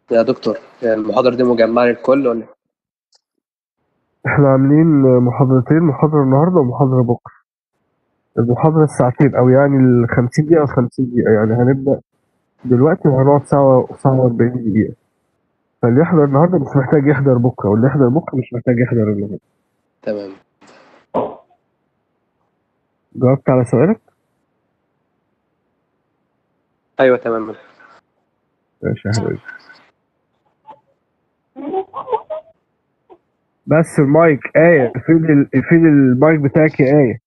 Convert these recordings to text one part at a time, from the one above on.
يا دكتور المحاضرة دي مجمعة للكل ولا إيه؟ احنا عاملين محاضرتين محاضرة النهاردة ومحاضرة بكرة المحاضرة الساعتين أو يعني الخمسين دقيقة وخمسين دقيقة يعني هنبدأ دلوقتي وهنقعد ساعة ساعة وأربعين دقيقة فاللي يحضر النهاردة مش محتاج يحضر بكرة واللي يحضر بكرة مش محتاج يحضر النهاردة تمام جاوبت على سؤالك؟ أيوه تمام ماشي يا حبيبي بس المايك آية فين ال... فين المايك بتاعك يا آية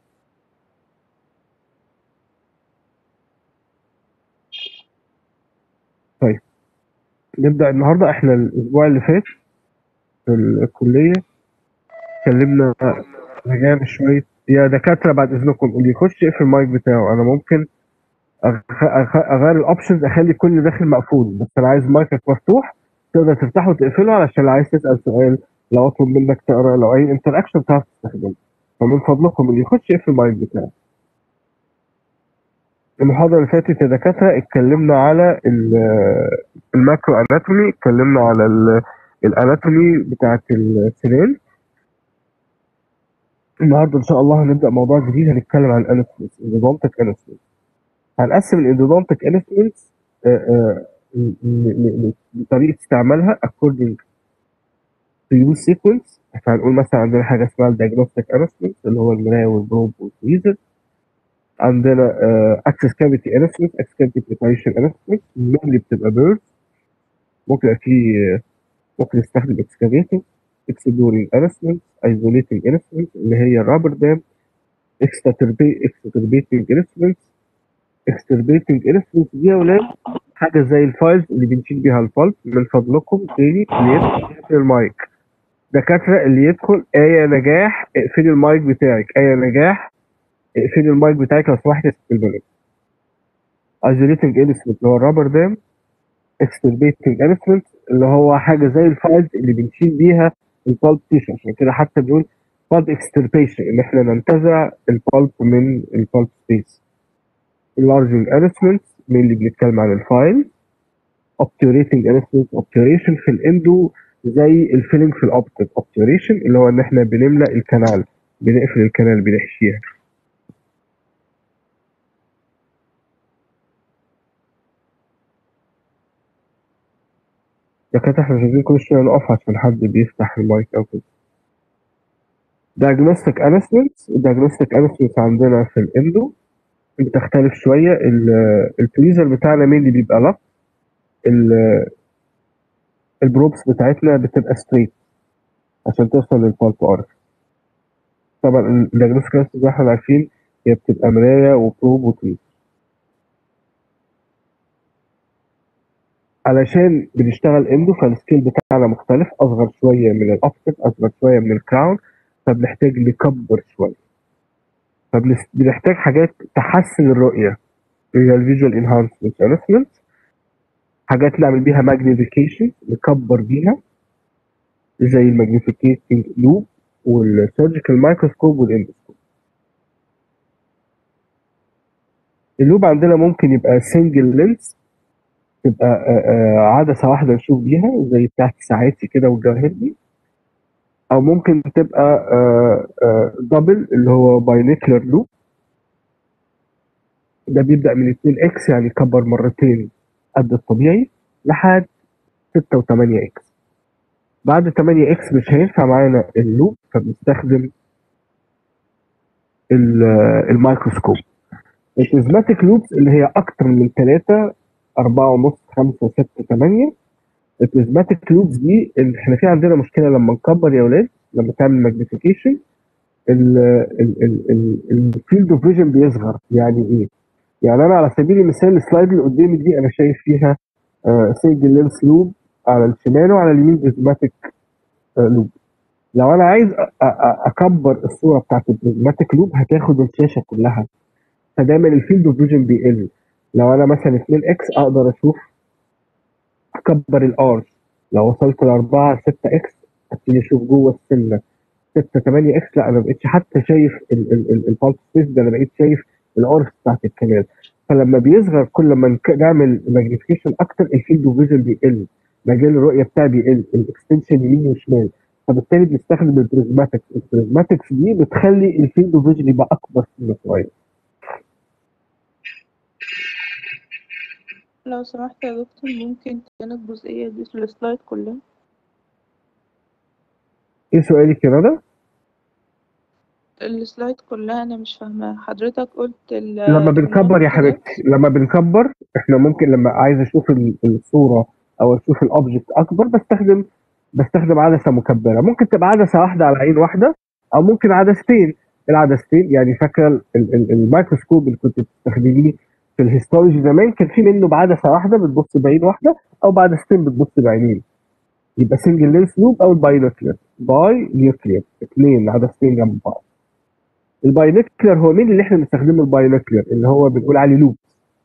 طيب نبدأ النهاردة احنا الأسبوع اللي فات في الكلية اتكلمنا رجعنا شوية يا دكاترة بعد إذنكم اللي يخش يقفل المايك بتاعه أنا ممكن أغ- أغ- أغير الأوبشنز أخلي كل اللي داخل مقفول بس أنا عايز مايكك مفتوح تقدر تفتحه وتقفله علشان لو عايز تسأل سؤال لو أطلب منك تقرأ لو أي انتراكشن تعرف تستخدمه فمن فضلكم اللي يخش يقفل المايك بتاعه المحاضرة اللي فاتت يا دكاترة اتكلمنا على ال- الماكرو اناتومي اتكلمنا على ال- الاناتومي بتاعت السنان النهارده ان شاء الله هنبدا موضوع جديد هنتكلم عن الانستمنتس اندودونتك انستمنتس هنقسم الاندودونتك انستمنتس بطريقه استعمالها according to use sequence فهنقول مثلا عندنا حاجه اسمها الديagnostic انستمنتس اللي هو المرايه والبروب والفريزر عندنا اكسس كافيتي انستمنت اكسس كافيتي بريباريشن انستمنت اللي بتبقى بيرد ممكن يبقى في ممكن نستخدم اكسكافيتنج اكسدورينج انستمنت ايزوليتنج انستمنت اللي هي الرابر دام اكستربيتنج انستمنت اكستربيتنج انستمنت دي يا ولاد حاجه زي الفايلز اللي بنشيل بيها الفالف من فضلكم تاني اللي يدخل يقفل المايك دكاتره اللي يدخل ايه نجاح اقفلي المايك بتاعك ايه نجاح اقفلي المايك بتاعك لو سمحت في البلد ايزوليتنج انستمنت اللي هو الرابر دام اكستربيتنج انستمنت اللي هو حاجه زي الفايلز اللي بنشيل بيها البالب تيشو عشان كده حتى بنقول بالب اكستربيشن ان احنا ننتزع البالب من البالب سبيس اللارجنج انستمنت من اللي بنتكلم عن الفايل obturating انستمنت obturation في الاندو زي الفيلنج في الاوبتيك obturation اللي هو ان احنا بنملى الكنال بنقفل الكنال بنحشيها دكاترة احنا مش عايزين كل شوية نقف عشان حد بيفتح المايك أو كده. diagnostic انستمنت diagnostic انستمنت عندنا في الاندو بتختلف شوية ال- الفريزر بتاعنا مين اللي بيبقى لك البروبس بتاعتنا بتبقى ستريت عشان توصل للبالب ارك طبعا الديagnostic انستمنت زي ما احنا عارفين هي بتبقى مراية وبروب وتريز علشان بنشتغل اندو فالسكيل بتاعنا مختلف اصغر شويه من الاوبتيك اصغر شويه من الكراون فبنحتاج نكبر شويه فبنحتاج حاجات تحسن الرؤيه هي الفيجوال انهانسمنت انستمنت حاجات نعمل بيها ماجنيفيكيشن نكبر بيها زي الماجنيفيكيشن لوب والسيرجيكال مايكروسكوب والاندوسكوب اللوب عندنا ممكن يبقى سنجل لينس تبقى آه، آه، عدسة واحدة نشوف بيها زي بتاعت ساعاتي كده والجواهرجي أو ممكن تبقى دبل اللي هو باينيكلر لوب ده بيبدأ من 2 اكس يعني يكبر مرتين قد الطبيعي لحد 6 و8 اكس بعد 8 اكس مش هينفع معانا اللوب فبنستخدم ال- الميكروسكوب البريزماتيك لوبس اللي هي أكتر من 3 أربعة ونص خمسة ستة تمانية البريزماتيك لوبس دي اللي احنا في عندنا مشكلة لما نكبر يا ولاد لما تعمل ماجنيفيكيشن الفيلد اوف فيجن بيصغر يعني ايه؟ يعني انا على سبيل المثال السلايد اللي قدامي دي انا شايف فيها سنجل لينس لوب على الشمال وعلى اليمين بريزماتيك لوب لو انا عايز أ- أ- أ- اكبر الصوره بتاعت البريزماتيك لوب هتاخد الشاشه كلها فدايما الفيلد اوف فيجن بيقل لو انا مثلا 2 اكس اقدر اشوف اكبر الار لو وصلت ل 4 6 اكس ابتدي اشوف جوه السنه 6 8 اكس لا انا ما بقتش حتى شايف البالب سبيس ده انا بقيت شايف الارف بتاعت الكنال فلما بيصغر كل ما نك- نعمل ماجنيفيكيشن اكتر الفيلد اوف فيجن بيقل مجال الرؤيه بتاعي بيقل الاكستنشن يمين وشمال فبالتالي بنستخدم البريزماتكس البريزماتكس دي بتخلي الفيلد اوف فيجن يبقى اكبر سنه شويه لو سمحت يا دكتور ممكن تاني الجزئية دي في السلايد كلها ايه سؤالك يا ندى؟ السلايد كلها أنا مش فاهمة حضرتك قلت ال لما بنكبر يا حبيبتي لما بنكبر احنا ممكن لما عايز اشوف ال- الصوره او اشوف الاوبجكت اكبر بستخدم بستخدم عدسه مكبره ممكن تبقى عدسه واحده على عين واحده او ممكن عدستين العدستين يعني فاكره ال- ال- الميكروسكوب اللي كنت بتستخدميه في الهيستولوجي زمان كان في منه بعدسه واحده بتبص بعين واحده او بعدستين بتبص بعينين يبقى سنجل لينس لوب او الباينوكلر باي نيوكلير اثنين عدستين جنب بعض الباينوكلر هو مين اللي احنا بنستخدمه الباينوكلر اللي هو بنقول عليه لوب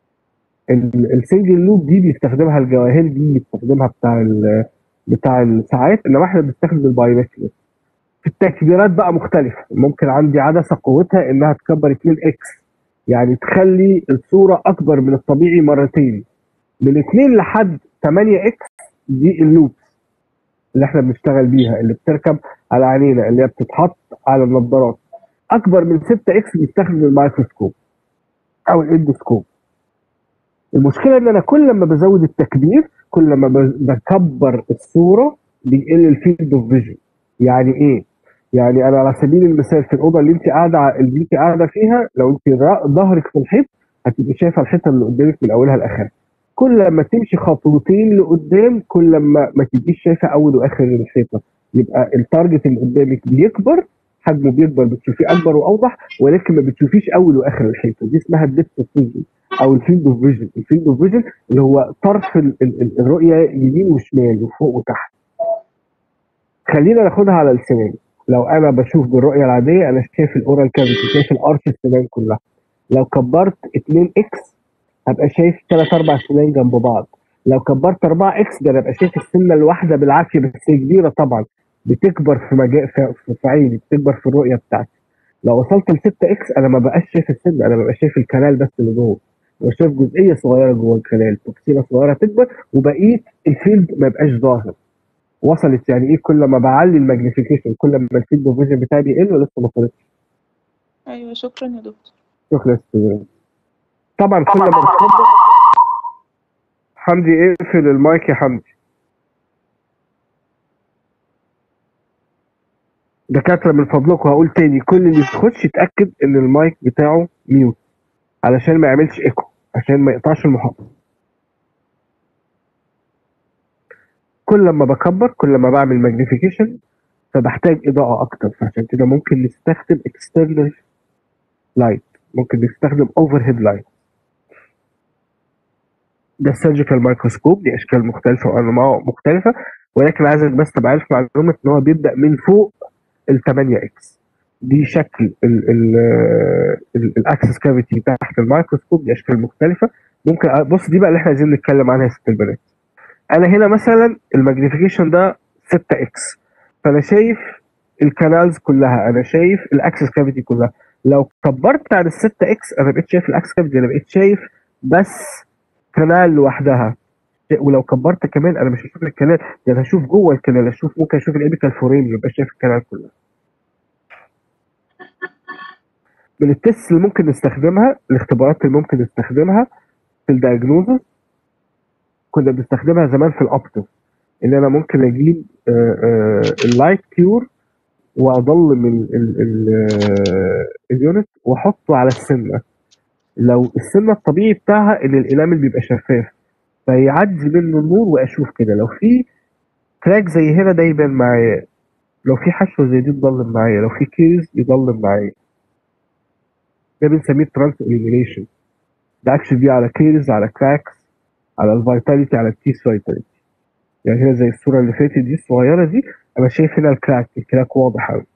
ال- السنجل لوب دي بيستخدمها الجواهر دي بيستخدمها بتاع ال- بتاع الساعات انما احنا بنستخدم الباينوكلر في التكبيرات بقى مختلفه ممكن عندي عدسه قوتها انها تكبر 2 اكس يعني تخلي الصوره اكبر من الطبيعي مرتين من 2 لحد 8 اكس دي اللوب اللي احنا بنشتغل بيها اللي بتركب على عينينا اللي هي بتتحط على النظارات اكبر من 6 اكس بيستخدم الميكروسكوب او الاندوسكوب المشكله ان انا كل ما بزود التكبير كل ما ب- بكبر الصوره بيقل الفيلد اوف فيجن يعني ايه يعني انا على سبيل المثال في الاوضه اللي انت قاعده ع- اللي انت قاعده فيها لو انت را- ظهرك في الحيط هتبقي شايفه الحيطه اللي قدامك من اولها لاخرها كل ما تمشي خطوتين لقدام كل ما ما تبقيش شايفه اول واخر الحيطه يبقى التارجت اللي قدامك بيكبر حجمه بيكبر بتشوفيه اكبر واوضح ولكن ما بتشوفيش اول واخر الحيطه دي اسمها الديبث اوف فيجن او الفيلد اوف فيجن الفيلد اوف فيجن اللي هو طرف ال- ال- ال- الرؤيه يمين وشمال وفوق وتحت خلينا ناخدها على السنان لو انا بشوف بالرؤيه العاديه انا شايف الاورال كافيتي شايف الارش السنان كلها لو كبرت 2 اكس هبقى شايف 3 4 سنان جنب بعض لو كبرت 4 اكس ده انا ابقى شايف السنه الواحده بالعافيه بس هي كبيره طبعا بتكبر في مجال في, في, في عيني بتكبر في الرؤيه بتاعتي لو وصلت ل 6 اكس انا ما بقاش شايف السن انا ببقى شايف الكنال بس اللي جوه ببقى شايف جزئيه صغيره جوه الكنال توكسينه صغيره تكبر وبقيه الفيلد ما يبقاش ظاهر وصلت يعني ايه كل ما بعلي الماجنيفيكيشن كل ما الفيلد اوف فيجن بتاعي بيقل ولسه ما وصلتش أيوة شكرا يا دكتور شكرا يا أستاذ. طبعا كل ما بتكبر حمدي اقفل المايك يا حمدي دكاترة من فضلكم هقول تاني كل اللي يخش يتأكد ان المايك بتاعه ميوت علشان ما يعملش ايكو عشان ما يقطعش المحاضرة كل ما بكبر كل ما بعمل ماجنيفيكيشن فبحتاج اضاءة اكتر فعشان كده ممكن نستخدم external لايت ممكن نستخدم اوفر هيد لايت ده السيرجيكال مايكروسكوب دي اشكال مختلفه وانواع مختلفه ولكن عايزك بس تبقى عارف معلومه ان هو بيبدا من فوق ال 8 اكس دي شكل الاكسس كافيتي تحت الميكروسكوب دي اشكال مختلفه ممكن بص دي بقى اللي احنا عايزين نتكلم عنها يا ست البنات انا هنا مثلا الماجنيفيكيشن ده 6 اكس فانا شايف الكانالز كلها انا شايف الاكسس كافيتي كلها لو كبرت عن ال 6 اكس انا بقيت شايف الاكسس كافيتي انا بقيت شايف بس كنال لوحدها ولو كبرت كمان انا مش هشوف الكنال ده انا هشوف جوه الكنال اشوف ممكن اشوف الابيكال فورين يبقى شايف الكنال كلها من التست اللي ممكن نستخدمها الاختبارات اللي ممكن نستخدمها في الدايجنوزس كنا بنستخدمها زمان في الاوبتيف ان انا ممكن اجيب اللايت كيور واضلم ال- ال- ال- اليونت واحطه على السنه لو السنه الطبيعي بتاعها ان الانامل بيبقى شفاف فيعدي منه النور واشوف كده لو في كراك زي هنا ده يبان معايا لو في حشوه زي دي تضلم معايا لو في كيرز يضلم معايا ده بنسميه ترانس اليمينيشن ده اكشن بيه على كيرز على كراكس على الفيتاليتي على التيس فيتاليتي يعني هنا زي الصوره اللي فاتت دي الصغيره دي انا شايف هنا الكراك الكراك واضح قوي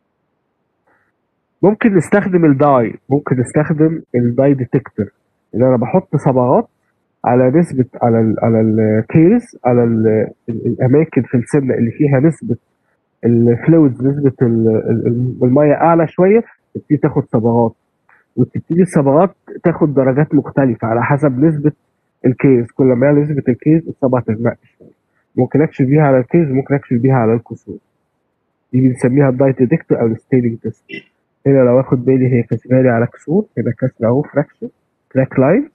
ممكن نستخدم الداي ممكن نستخدم الداي ديتكتور ان انا بحط صبغات على نسبه على ال على الكيرز على ال ال الاماكن في السنه اللي فيها نسبه الفلويدز نسبه ال- ال- الميه اعلى شويه تبتدي تاخد صبغات وتبتدي الصبغات تاخد درجات مختلفه على حسب نسبه الكيس كل ما هي نسبه الكيس الصبغه تغمق شويه ممكن اكشف بيها على الكيز ممكن اكشف بيها على الكسور دي بنسميها الدايت ديتكتور او الستيلينج تيست هنا لو اخد بالي هي كاتبه لي على كسور هنا كسر اهو فراكشن كراك لاين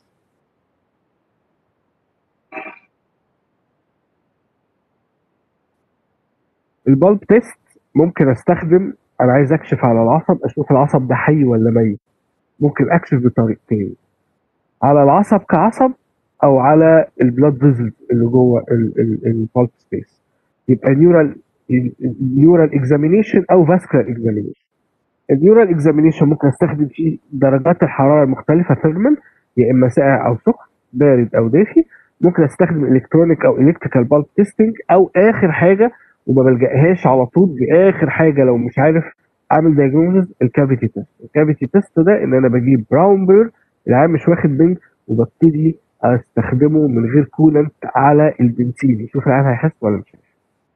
البالب تيست ممكن استخدم انا عايز اكشف على العصب اشوف العصب ده حي ولا ميت ممكن اكشف بطريقتين على العصب كعصب او على البلاد فيزلز اللي جوه البالب سبيس يبقى نيورال نيورال اكزامينيشن او فاسكولار اكزامينيشن النيورال اكزامينيشن ممكن استخدم فيه درجات الحراره المختلفه ثيرمال يا اما ساقع او سخن بارد او دافي ممكن استخدم الكترونيك او الكتريكال بالب تيستنج او اخر حاجه وما بلجأهاش على طول دي اخر حاجه لو مش عارف اعمل دايجنوزز الكافيتي تيست الكافيتي تيست ده ان انا بجيب براون بير العيان مش واخد بنج وببتدي استخدمه من غير كولنت على البنسين يشوف العيان هيحس ولا مش هيحس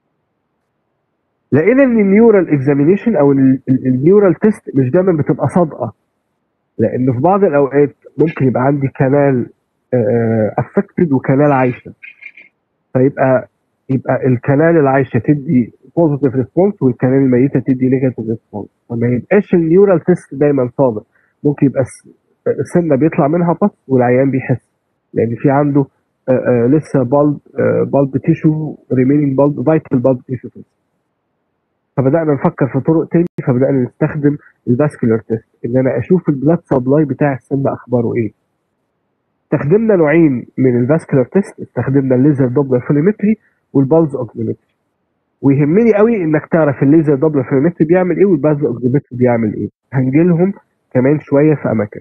لقينا ان النيورال اكزامينيشن او النيورال تيست مش دايما بتبقى صادقه لان في بعض الاوقات ممكن يبقى عندي كانال افكتد وكانال عايشه فيبقى يبقى الكنال العايشه تدي بوزيتيف ريسبونس والكنال الميته تدي نيجاتيف ريسبونس فما يبقاش النيورال تيست دايما صادق ممكن يبقى سنه بيطلع منها بس والعيان بيحس لان في عنده آآ آآ لسه بالب بالب تيشو ريمينينج بالب فايتال بالب تيشو فبدانا نفكر في طرق تاني فبدانا نستخدم الفاسكولار تيست ان انا اشوف البلاد سبلاي بتاع السن اخباره ايه استخدمنا نوعين من الفاسكولار تيست استخدمنا الليزر دوبلر فوليمتري والبالز اوكسيمتري ويهمني قوي انك تعرف الليزر دوبلر فوليمتري بيعمل ايه والبالز اوكسيمتري بيعمل ايه هنجيلهم كمان شويه في اماكن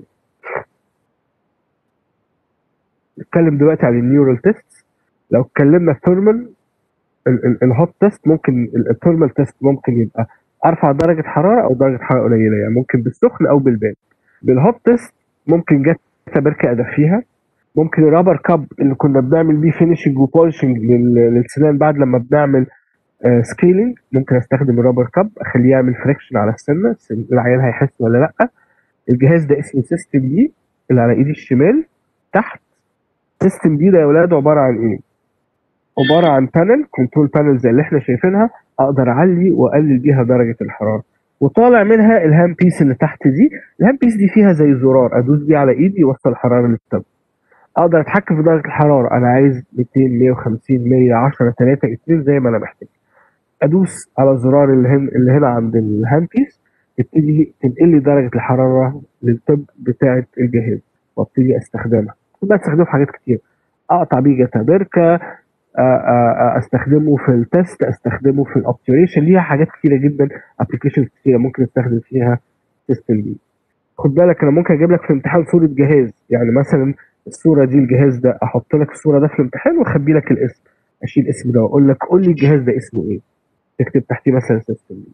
نتكلم دلوقتي عن النيورال تيست لو اتكلمنا الثيرمال الهوت تيست ممكن الثيرمال تيست ممكن يبقى ارفع درجه حراره او درجه حراره قليله يعني ممكن بالسخن او بالبارد بالهوت تيست ممكن جت بركه ادفيها ممكن الرابر كاب اللي كنا بنعمل بيه فينيشنج وبولشنج للسنان بعد لما بنعمل آه سكيلينج ممكن استخدم الرابر كاب اخليه يعمل فريكشن على السنه العيان هيحس ولا لا الجهاز ده اسمه سيستم دي اللي على ايدي الشمال تحت سيستم دي ده يا ولاد عباره عن ايه؟ عباره عن بانل كنترول بانل زي اللي احنا شايفينها اقدر اعلي واقلل بيها درجه الحراره وطالع منها الهام بيس اللي تحت دي الهام بيس دي فيها زي زرار ادوس بيه على ايدي يوصل الحراره للتب اقدر اتحكم في درجه الحراره انا عايز 200 150 110 3 2 زي ما انا محتاج ادوس على الزرار اللي هنا اللي هنا عند الهاند بيس تبتدي تنقل لي درجه الحراره للتب بتاعه الجهاز وابتدي استخدمها بقى استخدمه في حاجات كتير اقطع بيه جتا بركه استخدمه في التست استخدمه في الاوبتيوريشن ليها حاجات كتيره جدا ابلكيشنز كتيره ممكن استخدم فيها سيستم دي خد بالك انا ممكن اجيب لك في امتحان صوره جهاز يعني مثلا الصوره دي الجهاز ده احط لك الصوره ده في الامتحان واخبي لك الاسم اشيل الاسم ده واقول لك قول لي الجهاز ده اسمه ايه تكتب تحتيه مثلا سيستم دي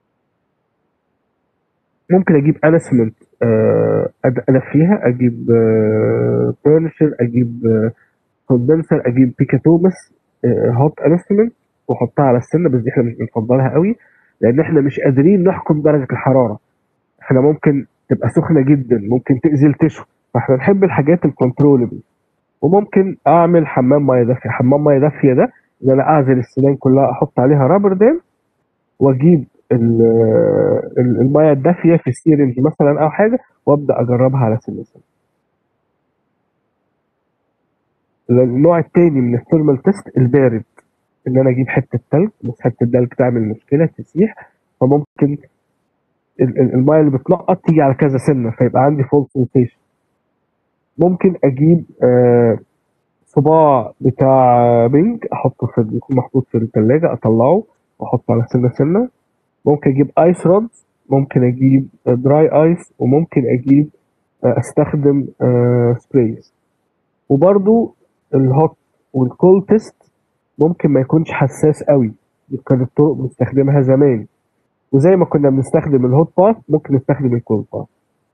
ممكن اجيب انسمنت ادفيها اجيب برنشر اجيب كوندنسر اجيب بيكاتومس هوت انسترومنت واحطها على السنه بس دي احنا مش بنفضلها قوي لان احنا مش قادرين نحكم درجه الحراره احنا ممكن تبقى سخنه جدا ممكن تاذي التشو فاحنا نحب الحاجات الكنترولبل وممكن اعمل حمام ميه دافيه حمام ميه دافيه ده ان انا اعزل السنان كلها احط عليها رابر دام واجيب الميه الدافيه في سيرنج مثلا او حاجه وابدا اجربها على سن سن النوع الثاني من الثيرمال تيست البارد ان انا اجيب حته تلج بس حته التلج تعمل مشكله تسيح فممكن الميه اللي بتنقط تيجي على كذا سنه فيبقى عندي فول سنسيشن ممكن اجيب آه صباع بتاع بنج احطه في يكون محطوط في الثلاجه اطلعه واحطه على سنه سنه ممكن اجيب ايس رود ممكن اجيب دراي ايس وممكن اجيب استخدم سبرايز وبرضو الهوت والكول تيست ممكن ما يكونش حساس قوي دي كانت طرق بنستخدمها زمان وزي ما كنا بنستخدم الهوت باث ممكن نستخدم الكول باث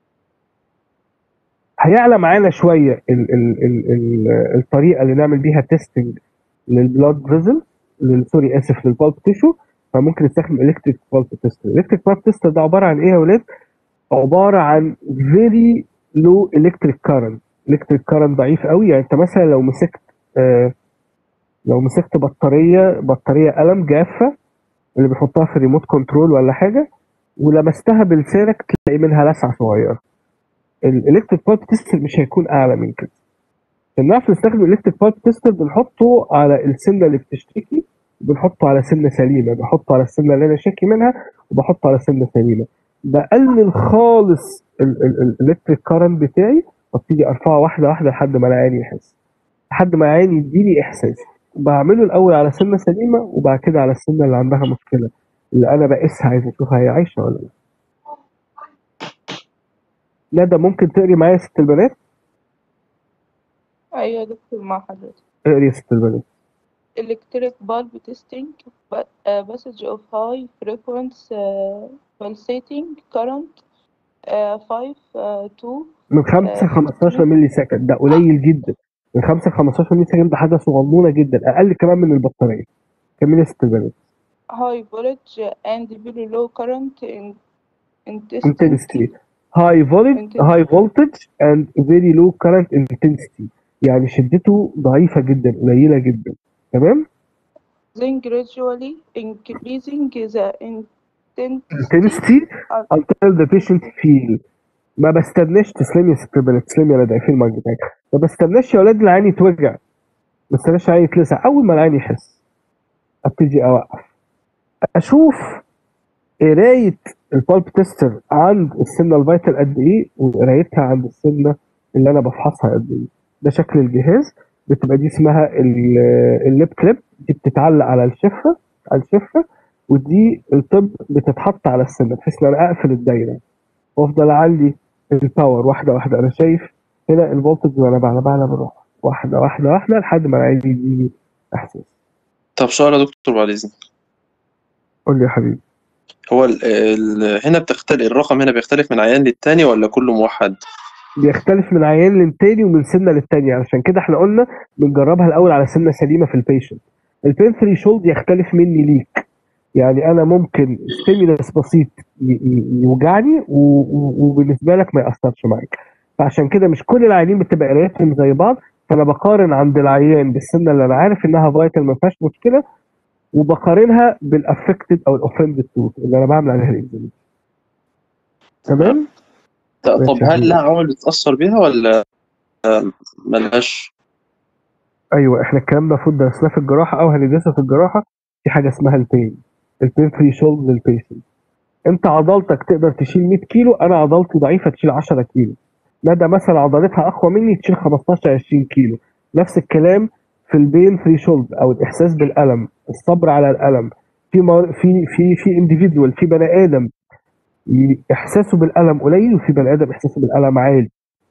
هيعلى معانا شويه ال ال ال ال الطريقه اللي نعمل بيها تيستنج للبلاد فيزل سوري اسف للبالب تيشو فممكن نستخدم الكتريك بالب تيستر الكتريك بالب تيستر ده عباره عن ايه يا ولاد عباره عن فيري لو الكتريك كارنت الكتريك كارنت ضعيف قوي يعني انت مثلا لو مسكت آه لو مسكت بطاريه بطاريه قلم جافه اللي بيحطها في الريموت كنترول ولا حاجه ولمستها بلسانك تلاقي منها لسعه صغيره الالكتريك بالب تيستر مش هيكون اعلى من كده عشان نعرف نستخدم الالكتريك بالب تيستر بنحطه على السنه اللي بتشتكي وبنحطه على سنه سليمه بحطه على السنه اللي انا شاكي منها وبحطه على سنه سليمه بقلل خالص الالكتريك كارنت بتاعي وابتدي ارفعه واحده واحده لحد ما العين يحس لحد ما العين يديني احساس بعمله الاول على سنه سليمه وبعد كده على السنه اللي عندها مشكله اللي انا بقيسها عايز اشوفها هي عايشه ولا لا ندى ممكن تقري معايا يا ست البنات أيوة يا دكتور مع حضرتك اقري يا ست البنات electric bulb testing but uh, passage of high frequency uh, pulsating current uh, 5 uh, to من 5 ل آه، 15 مللي سكند ده قليل جدا من 5 ل 15 مللي سكند ده حاجه صغنونه جدا اقل كمان من البطاريه كملي يا ست البنات high voltage and very low current in intensity intensity high voltage Intensity. high voltage and very low current intensity يعني شدته ضعيفه جدا قليله جدا تمام then gradually increasing the intensity intensity until the patient feel ما بستناش تسلمي يا ست البنات تسلمي يا ندى في المايك بتاعك ما بستناش يا ولاد العين يتوجع ما بستناش العين يتلسع اول ما العين يحس ابتدي اوقف اشوف قرايه البالب تيستر عند السنه الفيتال قد ايه وقرايتها عند السنه اللي انا بفحصها قد ايه ده شكل الجهاز بتبقى دي اسمها ال- الليب كليب دي بتتعلق على الشفه على الشفه ودي الطب بتتحط على السنه بحيث ان انا اقفل الدايره وافضل اعلي الباور واحده واحده انا شايف هنا الفولتج وانا بعلى بعلى بالراحه واحده واحده واحده لحد ما العين يديني احساس طب سؤال يا دكتور بعد إذنك قول لي يا حبيبي هو ال ال هنا بتختلف الرقم هنا بيختلف من عيان للتاني ولا كله موحد؟ بيختلف من عيان للتاني ومن سنه للتانيه علشان كده احنا قلنا بنجربها الاول على سنه سليمه في البيشنت البين ثريشولد يختلف مني ليك يعني انا ممكن ستيمولس بسيط ي- ي- يوجعني و- و- وبالنسبه لك ما ياثرش معاك فعشان كده مش كل العيانين بتبقى قرايتهم زي بعض فانا بقارن عند العيان بالسنه اللي انا عارف انها فايتال ما فيهاش مشكله وبقارنها بالافكتد او الاوفندد توث اللي انا بعمل عليها الاكزامين تمام طب ماشي يا هل حبيبي. لها عوامل بتأثر بيها ولا آه، ملهاش؟ ايوه احنا الكلام ده المفروض درسناه في الجراحه او هندرسه في الجراحه في حاجه اسمها البين البين فري شولد للبيشنت انت عضلتك تقدر تشيل 100 كيلو انا عضلتي ضعيفه تشيل 10 كيلو ندى مثلا عضلتها اقوى مني تشيل 15 20 كيلو نفس الكلام في البين فري شولد او الاحساس بالالم الصبر على الالم في مر... في في في انديفيدوال في بني ادم ي- احساسه بالالم قليل وفي بني ادم احساسه بالالم عالي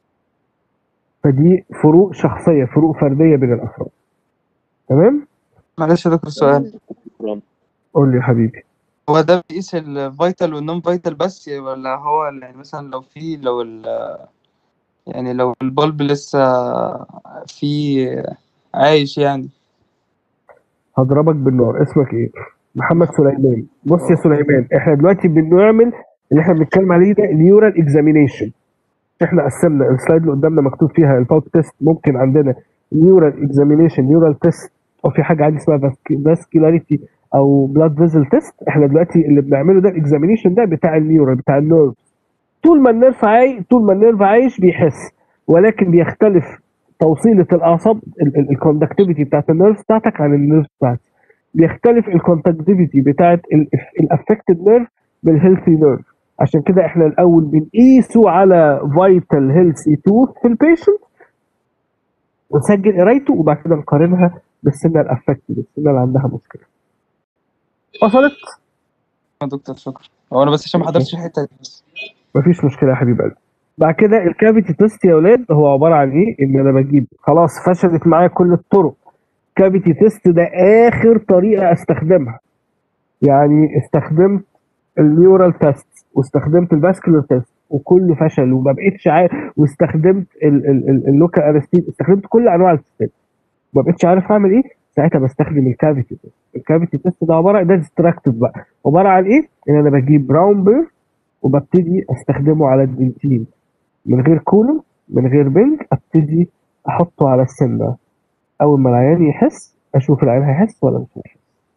فدي فروق شخصيه فروق فرديه بين الافراد تمام معلش يا دكتور سؤال قول لي يا حبيبي هو ده بيقيس الفيتال والنون فيتال بس ولا هو يعني مثلا لو في لو ال يعني لو البلب لسه في عايش يعني هضربك بالنار اسمك ايه محمد سليمان بص يا سليمان احنا دلوقتي بنعمل اللي احنا بنتكلم عليه ده نيورال اكزامينيشن احنا قسمنا السلايد اللي قدامنا مكتوب فيها الباوت تيست ممكن عندنا نيورال اكزامينيشن نيورال تيست او في حاجه عندي اسمها فاسكولاريتي او بلاد فيزل تيست احنا دلوقتي اللي بنعمله ده الاكزامينيشن ده بتاع النيورال بتاع النيرف طول ما النيرف عايش طول ما النيرف عايش بيحس ولكن بيختلف توصيله الاعصاب الكوندكتيفيتي بتاعت النيرف بتاعتك عن النيرف بتاعتي بيختلف الكونتاكتيفيتي بتاعت الافكتد نيرف بالهيلثي نيرف عشان كده احنا الاول بنقيسه على فايتال هيلثي توث في البيشنت ونسجل قرايته وبعد كده نقارنها بالسنه الافكتد السنه اللي عندها مشكله وصلت يا دكتور شكرا هو انا بس عشان ما حضرتش الحته دي بس مفيش مشكله يا حبيب قلبي بعد كده الكافيتي تيست يا اولاد هو عباره عن ايه ان انا بجيب خلاص فشلت معايا كل الطرق كافيتي تيست ده اخر طريقه استخدمها يعني استخدمت النيورال تيست واستخدمت الفاسكولار تيست وكله فشل وما بقتش عارف واستخدمت اللوكال انستيت استخدمت كل انواع التستات ما بقتش عارف اعمل ايه ساعتها بستخدم الكافيتي تيست الكافيتي تيست ده عباره ده ديستراكتيف بقى عباره عن ايه ان انا بجيب براون بير وببتدي استخدمه على الدنتين من غير كولوم من غير بنج ابتدي احطه على السنه اول ما العيان يحس اشوف العين هيحس ولا مش هيحس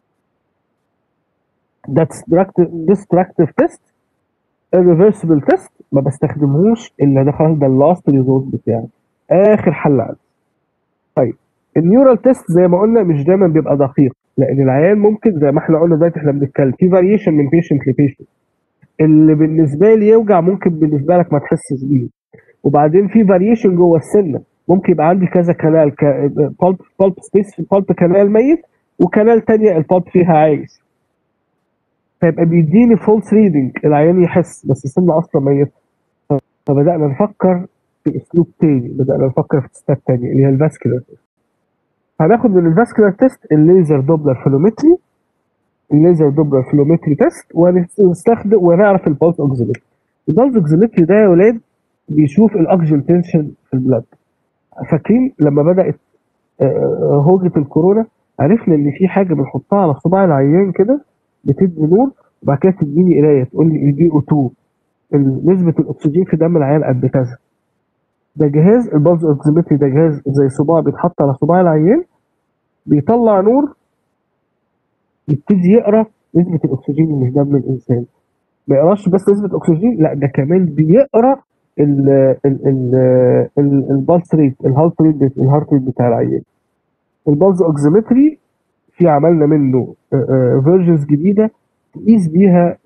ده destructive تيست الريفرسبل تيست ما بستخدمهوش الا ده خلاص ده اللاست ريزولت بتاعي اخر حل عندي طيب النيورال تيست زي ما قلنا مش دايما بيبقى دقيق لان العيان ممكن زي ما احنا قلنا دلوقتي احنا بنتكلم في فاريشن من بيشنت لبيشنت اللي بالنسبه لي يوجع ممكن بالنسبه لك ما تحسش بيه وبعدين في فاريشن جوه السنه ممكن يبقى عندي كذا كنال بالب بالب سبيس في بالب كنال ميت وكنال تانية البالب فيها عايش فيبقى بيديني فولس ريدنج العيان يحس بس السنه اصلا ميت فبدانا نفكر في اسلوب تاني بدانا نفكر في تستات تانية اللي هي الفاسكولار هناخد من الفاسكولار تيست الليزر دوبلر فلومتري الليزر دوبلر فلومتري تيست ونستخدم ونعرف البولس اوكسيمتري البولس اوكسيمتري ده يا ولاد بيشوف الاكسجين تنشن في البلاد فاكرين لما بدات آه، هوجه الكورونا عرفنا ان في حاجه بنحطها على صباع العيان كده بتدي نور وبعد كده تديني قرايه تقول لي البي او 2 نسبه الاكسجين في دم العيان قد كذا ده جهاز البلز اوكسيمتري ده جهاز زي صباع بيتحط على صباع العيان بيطلع نور يبتدي يقرا نسبه الاكسجين اللي في دم الانسان ما يقراش بس نسبه الاكسجين لا ده كمان بيقرا ال ال ال البلس ريت الهارت ريت الهارت ريت بتاع العيان البلز اوكسيمتري في عملنا منه فيرجنز جديده تقيس بيها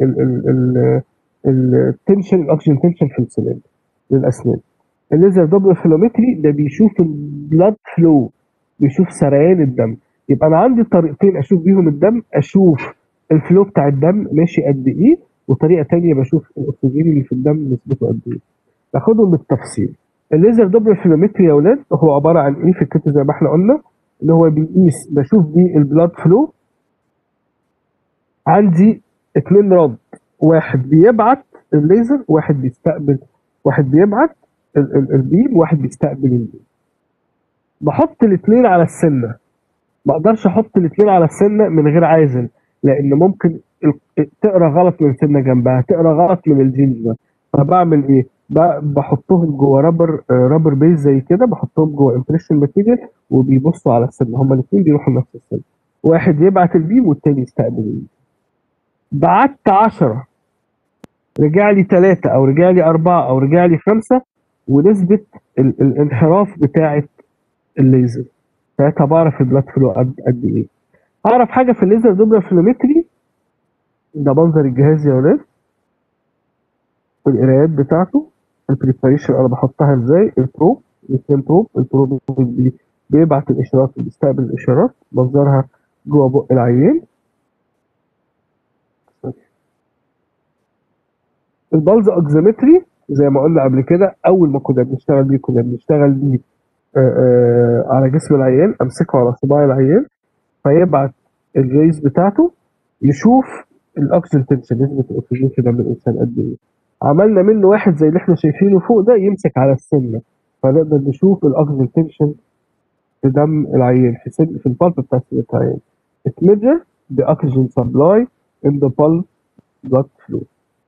التنشن الاكسجين تنشن في السنان للاسنان الليزر دبل فلومتري ده بيشوف البلاد فلو بيشوف سريان الدم يبقى انا عندي طريقتين اشوف بيهم الدم اشوف الفلو بتاع الدم ماشي قد ايه وطريقه تانية بشوف الاكسجين اللي في الدم نسبته قد ايه باخدهم بالتفصيل الليزر دبل فلومتري يا اولاد هو عباره عن ايه فكرته زي ما احنا قلنا ان هو بيقيس بشوف بيه البلاد فلو عندي اتنين رد واحد بيبعت الليزر واحد بيستقبل واحد بيبعت ال- ال- البيم واحد بيستقبل البيم بحط الاثنين على السنه ما اقدرش احط الاثنين على السنه من غير عازل لان ممكن ال- تقرا غلط من سنه جنبها تقرا غلط من الجينز فبعمل ايه ب- بحطهم جوه رابر آه، رابر بيز زي كده بحطهم جوه امبريشن ماتيريال وبيبصوا على السنه هما الاثنين بيروحوا نفس السنه واحد يبعت البيم والتاني يستقبل البيم بعت 10 رجع لي ثلاثة أو رجع لي أربعة أو رجع لي خمسة ونسبة ال- الانحراف بتاعة الليزر ساعتها بعرف البلاد فلو قد قد إيه أعرف حاجة في الليزر دوبلر فلومتري ده منظر الجهاز يا ولاد القرايات بتاعته البريباريشن أنا بحطها إزاي البروب الاثنين بروب البروب بي- بيبعت الإشارات وبيستقبل الإشارات منظرها جوه بق العيان البلز اوكسيمتري زي ما قلنا قبل كده اول ما كنا بنشتغل بيه كنا بنشتغل بيه آه، آه، على جسم العيان امسكه على صباع العيان فيبعت الريز بتاعته يشوف الاكسجين تنشن نسبه الاكسجين في دم الانسان قد ايه عملنا منه واحد زي اللي احنا شايفينه فوق ده يمسك على السنه فنقدر نشوف الاكسجين تنشن في دم العيان في سن في البلب بتاع سنة العيان اتميجر the oxygen supply in the pulse blood flow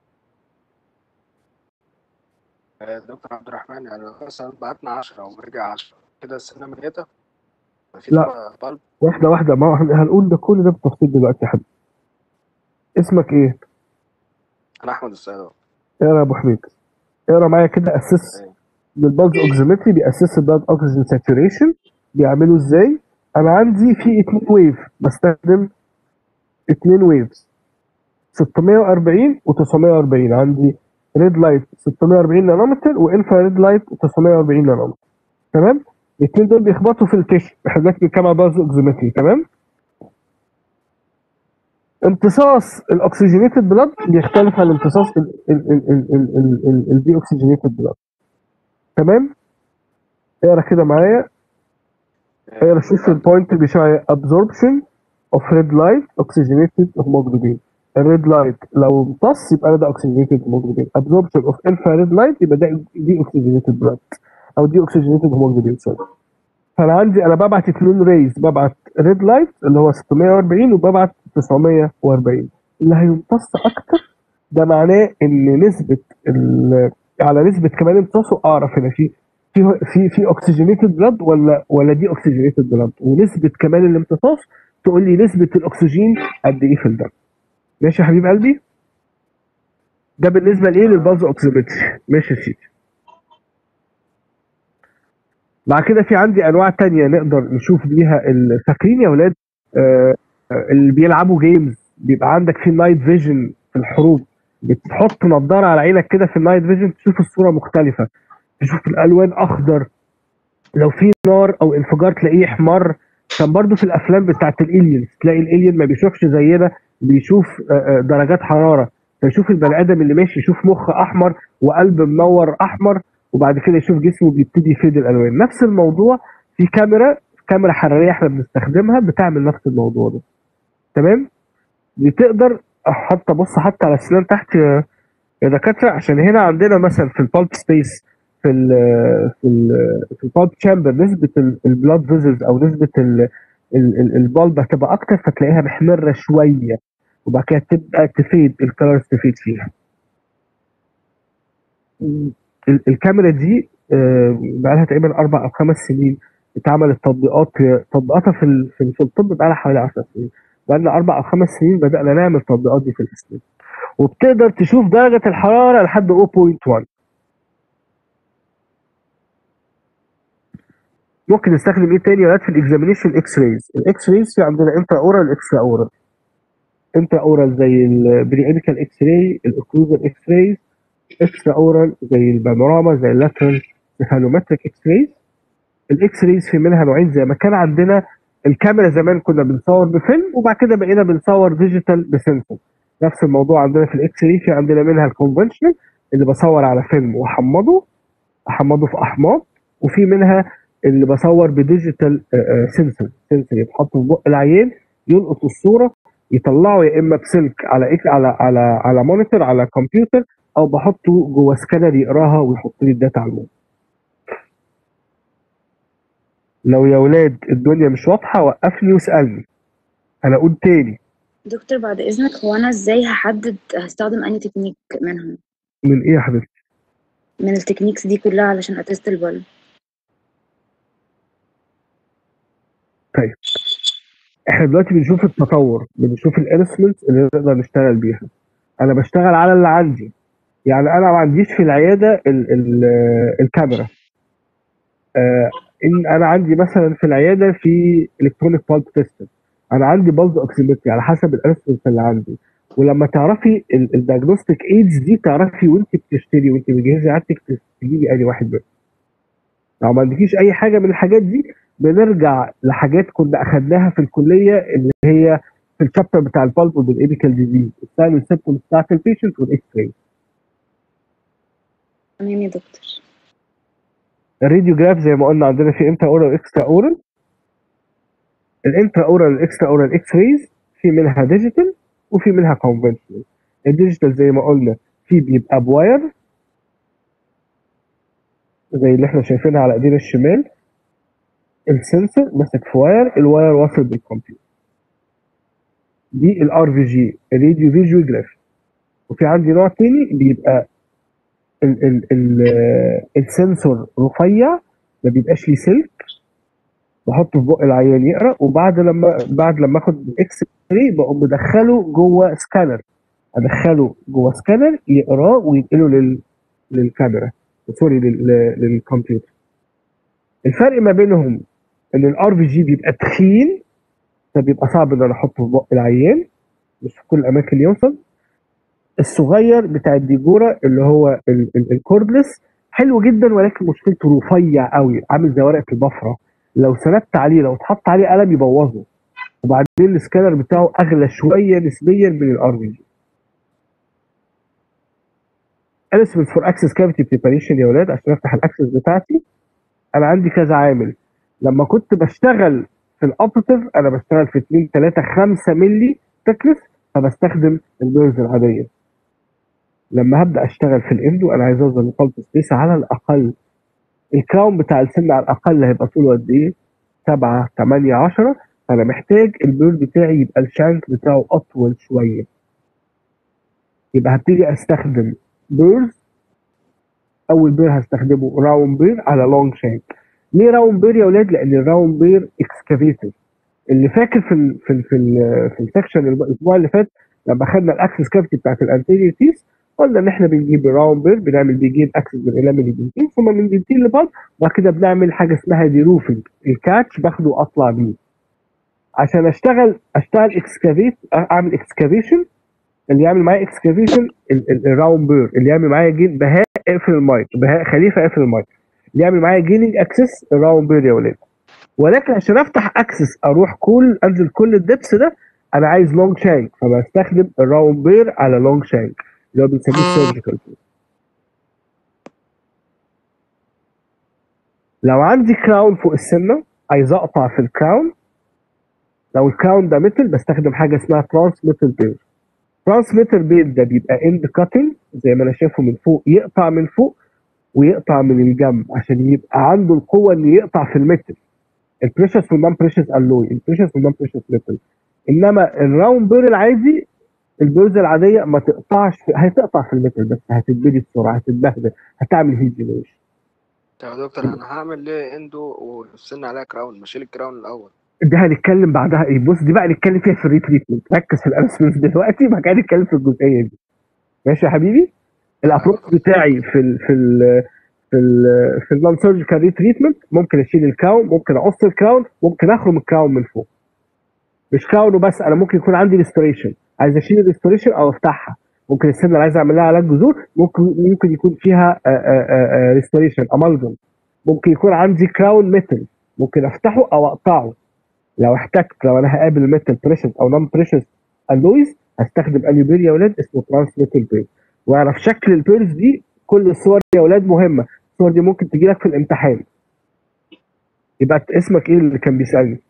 آه، دكتور عبد الرحمن يعني مثلا بعتنا 10 ورجع 10 كده السنه ميته مفيش لا. بقى طالب واحدة واحدة ما هن- هنقول ده كل ده بالتفصيل دلوقتي يا حبيبي اسمك ايه؟ انا احمد السيد اقرا يا ابو حميد اقرا معايا كده اسس بالبلز اوكسيمتري بيأسس البلد اوكسجين ساتوريشن بيعملوا ازاي؟ انا عندي في اتنين ويف بستخدم اتنين ويفز 640 و 940 عندي ريد لايت 640 نانومتر وانفراريد لايت 940 نانومتر تمام؟ الاثنين دول بيخبطوا في التشو احنا دلوقتي بنتكلم على بلز اوكسيمتري تمام؟ امتصاص الاكسجينيتد بلاد بيختلف عن امتصاص الدي اوكسجينيتد بلاد تمام اقرا كده معايا اقرا شوف البوينت اللي بيشاور عليه absorption of red light oxygenated hemoglobin الريد لايت لو امتص يبقى ده oxygenated hemoglobin absorption of infrared light يبقى ده دي oxygenated blood او دي oxygenated hemoglobin سوري فانا عندي انا ببعت اتنين ريز ببعت ريد لايت اللي هو 640 وببعت 940 اللي هيمتص اكتر ده معناه ان نسبه ال- على نسبه كمان امتصاصه اعرف هنا في في في في اوكسجينيتد بلاد ولا ولا دي اوكسجينيتد بلاد ونسبه كمان الامتصاص تقول لي نسبه الاكسجين قد ايه في الدم ماشي يا حبيب قلبي ده بالنسبه لايه للباز اوكسيمتري ماشي يا سيدي بعد كده في عندي انواع تانية نقدر نشوف بيها ال- فاكرين يا ولاد آه آه، اللي بيلعبوا جيمز بيبقى عندك في النايت فيجن في الحروب بتحط نظاره على عينك كده في النايت فيجن تشوف الصوره مختلفه تشوف الالوان اخضر لو في نار او انفجار تلاقيه احمر كان برضو في الافلام بتاعت الالينز تلاقي الالين ما بيشوفش زينا بيشوف آه، آه، درجات حراره فيشوف البني ادم اللي ماشي يشوف مخ احمر وقلب منور احمر وبعد كده يشوف جسمه بيبتدي يفيد الالوان نفس الموضوع في كاميرا كاميرا حراريه احنا بنستخدمها بتعمل نفس الموضوع ده تمام بتقدر حتى بص حتى على السنان تحت يا يا دكاتره عشان هنا عندنا مثلا في البالب سبيس في ال في ال في البالب تشامبر نسبه البلاد فيزلز او نسبه ال- ال- ال- البالب هتبقى اكتر فتلاقيها محمره شويه وبعد كده تبقى تفيد الكلرز تفيد فيها ال- الكاميرا دي آه، بقى لها تقريبا اربع او خمس سنين اتعملت تطبيقات تطبيقاتها في ال- في في الطب بقى لها حوالي 10 سنين بقى لنا اربع او خمس سنين بدانا نعمل التطبيقات دي في الاسنان وبتقدر تشوف درجه الحراره لحد 0.1 ممكن نستخدم ايه تاني يا ولاد في الاكزامينيشن اكس رايز الاكس رايز في عندنا انترا اورال اكسترا اورال انترا اورال زي البريئيديكال اكس راي الاوكلوزال اكس رايز اكسترا اورال زي البانوراما زي اللاترال سيفالومتريك اكس رايز الاكس رايز في منها نوعين زي ما كان عندنا الكاميرا زمان كنا بنصور بفيلم وبعد كده بقينا بنصور ديجيتال بسنسور نفس الموضوع عندنا في الاكس راي في عندنا منها الكونفنشنال اللي بصور على فيلم واحمضه احمضه في احماض وفي منها اللي بصور بديجيتال سنسور سنسور يتحط في بق العيان يلقط الصوره يطلعه يا اما بسلك على إك على على على مونيتور على كمبيوتر او بحطه جوه سكانر يقراها ويحط لي الداتا على الموبايل لو يا ولاد الدنيا مش واضحه وقفني واسالني انا اقول تاني دكتور بعد إذنك هو أنا إزاي هحدد هستخدم أنهي تكنيك منهم من ايه يا حبيبتي من التكنيكس دي كلها علشان أتست البلب احنا دلوقتي بنشوف التطور بنشوف الانسترومنتس اللي نقدر نشتغل بيها انا بشتغل على اللي عندي يعني انا ما عنديش في العياده ال ال الكاميرا آه ان انا عندي مثلا في العياده في الكترونيك بالب تيستر انا عندي بالز اوكسيمتري على حسب الانسترومنتس اللي عندي ولما تعرفي الديagnostic ايدز دي تعرفي وانت بتشتري وانت بتجهزي عادتك تجيبي اي واحد منهم لو ما عندكيش اي حاجه من الحاجات دي بنرجع لحاجات كنا اخدناها في الكليه اللي هي في الشابتر بتاع البالب والايبيكال ديزيز الساين والسيمبتومز بتاعت البيشنت والاكس راي تمام يا دكتور الراديوجراف زي ما قلنا عندنا في انترا اورال واكسترا اورال الانترا اورال والاكسترا اورال اكس رايز في منها ديجيتال وفي منها كونفنشنال الديجيتال زي ما قلنا في بيبقى بواير زي اللي احنا شايفينها على ايدينا الشمال السنسور ماسك في واير الواير واصل بالكمبيوتر دي الار في جي الراديو فيجوال جراف وفي عندي نوع تاني بيبقى ال ال ال السنسور رفيع ما بيبقاش ليه سلك بحطه في بق العيان يقرا وبعد لما بعد لما اخد الاكس راي بقوم مدخله جوه سكانر ادخله جوه سكانر يقراه وينقله لل للكاميرا سوري لل- لل- للكمبيوتر الفرق ما بينهم ان الار في جي بيبقى تخين فبيبقى صعب ان انا احطه في بق العيان مش في كل الاماكن يوصل الصغير بتاع الديجورا اللي هو ال- ال- الكوردلس حلو جدا ولكن مشكلته رفيع قوي عامل زي ورقه البفره لو سندت عليه لو اتحط عليه قلم يبوظه وبعدين السكانر بتاعه اغلى شويه نسبيا من الار في جي انسترومنت فور اكسس كافيتي بريباريشن يا ولاد عشان افتح الاكسس بتاعتي انا عندي كذا عامل لما كنت بشتغل في الاوبريتيف انا بشتغل في 2 3 5 مللي تكلف فبستخدم البيرز العاديه لما هبدا اشتغل في الاندو انا عايز اوصل لبالب سبيس على الاقل الكراون بتاع السن على الاقل هيبقى طوله قد ايه 7 8 10 فانا محتاج البير بتاعي يبقى الشانك بتاعه اطول شويه يبقى هبتدي استخدم بيرز اول بير هستخدمه راوند بير على لونج شانك ليه راوند بير يا اولاد لان الراوند بير اكسكافيتور اللي فاكر في ال في ال في ال في السكشن الاسبوع اللي فات لما خدنا الاكسس كافيتي بتاعت الانتيريور تيس قلنا ان احنا بنجيب الراوند بير بنعمل بيجين اكسس من الامين لدنتين ثم من دنتين لبعض وبعد كده بنعمل حاجه اسمها دي روفنج الكاتش باخده واطلع بيه عشان اشتغل اشتغل اكسكافيت اعمل اكسكافيشن اللي يعمل معايا اكسكافيشن الراوند بير اللي يعمل معايا جين بهاء اقفل المايك بهاء خليفه اقفل المايك اللي يعمل معايا جيننج اكسس الراوند بير يا ولاد ولكن عشان افتح اكسس اروح كل انزل كل الدبس ده انا عايز لونج شانك فبستخدم الراوند بير على لونج شانك اللي هو بنسميه سيرجيكال لو عندي كراون فوق السنه عايز اقطع في الكراون لو الكراون ده ميتل بستخدم حاجه اسمها ترانسميتال بير ترانسميتر بير ده بيبقى اند كاتنج زي ما انا شايفه من فوق يقطع من فوق ويقطع من الجنب عشان يبقى عنده القوه انه يقطع في الميتل البريشس والنون بريشس الوي البريشس والنون بريشس ميتل انما الراوند بير العادي البيرز العاديه ما تقطعش في... هتقطع في الميتل بس هتتبدي بسرعه هتتبهدل هتعمل هيت جنريشن طب يا دكتور انا هعمل ليه اندو والسن عليها كراون ماشيل الكراون الاول ده هنتكلم بعدها ايه بص دي بقى نتكلم فيها في الريتريتمنت ركز في الانسمنت دلوقتي بعد كده نتكلم في الجزئيه دي ماشي يا حبيبي الابروش بتاعي في ال في ال في ال في النون سيرجيكال ريتريتمنت ممكن اشيل الكراون ممكن اقص الكراون ممكن اخرم الكراون من فوق مش كراون وبس انا ممكن يكون عندي ريستوريشن عايز اشيل الريستوريشن او افتحها ممكن السنه اللي عايز اعمل لها علاج جذور ممكن ممكن يكون فيها ريستوريشن امالجم ممكن يكون عندي كراون ميتال ممكن افتحه او اقطعه لو احتجت لو انا هقابل ميتال بريشز او نون بريشز الويز هستخدم اليوبير يا اولاد اسمه ترانس ميتال بير واعرف شكل البيرز دي كل الصور يا اولاد مهمه الصور دي ممكن تجي لك في الامتحان يبقى اسمك ايه اللي كان بيسالني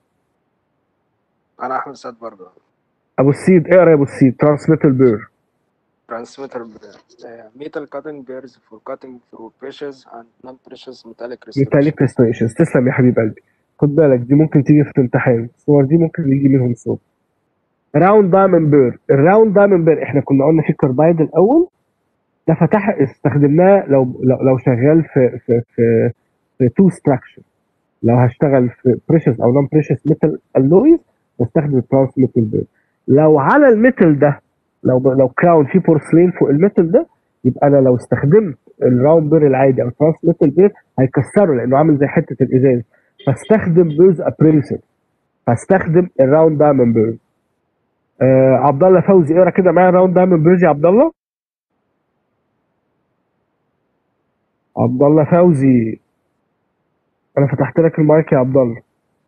انا احمد سعد برضه ابو السيد اقرا يا ابو السيد ترانس ميتال بير transmitter uh, metal cutting bears for cutting through precious and non-precious metallic restoration. ميتاليك ريستوريشنز تسلم يا حبيب قلبي خد بالك دي ممكن تيجي في الامتحان الصور دي ممكن يجي منهم صوت راوند دايموند بير الراوند دايموند بير احنا كنا قلنا في كاربايد الاول ده فتح استخدمناه لو لو, لو شغال في في في في تو ستراكشر لو هشتغل في بريشس او نون بريشس ميتال الويز بستخدم ترانس ميتال بير لو على الميتال ده لو لو كراون فيه بورسلين فوق الميتال ده يبقى انا لو استخدمت الراوند بير العادي او ترانس ميتال بير هيكسره لانه عامل زي حته الازاز فاستخدم بيرز ابريسر فاستخدم الراوند دايموند بيرز آه عبد الله فوزي اقرا كده معايا الراوند دايموند بيرز يا عبد الله عبد الله فوزي انا فتحت لك المايك يا عبد الله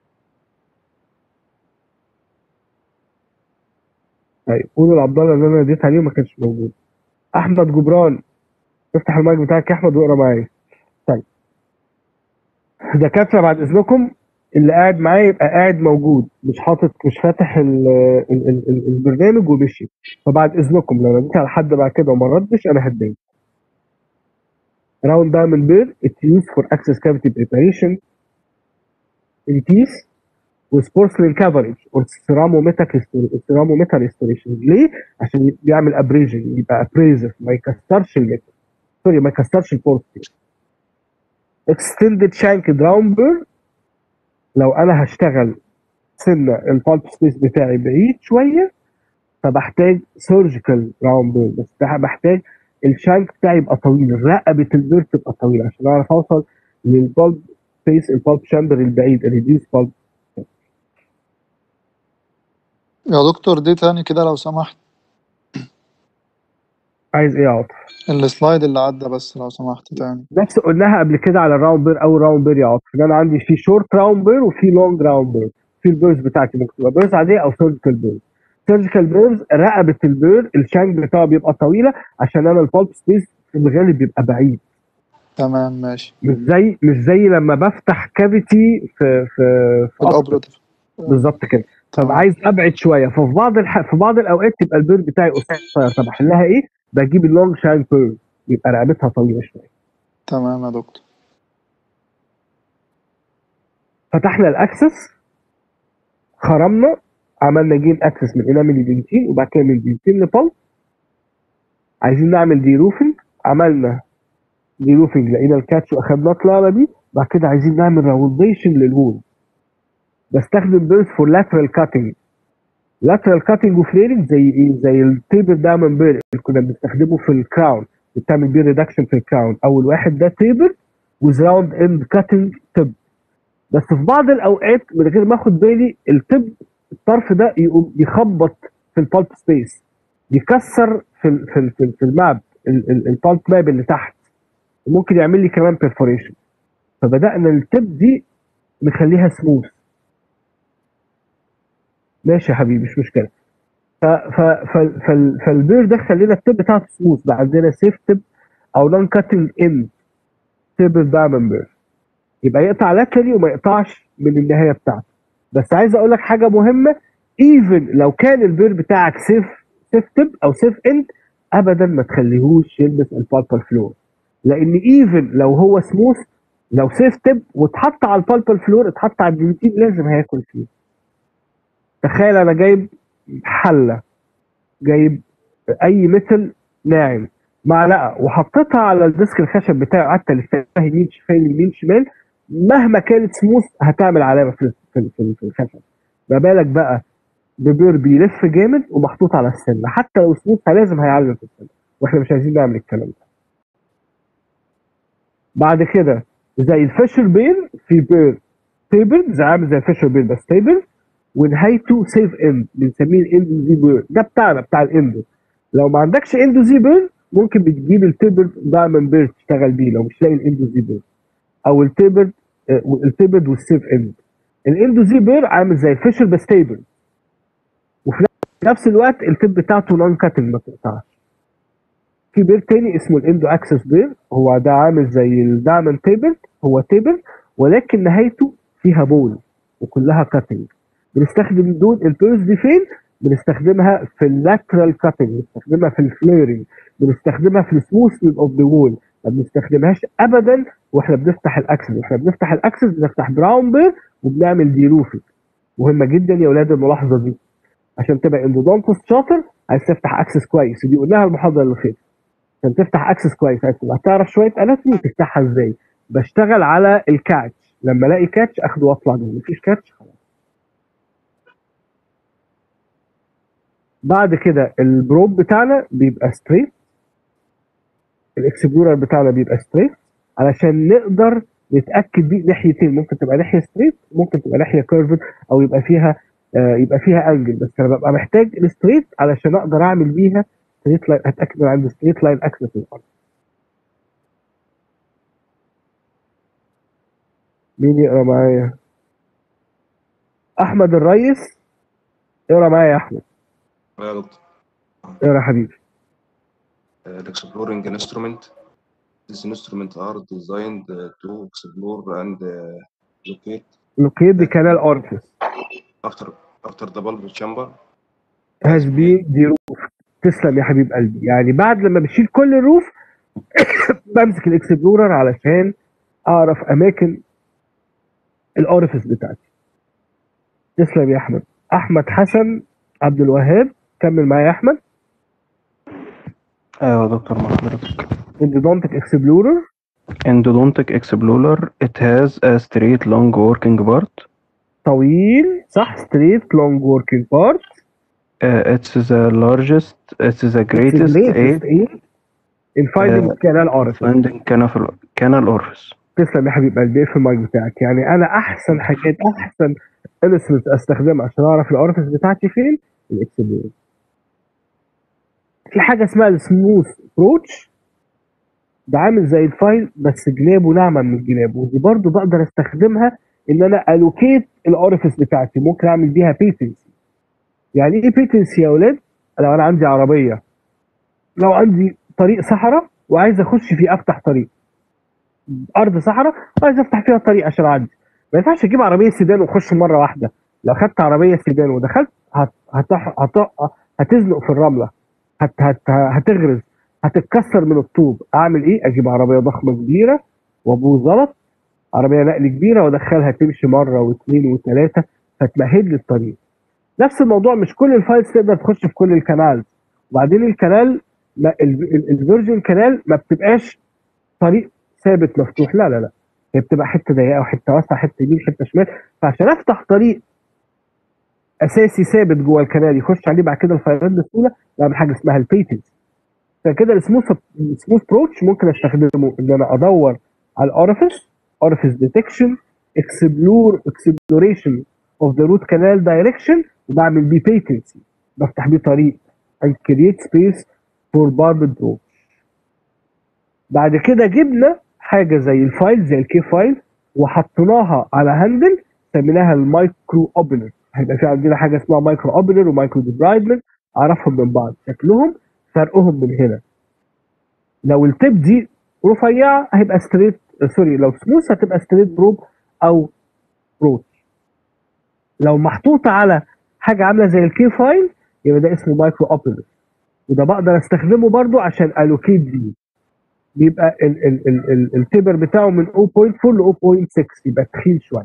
طيب قولوا لعبد الله ان انا اديت عليه وما كانش موجود احمد جبران افتح المايك بتاعك يا احمد واقرا معايا طيب دكاتره بعد اذنكم اللي قاعد معايا يبقى قاعد موجود مش حاطط مش فاتح ال ال ال ال البرنامج ومشي فبعد اذنكم لو رديت على حد بعد كده وما ردش انا هتضايق راوند دايموند بير اتس يوز فور اكسس كافيتي بريباريشن in teeth with porcelain coverage or ceramo metal restoration ليه؟ عشان بيعمل ابريجن يبقى ابريزر ما يكسرش الميتال سوري ما يكسرش البورسلين extended shank round burr لو انا هشتغل سنه البالب سبيس بتاعي بعيد شويه فبحتاج سيرجيكال راوند بير بس بحتاج الشانك بتاعي يبقى طويل رقبه البير تبقى طويله عشان اعرف اوصل للبالب سبيس البالب شامبر البعيد الريديوس بالب يا دكتور دي تاني كده لو سمحت عايز ايه يا عاطف؟ السلايد اللي عدى بس لو سمحت تاني نفس قلناها قبل كده على الراوند بير او راوند بير يا عاطف ان انا عندي في شورت راوند بير وفي لونج راوند بير في البيرز بتاعتي ممكن تبقى بيرز عاديه او سيرجيكال بيرز سيرجيكال بيرز رقبه البير الشانك بتاعه بيبقى طويله عشان انا البالب سبيس في الغالب بيبقى بعيد تمام ماشي مش زي مش زي لما بفتح كافيتي في في في أبطن. الأوبريتيف بالظبط كده فبقى عايز ابعد شويه ففي بعض الح... في بعض الاوقات تبقى البير بتاعي قصير طب احلها ايه؟ بجيب اللونج شانك بير يبقى رقبتها طويله شويه تمام يا دكتور فتحنا الاكسس خرمنا عملنا جين اكسس من انامل لبنتين وبعد كده من بنتين لبلب عايزين نعمل دي روفنج عملنا دي روفنج لقينا الكاتش واخدنا طلعنا بيه بعد كده عايزين نعمل راونديشن للوول بستخدم بيرز فور لاترال كاتنج لاترال كاتنج وفليرنج زي ايه زي التيبر دايموند بير اللي كنا بنستخدمه في الكراون بتعمل بيه ريدكشن في الكراون اول واحد ده تيبر وذ راوند اند كاتنج تب بس في بعض الاوقات من غير ما اخد بالي التب الطرف ده يقوم يخبط في البالب سبيس يكسر في ال في ال في, ال في الماب البالب ماب اللي تحت ممكن يعمل لي كمان بيرفوريشن فبدانا التب دي نخليها سموث ماشي يا حبيبي مش مشكله ف ف ف فال- فالبير ده خلينا التب بتاعته سموث بقى عندنا سيف تب او نون كاتنج ان تب دايموند بير يبقى يقطع لاترالي وما يقطعش من النهايه بتاعته بس عايز اقول لك حاجه مهمه ايفن لو كان البير بتاعك سيف سيف تب او سيف اند ابدا ما تخليهوش يلبس البالبال فلور لان ايفن لو هو سموث لو سيف تب واتحط على البالبال فلور اتحط على الجلوتين لازم هياكل فيه تخيل انا جايب حله جايب اي مثل ناعم معلقه وحطيتها على الديسك الخشب بتاعي قعدت الفها يمين شمال يمين شمال مهما كانت سموث هتعمل علامه في في في, في الخشب ما بالك بقى ببير بيلف جامد ومحطوط على السنه حتى لو سموث لازم هيعلم في السنه واحنا مش عايزين نعمل الكلام ده بعد كده زي الفيشر بير في بير تيبل زي عامل زي الفيشر بير بس تيبل ونهايته سيف اند بنسميه الاندو زي بير ده بتاعنا بتاع الاندو لو ما عندكش اندو زي بير ممكن بتجيب التيبل دايموند بير تشتغل بيه لو مش لاقي الاندو زي بير او التيبل التيبل والسيف اند الاندو زي بير عامل زي الفيشر بس تيبل وفي نفس الوقت التيب بتاعته نون كاتنج ما بتقطعش في بير تاني اسمه الاندو اكسس بير هو ده عامل زي الدايموند تيبل هو تيبل ولكن نهايته فيها بول وكلها كاتنج بنستخدم دول البيرز دي فين؟ بنستخدمها في اللاترال كاتنج بنستخدمها في الفليرنج بنستخدمها في السموثنج اوف ذا وول ما بنستخدمهاش ابدا واحنا بنفتح الاكسس واحنا بنفتح الاكسس بنفتح براون بير وبنعمل دي روفنج مهمه جدا يا اولاد الملاحظه دي عشان تبقى اندودونتست شاطر عايز تفتح اكسس كويس ودي قلناها المحاضره اللي فاتت عشان تفتح اكسس كويس عايز تبقى تعرف شويه اناتومي تفتحها ازاي بشتغل على الكاتش لما الاقي كاتش اخده واطلع بيه مفيش كاتش خلاص بعد كده البروب بتاعنا بيبقى ستريت الاكسبلورر بتاعنا بيبقى ستريت علشان نقدر نتاكد بيه ناحيتين ممكن تبقى ناحيه ستريت ممكن تبقى ناحيه كيرفد او يبقى فيها آه يبقى فيها انجل بس انا ببقى محتاج الستريت علشان اقدر اعمل بيها ستريت لاين اتاكد ان عندي ستريت لاين اكسس في الارض مين يقرا معايا احمد الريس اقرا معايا يا احمد يا دكتور اقرا يا حبيبي Uh, the exploring instrument these instruments are designed uh, to explore and uh, locate لوكيت دي كانال اورفيس after after the bulb chamber هاز بين دي روف تسلم يا حبيب قلبي يعني بعد لما بشيل كل الروف بمسك الاكسبلورر علشان اعرف اماكن الاورفيس بتاعتي تسلم يا احمد احمد حسن عبد الوهاب كمل معايا يا احمد ايوه يا دكتور مع حضرتك اندودونتك اكسبلورر endodontic explorer it has a straight long working part طويل صح ستريت لونج وركينج بارت uh, it's the largest it's the greatest aid ايه الفايندنج آه، كانال اورفيس finding canal canal orifice تسلم يا حبيب قلبي في المايك بتاعك يعني انا احسن حاجات احسن انسترومنت استخدمها عشان اعرف الاورفيس بتاعتي فين الاكسبلورر في حاجه اسمها السموث ابروتش ده عامل زي الفايل بس جنابه ناعمه من الجناب ودي برضو بقدر استخدمها ان انا الوكيت الاورفيس بتاعتي ممكن اعمل بيها بيتنسي يعني ايه بيتنسي يا اولاد لو انا عندي عربيه لو عندي طريق صحراء وعايز اخش فيه افتح طريق ارض صحراء وعايز افتح فيها طريق عشان اعدي ما ينفعش اجيب عربيه سيدان واخش مره واحده لو خدت عربيه سيدان ودخلت هت... هت... هت... هتزنق في الرمله هت... هت... هتغرز هتتكسر من الطوب اعمل ايه اجيب عربيه ضخمه كبيره وابوظ زلط عربيه نقل كبيره وادخلها تمشي مره واثنين وثلاثه فتمهد لي الطريق نفس الموضوع مش كل الفايلز تقدر تخش في كل الكنال وبعدين الكنال ما- ال- ال- الفيرجن كانال ما بتبقاش طريق ثابت مفتوح لا لا لا هي بتبقى حته ضيقه وحته واسعه حته يمين حته شمال فعشان افتح طريق اساسي ثابت جوه الكنال يخش عليه بعد كده الفيضان بسهوله بعمل حاجه اسمها البيتنت عشان كده السموث السموث بروتش ممكن استخدمه ان انا ادور على الاورفيس اورفيس ديتكشن اكسبلور اكسبلوريشن اوف ذا روت كانال دايركشن وبعمل بيه بيتنسي بفتح بيه طريق and create space for barbed rope بعد كده جبنا حاجه زي الفايل زي الكي فايل وحطيناها على هاندل سميناها المايكرو اوبنر هيبقى في عندنا حاجه اسمها مايكرو اوبنر ومايكرو ديبرايدمنت اعرفهم من بعض شكلهم فرقهم من هنا لو التيب دي رفيعه هيبقى ستريت سوري لو سموث هتبقى ستريت بروب او روت لو محطوطه على حاجه عامله زي الكي فايل يبقى ده اسمه مايكرو اوبنر وده بقدر استخدمه برضو عشان الوكيت دي بيبقى ال- ال- ال- ل التبر بتاعه من 0.4 ل 0.6 يبقى تخين شويه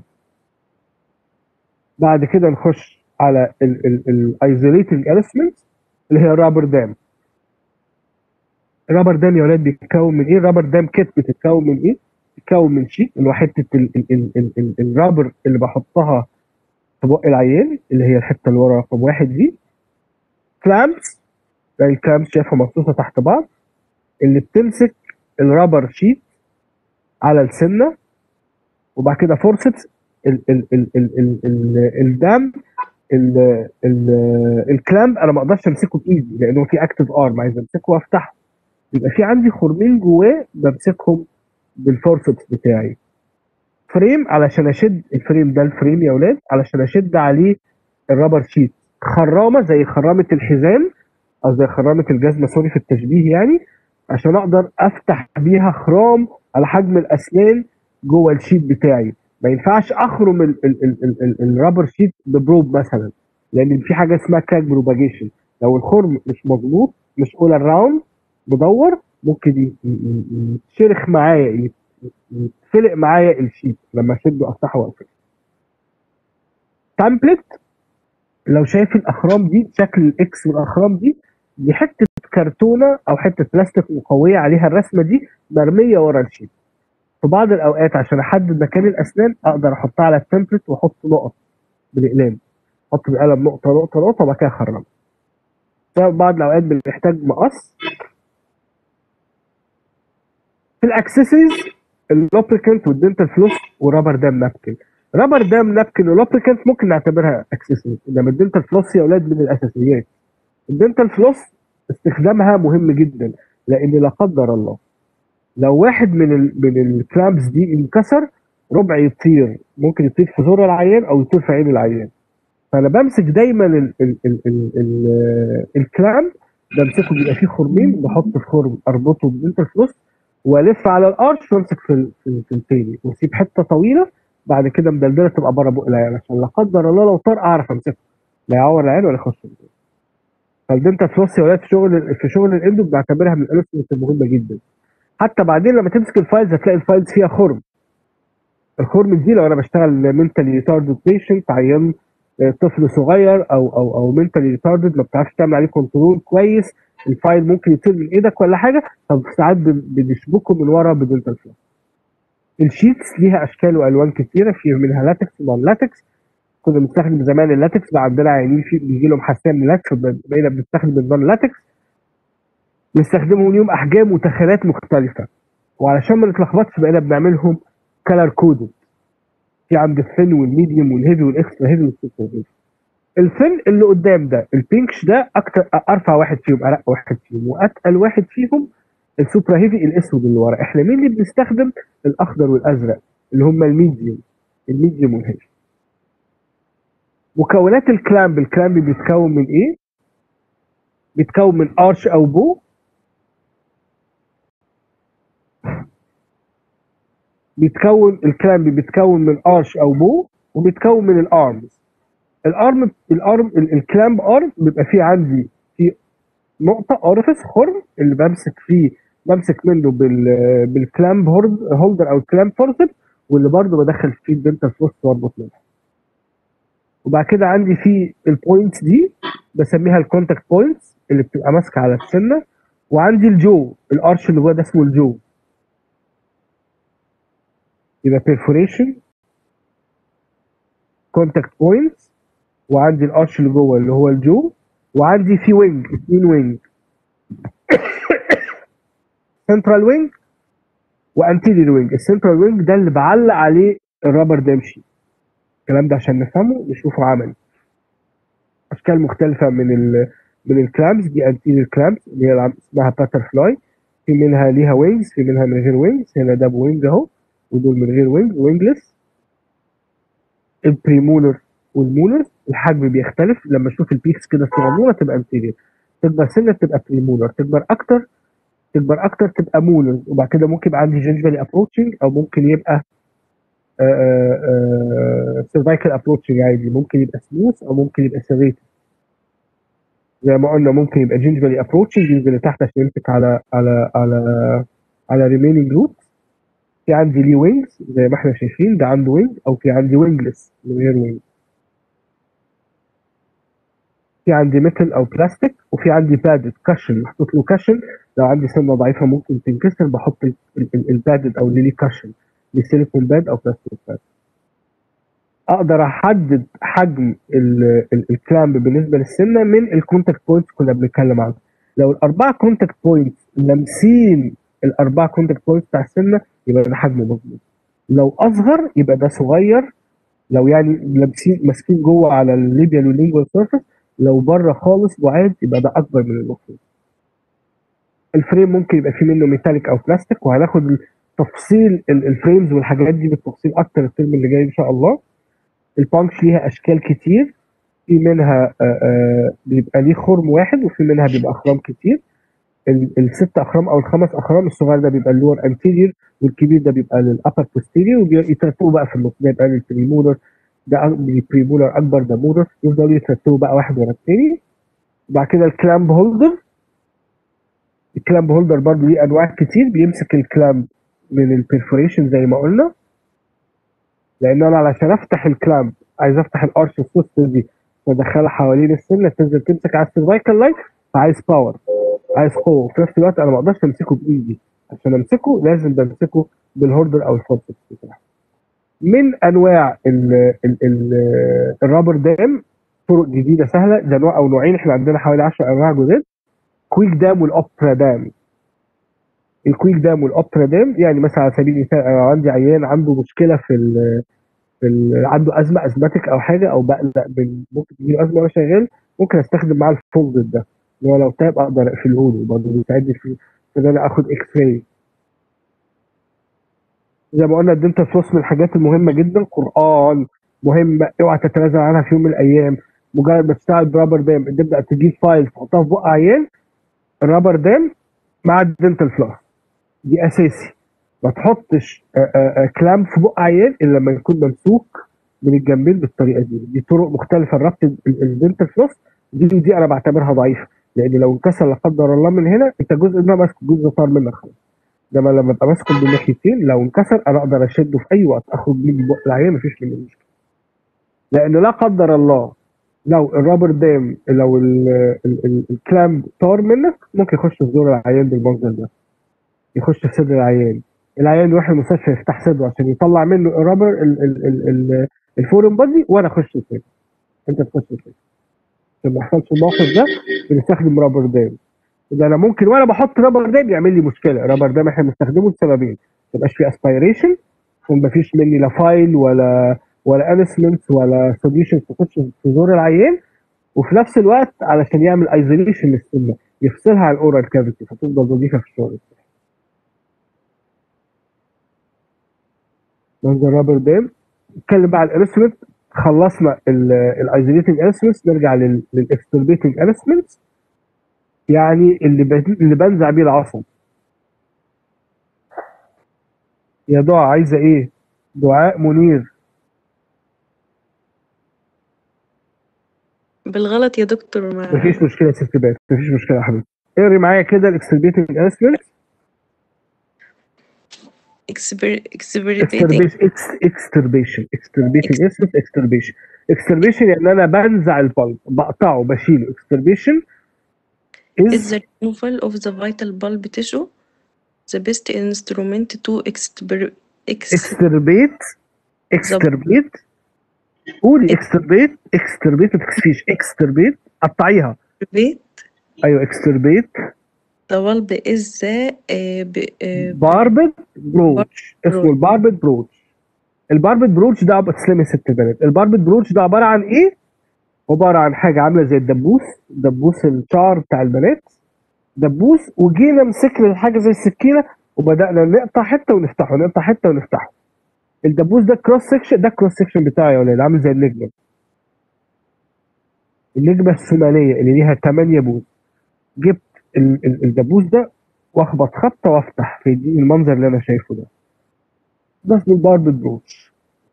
بعد كده نخش على الايزوليتنج اليسمنت اللي هي الرابر دام الرابر دام يا ولاد بيتكون من ايه الرابر دام كيت بتتكون من ايه بتتكون من شيء اللي هو حته ال- ال- ال- ال- ال- الرابر اللي بحطها في بق العيان اللي هي الحته اللي ورا رقم واحد دي كلامس زي الكلامس شايفها مرصوصه تحت بعض اللي بتمسك الرابر شيت على السنه وبعد كده فورسبس ال ال ال ال ال ال الدم ال ال الكلامب انا ما اقدرش امسكه بايدي لانه في اكتف ارم عايز امسكه وافتحه يبقى في عندي خرمين جواه بمسكهم بالفورسبس بتاعي فريم علشان اشد الفريم ده الفريم يا ولاد علشان اشد عليه الرابر شيت خرامه زي خرامه الحزام او زي خرامه الجزمه سوري في التشبيه يعني عشان اقدر افتح بيها خرام على حجم الاسنان جوه الشيت بتاعي ما ينفعش اخرم ال ال ال ال ال الرابر شيت ببروب مثلا لان في حاجه اسمها كراك بروباجيشن لو الخرم مش مظبوط مش اول اراوند مدور ممكن ي- ي- ي- يتشرخ معايا ي- يتفلق معايا الشيت لما اشده افتحه واقفله تمبلت لو شايف الاخرام دي شكل الاكس والاخرام دي دي حته كرتونه او حته بلاستيك مقويه عليها الرسمه دي مرميه ورا الشيت في بعض الاوقات عشان احدد مكان الاسنان اقدر احطها على التمبلت واحط نقط بالاقلام احط بالقلم نقطه نقطه نقطه وبعد كده اخرمها في بعض الاوقات بنحتاج مقص في الاكسسوارز اللوبريكانت والدنتال فلوس ورابر دام نابكن رابر دام نابكن ولوبريكانت ممكن نعتبرها اكسسوارز انما الدنتال فلوس يا اولاد من الاساسيات الدنتال فلوس استخدامها مهم جدا لان لا قدر الله لو واحد من ال من الكلامز دي انكسر ربع يطير ممكن يطير في زور العيان او يطير في عين العيان فانا بمسك دايما ال ال ال ال ال الكلام بمسكه بيبقى فيه خرمين بحط في خرم اربطه بدنتال فلوس والف على الارش وامسك في ال- في, في التاني واسيب حته طويله بعد كده مدلدله تبقى بره بق العيان عشان لا قدر الله لو طار اعرف امسكه لا يعور العين ولا يخش الجو. فالدنتال فلوس يا ولاد في شغل في شغل الاندو بنعتبرها من الالوسمنت المهمه جدا حتى بعدين لما تمسك الفايلز هتلاقي الفايلز فيها خرم الخرم دي لو انا بشتغل منتالي ريتاردد بيشنت عيان آه، طفل صغير او او او منتالي ريتاردد ما بتعرفش تعمل عليه كنترول كويس الفايل ممكن يطير من ايدك ولا حاجه طب ساعات بن- بنشبكه من ورا بدنتال فلوس الشيتس ليها اشكال والوان كتيره في منها لاتكس ونون لاتكس كنا بنستخدم زمان اللاتكس بقى عندنا عيانين في بيجي لهم حساسيه من اللاتكس فبقينا بنستخدم النون لاتكس بنستخدمهم ليهم احجام وتخانات مختلفه وعلشان ما نتلخبطش بقينا بنعملهم كلر كودد في عند الثين والميديوم والهيفي والاكسترا هيفي والسوبر هيفي الثين اللي قدام ده البينكش ده اكتر ارفع واحد فيهم ارق واحد فيهم واتقل واحد فيهم السوبر هيفي الاسود اللي ورا احنا مين اللي بنستخدم الاخضر والازرق اللي هم الميديوم الميديوم والهيفي مكونات الكلامب الكلامب بيتكون من ايه بيتكون من ارش او بو بيتكون الكلامب بيتكون من ارش او بو وبيتكون من الارمز الارم الارم ال- الكلامب ارم بيبقى فيه عندي في نقطه اورفيس خرم اللي بمسك فيه بمسك منه بال بالكلامب هولد- هولدر او الكلامب فورسب واللي برضه بدخل فيه الدنتال فلوس واربط منها وبعد كده عندي في البوينتس دي بسميها الكونتاكت بوينتس اللي بتبقى ماسكه على السنه وعندي الجو الارش اللي جوه ده اسمه الجو يبقى perforation contact points وعندي الارش اللي جوه اللي هو الجو وعندي في وينج اثنين وينج سنترال وينج وانتيريور وينج السنترال وينج ده اللي بعلق عليه الرابر دامشي الكلام ده عشان نفهمه نشوفه عملي اشكال مختلفه من ال من الكلامز دي انتيريور كلامز اللي هي العم- اسمها باتر فلاي في منها ليها وينجز في منها من غير وينجز هنا ده بوينج اهو ودول من غير وينج وينجلس البريمولر والمولر الحجم بيختلف لما اشوف البيكس كده صغنونه تبقى انتيريور تكبر سنه تبقى بريمولر تكبر اكتر تكبر اكتر تبقى مولر وبعد كده ممكن يبقى عندي جنجفالي ابروتشنج او ممكن يبقى سيرفايكال ابروتشنج عادي ممكن يبقى سموث او ممكن يبقى سيريت زي ما قلنا ممكن يبقى جنجفالي ابروتشنج ينزل لتحت عشان يمسك على على على على ريميننج روت في عندي ليه وينجز زي ما احنا شايفين ده عنده وينج او في عندي وينجلس من غير وينج في عندي ميتال او بلاستيك وفي عندي بادد كاشن محطوط له كاشن لو عندي سنه ضعيفه ممكن تنكسر بحط ال- ال- البادد او اللي ليه كاشن بسيليكون باد او بلاستيك باد اقدر احدد حجم ال- ال- الكلامب بالنسبه للسنه من الكونتاكت بوينتس كنا بنتكلم عنها لو الاربعه كونتاكت بوينتس لامسين الاربعه كونتاكت بوينتس بتاع السنه يبقى ده حجمه مظبوط لو اصغر يبقى ده صغير لو يعني لابسين ماسكين جوه على الليبيال واللينجوال سيرفيس لو بره خالص بعاد يبقى ده اكبر من المفروض الفريم ممكن يبقى فيه منه ميتاليك او بلاستيك وهناخد تفصيل ال- الفريمز والحاجات دي بالتفصيل اكتر الترم اللي جاي ان شاء الله البانكش ليها اشكال كتير في منها آه، آه، بيبقى ليه خرم واحد وفي منها بيبقى اخرام كتير ال- الست اخرام او الخمس اخرام الصغير ده بيبقى اللور انتيريور والكبير ده بيبقى للابر بوستيريور ويترتبوا بقى في النص ده يبقى للبريمولر ده البريمولر اكبر ده مولر يفضلوا يترتبوا بقى واحد ورا التاني وبعد كده الكلامب هولدر الكلامب هولدر برضه ليه انواع كتير بيمسك الكلامب من البرفوريشن زي ما قلنا لان انا علشان افتح الكلامب عايز افتح الارش السوست دي وادخلها حوالين السنه تنزل تمسك على السيرفايكال لاين فعايز باور عايز قوه وفي نفس الوقت انا ما اقدرش امسكه بايدي عشان امسكه لازم بمسكه بالهوردر او الفورسبس بتاعه من انواع ال ال ال الرابر دام طرق جديده سهله ده نوع او نوعين احنا عندنا حوالي 10 انواع جداد كويك دام والاوبرا دام الكويك دام والاوبرا دام يعني مثلا على سبيل المثال انا عندي عيان عنده مشكله في ال في ال عنده ازمه ازماتيك او حاجه او بقلق من ممكن تجيله ازمه وانا شغال ممكن استخدم معاه الفولد ده اللي هو لو تاب اقدر اقفله له برضه بيساعدني في في ان انا اخد اكس راي زي ما قلنا الدنتال فلوس من الحاجات المهمه جدا قران مهمه اوعى تتنازل عنها في يوم من الايام مجرد ما تشتغل برابر دام تبدا تجيب فايل تحطها في بق عيان الرابر دام مع الدنتال فلوس دي اساسي ما تحطش آه، آه، آه، كلام في بق عيان الا لما يكون ممسوك من الجنبين بالطريقه دي دي طرق مختلفه لربط الدنتال فلوس دي دي انا بعتبرها ضعيفه لان لو انكسر لا قدر الله من هنا انت جزء منها ماسك جزء طار منك خلاص انما لما ابقى ماسكه من ناحيتين لو انكسر انا اقدر اشده في اي وقت اخرج من بق العيان مفيش منه مشكله لان لا قدر الله لو الرابر دام لو ال- ال- ال- الكلامب طار منك ممكن يخش في زور العيان بالمنظر ده يخش في صدر العيان العيان يروح المستشفى يفتح صدره عشان يطلع منه الرابر ال- ال- ال- ال- الفورم بادي وانا اخش فيه انت تخش فيه عشان ما يحصلش الموقف ده بنستخدم رابر دام ده انا ممكن وانا بحط رابر دام يعمل لي مشكله رابر دام احنا بنستخدمه لسببين ما يبقاش فيه اسبيريشن وما فيش مني لا فايل ولا ولا انسمنتس ولا سوليوشن تخش في زور العيان وفي نفس الوقت علشان يعمل ايزوليشن للسنه يفصلها عن الاورال كافيتي فتفضل نظيفه في الشغل منظر رابر دام نتكلم بقى على الانسترومنت خلصنا الايزوليتنج انسترومنتس نرجع للاكستربيتنج انسترومنتس يعني اللي ب- اللي بنزع بيه العصب يا دعاء عايزه ايه؟ دعاء منير بالغلط يا دكتور ما مفيش مشكله يا ست بات مفيش مشكله يا حبيبي اقري معايا كده الاكستربيتنج انسترومنت exper- experiencing اكستربيشن اكستربيتنج انسترومنت اكستربيشن اكستربيشن يعني انا بنزع البلب بقطعه بشيله اكستربيشن is is the removal of the vital bulb tissue the best instrument to exper- اكس اكستربيت اكستربيت قولي اكستربيت اكستربيت ما تكسفيش اكستربيت قطعيها بيت ايوه اكستربيت the bulb is the uh, b- uh, باربت بروتش اسمه الباربت بروتش الباربت بروتش ده عب- تسلمي يا ست البنات الباربت بروتش ده عباره عن ايه؟ عباره عن حاجه عامله زي الدبوس دبوس الشعر بتاع البنات دبوس وجينا مسكنا الحاجه زي السكينه وبدانا نقطع حته ونفتحه نقطع حته ونفتحه الدبوس ده كروس سكشن ده الكروس سكشن بتاعي يا ولاد عامل زي النجمه النجمه الثمانيه اللي ليها 8 بوز جبت ال- ال- الدبوس ده واخبط خبطه وافتح في دي المنظر اللي انا شايفه ده ده اسمه الباربت بروتش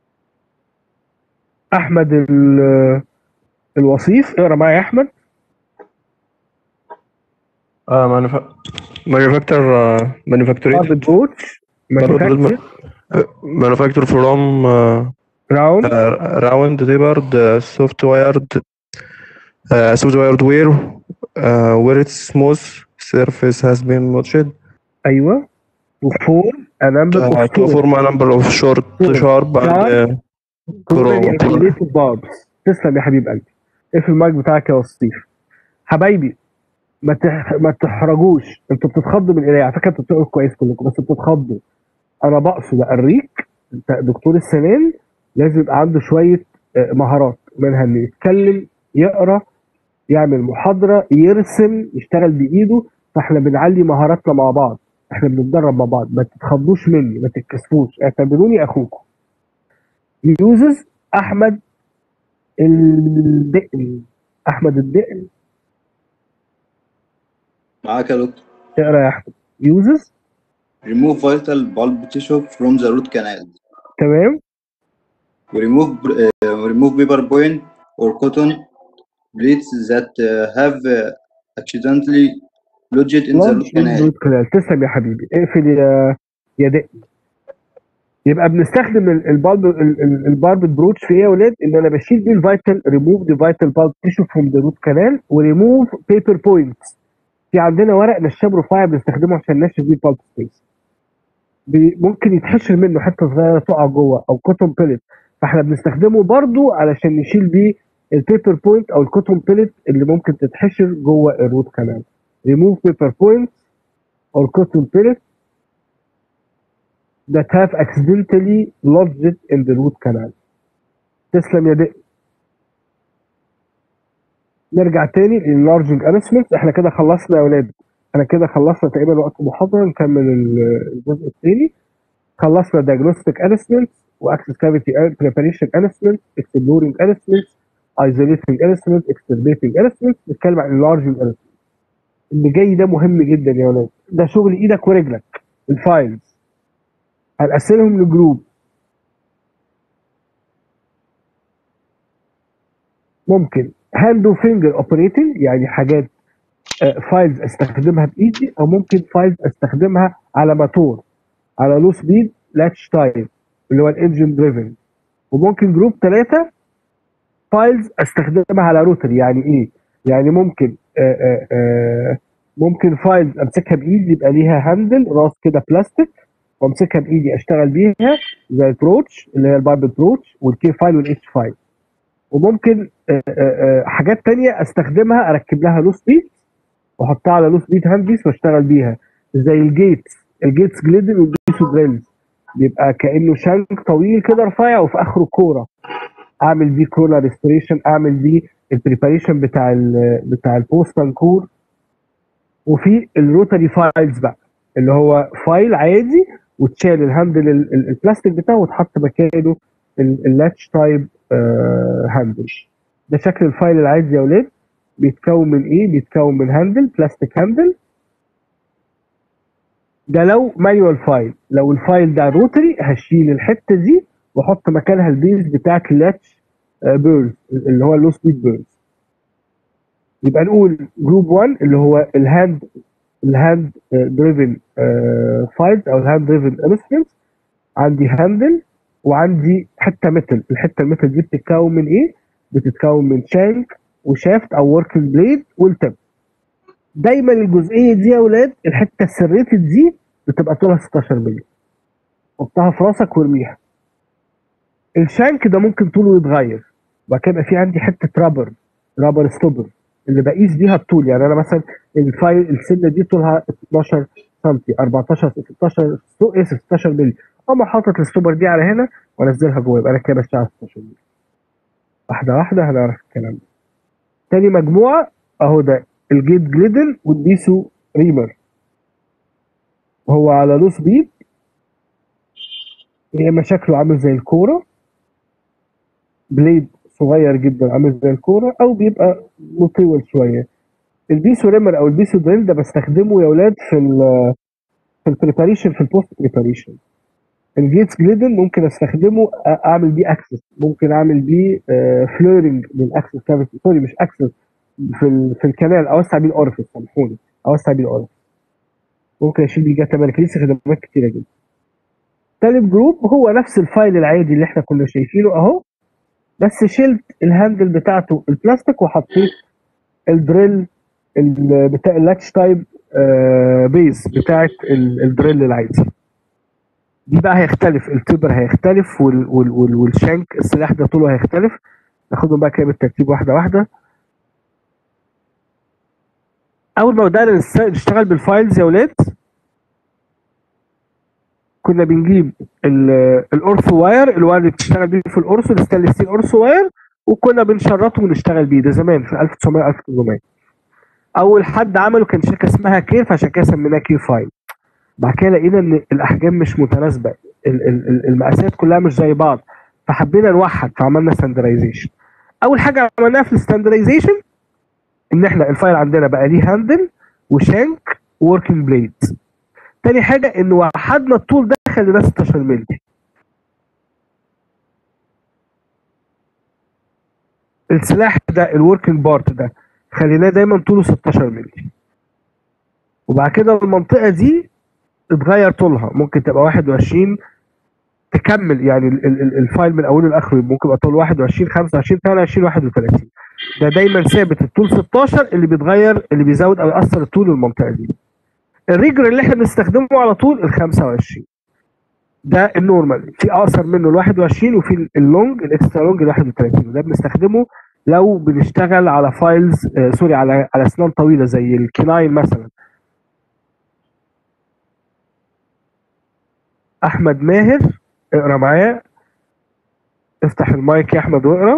احمد ال- الوصيف اقرا معايا يا احمد Uh, manufa- manufacture uh, manufactured باربت بروتش manufactured uh, manufacture from uh, round uh, round tapered uh, soft wired uh, soft wired wire uh, where its smooth surface has been notched ايوه وفور a number uh, of to form a number of short sharp and uh, كورنيا curved كوليتد باربس تسلم يا حبيب قلبي اقفل المايك بتاعك يا وصيف حبايبي ما تح... ما تحرجوش انتوا بتتخضوا من القرايه على فكره انتوا بتقروا كويس كلكم بس بتتخضوا انا بقصد اوريك انت دكتور السنان لازم يبقى عنده شويه آه، مهارات منها انه يتكلم يقرا يعمل محاضره يرسم يشتغل بايده فاحنا بنعلي مهاراتنا مع بعض احنا بنتدرب مع بعض ما تتخضوش مني ما تتكسفوش اعتبروني اخوكم يوزز احمد الدقن احمد الدقن معاك يا دكتور اقرا يا احمد يوزز remove vital bulb tissue from the root canal تمام remove uh, remove paper point or cotton plates that uh, have uh, accidentally lodged in the root canal روت كانال تسلم يا حبيبي اقفل يا يا دقن يبقى بنستخدم ال- البالب ال- ال- الباربت بروتش في ايه يا ولاد ان انا بشيل بيه الفيتال ريموف ذا فيتال بالب تيشو فروم ذا روت كانال وريموف بيبر بوينتس في عندنا ورق نشاب رفيع بنستخدمه عشان نشف بيه البالب سبيس بي- ممكن يتحشر منه حته صغيره تقع جوه او كوتون بيلت فاحنا بنستخدمه برضو علشان نشيل بيه البيبر بوينت او الكوتون بيلت اللي ممكن تتحشر جوه الروت كانال remove paper points or cotton pellets that have accidentally lodged in the root canal تسلم يا دق نرجع تاني للارجنج انسمنت احنا كده خلصنا يا اولاد احنا كده خلصنا تقريبا وقت المحاضره نكمل ال- الجزء الثاني خلصنا diagnostic انسمنت واكسس كافيتي preparation انسمنت exploring انسمنت isolating انسمنت extirpating انسمنت نتكلم عن اللارجنج انسمنت اللي جاي ده مهم جدا يا ولاد ده شغل ايدك ورجلك الفايلز هنقسمهم لجروب ممكن هاند وفينجر اوبريتنج يعني حاجات فايلز استخدمها بايدي او ممكن فايلز استخدمها على موتور على لو سبيد لاتش تايم اللي هو الانجن دريفن وممكن جروب ثلاثه فايلز استخدمها على روتر يعني ايه؟ يعني ممكن آآ آآ آآ ممكن فايلز امسكها بايدي يبقى ليها هاندل راس كده بلاستيك وامسكها بايدي اشتغل بيها زي البروتش اللي هي الباربت بروتش والكي فايل والاتش فايل وممكن آآ آآ حاجات تانية استخدمها اركب لها لوس بيت واحطها على لوس بيت هاند بيس واشتغل بيها زي الجيتس الجيتس جليدن والجيتس دريلز بيبقى كانه شانك طويل كده رفيع وفي اخره كوره اعمل بيه كورونا ريستوريشن اعمل بيه البريباريشن بتاع ال بتاع البوستال كور وفي الروتري فايلز بقى اللي هو فايل عادي وتشال الهاندل ال- ال- البلاستيك بتاعه وتحط مكانه ال- اللاتش تايب آه، هاندل ده شكل الفايل العادي يا ولاد بيتكون من ايه؟ بيتكون من هاندل بلاستيك هاندل ده لو مانيوال فايل لو الفايل ده روتري هشيل الحته دي واحط مكانها البيز بتاعت اللاتش بيرز اللي هو اللو سبيد بيرز يبقى نقول جروب 1 اللي هو الهاند الهاند دريفن فايلز او الهاند دريفن انسترومنت عندي هاندل وعندي حته ميتال الحته الميتال دي بتتكون من ايه؟ بتتكون من شانك وشافت او وركينج بليد والتب دايما الجزئيه دي يا اولاد الحته السريتد دي بتبقى طولها 16 مللي حطها في راسك وارميها الشانك ده ممكن طوله يتغير وبعد كده يبقى في عندي حته رابر رابر ستوبر اللي بقيس بيها الطول يعني انا مثلا الفايل السنه دي طولها 12 سم 14 16 سو- ايه 16 مللي اما حاطط الستوبر دي على هنا وانزلها جوه يبقى انا كده بشتغل 16 مللي واحده واحده هنعرف الكلام ده تاني مجموعه اهو ده الجيت جليدن والبيسو ريمر هو على لو سبيد يا اما شكله عامل زي الكوره بليد صغير جدا عامل زي الكوره او بيبقى مطول شويه البيسو ريمر او البيسو دريل ده بستخدمه يا اولاد في ال في البريباريشن في البوست بريباريشن الجيتس جليدن ممكن استخدمه أ- اعمل بيه اكسس ممكن اعمل بيه فلورنج للاكسس كافيتي سوري مش اكسس في ال في الكنال اوسع بيه الاورفيس سامحوني اوسع بيه الاورفيس ممكن اشيل بيه جاتا مالك ليه استخدامات كتيره جدا تالت جروب هو نفس الفايل العادي اللي احنا كنا شايفينه اهو بس شلت الهاندل بتاعته البلاستيك وحطيت الدريل ال- بتاع اللاتش تايب آه، بيز بتاعت ال- الدريل العادي دي بقى هيختلف التبر هيختلف وال وال وال والشانك السلاح ده طوله هيختلف ناخدهم بقى كده بالترتيب واحده واحده اول ما بدانا نست- نشتغل بالفايلز يا ولاد كنا بنجيب ال- الأورثو واير الواير اللي بتشتغل بيه في الأورثو الستانلس ستيل أورثو واير وكنا بنشرطه ونشتغل بيه ده زمان في 1900 1800 اول حد عمله كان شركه اسمها كير فعشان كده سميناه كير فايل بعد كده لقينا ان الاحجام مش متناسبه ال- ال- ال- المقاسات كلها مش زي بعض فحبينا نوحد فعملنا ستاندرايزيشن اول حاجه عملناها في الستاندرايزيشن ان احنا الفايل عندنا بقى ليه هاندل وشانك ووركينج بليد تاني حاجه ان وحدنا الطول ده خليناه 16 مللي السلاح ده الوركينج بارت ده خليناه دايما طوله 16 مللي وبعد كده المنطقه دي اتغير طولها ممكن تبقى 21 تكمل يعني ال- ال- ال- الفايل من اوله لاخره ممكن يبقى طول 21 25 22 31 ده دايما ثابت الطول 16 اللي بيتغير اللي بيزود او ياثر الطول المنطقه دي الريجر اللي احنا بنستخدمه على طول ال 25 ده النورمال في اقصر منه ال 21 وفي اللونج الاكسترا لونج ال 31 وده بنستخدمه لو بنشتغل على فايلز آه سوري على على اسنان طويله زي الكناين مثلا احمد ماهر اقرا معايا افتح المايك يا احمد واقرا